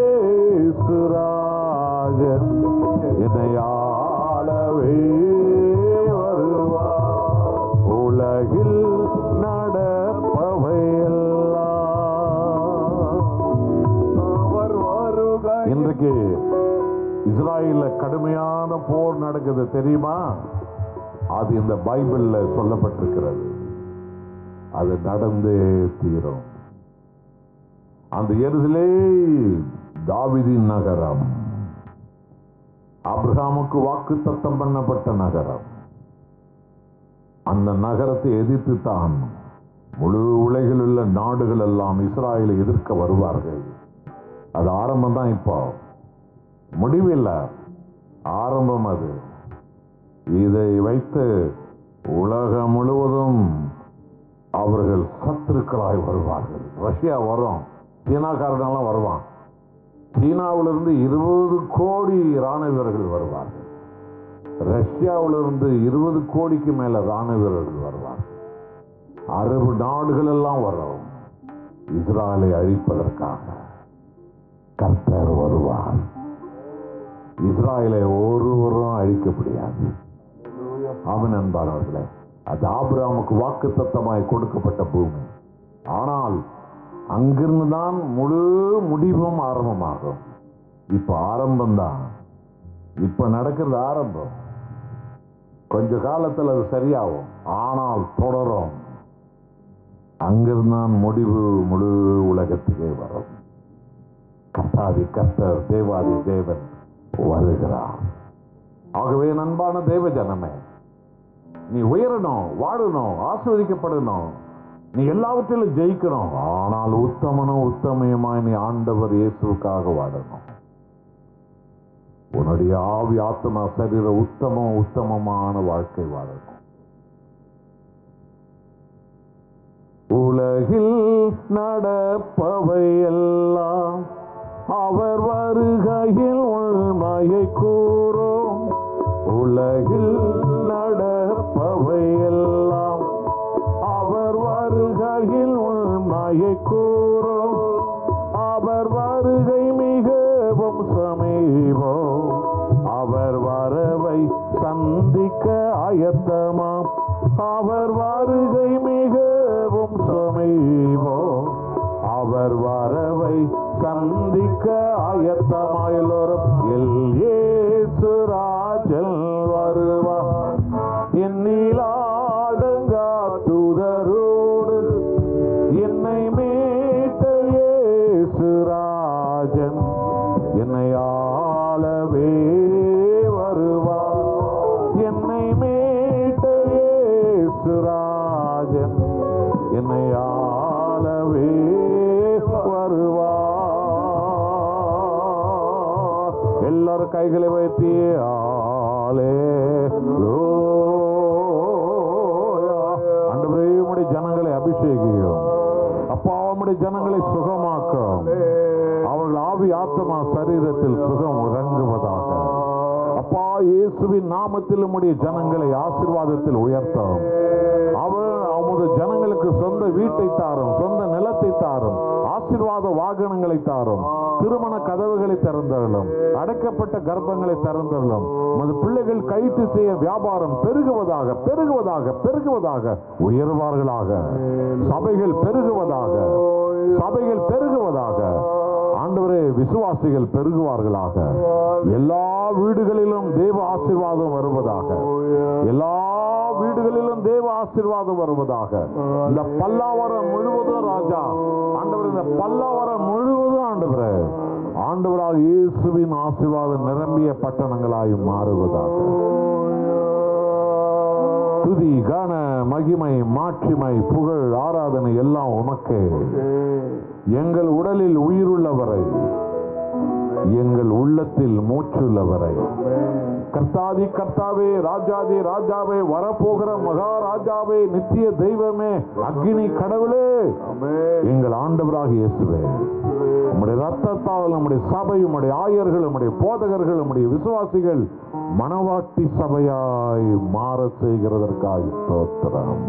இயேசுராஜன் என்னை ஆளவே வருவார் உலகில் நடப்பவை எல்லாம் இன்றைக்கு இஸ்ராயல்ல கடுமையான போர் நடக்குது தெரியுமா அது இந்த பைபிள்ல சொல்லப்பட்டிருக்கிறது அது நடந்தே தீரும் அந்த எருசலே தாவிதின் நகரம் அப்ரஹாமுக்கு வாக்கு தத்தம் பண்ணப்பட்ட நகரம் அந்த நகரத்தை எதிர்த்து தான் முழு உலகில் உள்ள நாடுகள் எல்லாம் இஸ்ராயலை எதிர்க்க வருவார்கள் அது ஆரம்பம் தான் இப்போ முடிவில்லை ஆரம்பம் அது இதை வைத்து உலகம் முழுவதும் அவர்கள் சத்துருக்களாய் வருவார்கள் ரஷ்யா வரும் சீனாக்காரனெல்லாம் வருவான் சீனாவிலிருந்து இருபது கோடி ராணுவ வீரர்கள் வருவார்கள் ரஷ்யாவிலிருந்து இருபது கோடிக்கு மேல ராணுவ வீரர்கள் வருவார்கள் அரபு நாடுகள் எல்லாம் வரும் இஸ்ராயலை அழிப்பதற்காக கர்த்தர் வருவார் இஸ்ராயலை ஒருவரும் அழிக்க முடியாது அவன் என்பார்களே அது ஆபிரகாமுக்கு வாக்கு தத்தமாய் கொடுக்கப்பட்ட பூமி ஆனால் அங்கிருந்து தான் முழு முடிவும் ஆரம்பமாகும் இப்ப ஆரம்பம்தான் இப்ப நடக்கிறது ஆரம்பம் கொஞ்ச காலத்தில் அது சரியாகும் ஆனால் தொடரும் அங்கிருந்து தான் முடிவு முழு உலகத்துக்கே வரும் கர்த்தாதி கர்த்தர் தேவாதி தேவன் வருகிறார் ஆகவே நண்பான தேவ ஜனமே நீ உயரணும் வாழணும் ஆஸ்வதிக்கப்படணும் நீ எல்லாவற்றிலும் ஜெயிக்கணும் ஆனால் உத்தமனும் உத்தமையுமாய் நீ ஆண்டவர் இயேசுவுக்காக வாழணும் உன்னுடைய ஆவி ஆத்மா சரீர உத்தமம் உத்தமமான வாழ்க்கை வாழணும் உலகில் நடப்பவை எல்லாம் அவர் வருகையில் உண்மையை கூறும் உலகில் நடப்பவை எல்லாம் அவர் வருகையில் உண்மையை கூறும் அவர் வருகை மிகவும் சமீபம் அவர் வரவை சந்திக்க ஆயத்தமாம் அவர் வருகை மிகவும் சமீபம் அவர் வரவை சந்திக்க ஆயத்தமாயுள்ளோரும் எல் இயேசு ராஜல் வருவார் என்னிலாடங்கா தூதரோடு என்னை மீட்ட இயேசு ராஜன் என்னை ஆளவே வருவார் என்னை மீட்ட இயேசு ராஜன் என்னை ஆளவே வருவார் எல்லாரும் கைகளை வைத்து ஆலே உம்முடைய ஜனங்களை சுகமாக்கும் அவர்கள் ஆவி ஆத்மா சரீரத்தில் சுகம் இறங்குவதாக அப்பா இயேசுவின் நாமத்தில் உம்முடைய ஜனங்களை ஆசீர்வாதத்தில் உயர்த்தும் அவர் அவமது ஜனங்களுக்கு சொந்த வீட்டை தாரும் சொந்த நிலத்தை தாரும் ஆசீர்வாத வாகனங்களை தாரும் திருமண கதவுகளை திறந்தருளும் அடைக்கப்பட்ட கர்ப்பங்களை திறந்தருளும் உமது பிள்ளைகள் கைட்டு செய்ய வியாபாரம் பெருகுவதாக பெருகுவதாக பெருகுவதாக உயர்வார்களாக சபைகள் பெருகுவதாக சபைகள் பெருகுவதாக ஆண்டவரே விசுவாசிகள் பெருகுவார்களாக எல்லா வீடுகளிலும் தேவ ஆசீர்வாதம் வருவதாக எல்லா வீடுகளிலும் தேவ ஆசீர்வாதம் வருவதாக இந்த பல்லாவரம் முழுவதும் ராஜா ஆண்டவர் இந்த பல்லாவரம் முழுவதும் ஆண்டவரே ஆண்டவராக இயேசுவின் ஆசீர்வாதம் நிரம்பிய பட்டணங்களாய் மாறுவதாக துதி கன மகிமை மாட்சிமை புகழ் ஆராதனை எல்லாம் உமக்கே எங்கள் உடலில் உயிருள்ளவரை எங்கள் உள்ளத்தில் மூச்சுள்ளவரை கர்த்தாதி கர்த்தாவே ராஜாதி ராஜாவே வரப்போகிற மகாராஜாவே நித்திய தெய்வமே அக்னி கடவுளே எங்கள் ஆண்டவராக இயேசுவே உம்முடைய ரத்தத்தால் நம்முடைய சபை உம்முடைய ஆயர்கள் உம்முடைய போதகர்கள் உம்முடைய விசுவாசிகள் மணவாட்டி சபையாய் மாற செய்கிறதற்காக ஸ்தோத்திரம்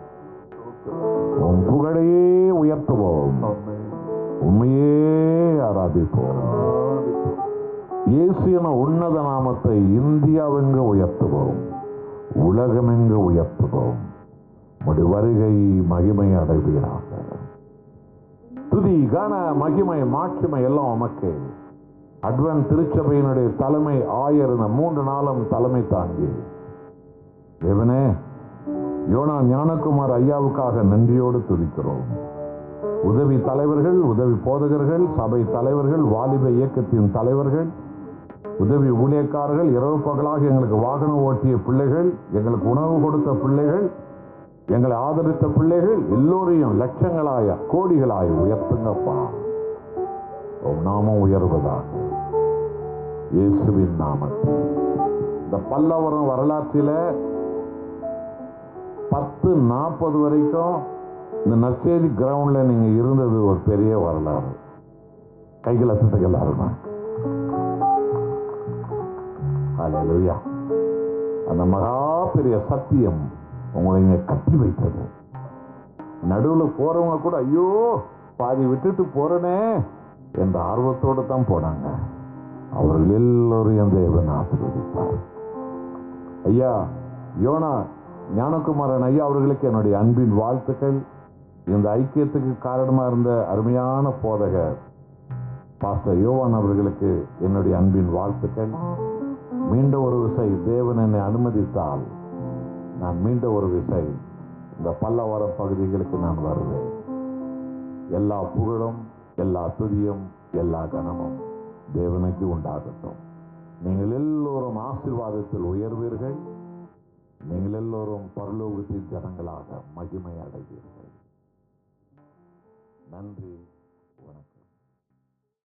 உன் புகழையே உயர்த்துவோம் உண்மையே ஆராதிப்போம் இயேசு என உன்னத நாமத்தை இந்தியாவெங்கு உயர்த்துவோம் உலகமெங்கு உயர்த்துவோம் உம்முடைய வருகை மகிமை அடைவீராக துதி கன மகிமை மாட்சிமை எல்லாம் உமக்கே அட்வன் திருச்சபையினுடைய தலைமை ஆயர் இந்த மூன்று நாளும் தலைமை தாங்கி தேவனே யோனா ஞானகுமார் ஐயாவுக்காக நன்றியோடு துதிக்கிறோம் உதவி தலைவர்கள் உதவி போதகர்கள் சபை தலைவர்கள் வாலிப இயக்கத்தின் தலைவர்கள் உதவி ஊழியக்காரர்கள் இரவு பகலாக எங்களுக்கு வாகனம் ஓட்டிய பிள்ளைகள் எங்களுக்கு உணவு கொடுத்த பிள்ளைகள் எங்களை ஆதரித்த பிள்ளைகள் எல்லோரையும் லட்சங்களாய கோடிகளாய் உயர்த்துங்கப்பா உம் நாமம் உயர்வதாக இயேசுவின் நாமத்தில் இந்த பல்லவரம் வரலாற்றில பத்து நாற்பது வரைக்கும் இந்த நற்செய்தி கிரவுண்ட்ல நீங்க இருந்தது ஒரு பெரிய வரலாறு கைகள் அசத்துக்கு எல்லாருமா அல்லேலூயா அந்த மகா பெரிய சத்தியம் உங்களை இங்க கட்டி வைத்தது நடுவுல போறவங்க கூட ஐயோ பாதி விட்டுட்டு போறனே என்ற ஆர்வத்தோட தான் போனாங்க அவர்கள் எல்லோரையும் தேவன் ஆசீர்வதித்தார் ஐயா யோனா ஞானகுமாரன் ஐயா அவர்களுக்கு என்னுடைய அன்பின் வாழ்த்துக்கள் இந்த ஐக்கியத்துக்கு காரணமா இருந்த அருமையான போதகர் பாஸ்டர் யோவான் அவர்களுக்கு என்னுடைய அன்பின் வாழ்த்துக்கள் மீண்டும் ஒரு விசை தேவன் என்னை அனுமதித்தால் நான் மீண்டும் ஒரு விசை இந்த பல்லவரம் பகுதிகளுக்கு நான் வருவேன் எல்லா புகழும் எல்லா துதியும் எல்லா கனமும் தேவனுக்கு உண்டாகட்டும் நீங்கள் எல்லோரும் ஆசீர்வாதத்தில் உயர்வீர்கள் நீங்கள் எல்லோரும் பரலோகத்தின் ஜனங்களாக மகிமை அடைவீர்கள் நன்றி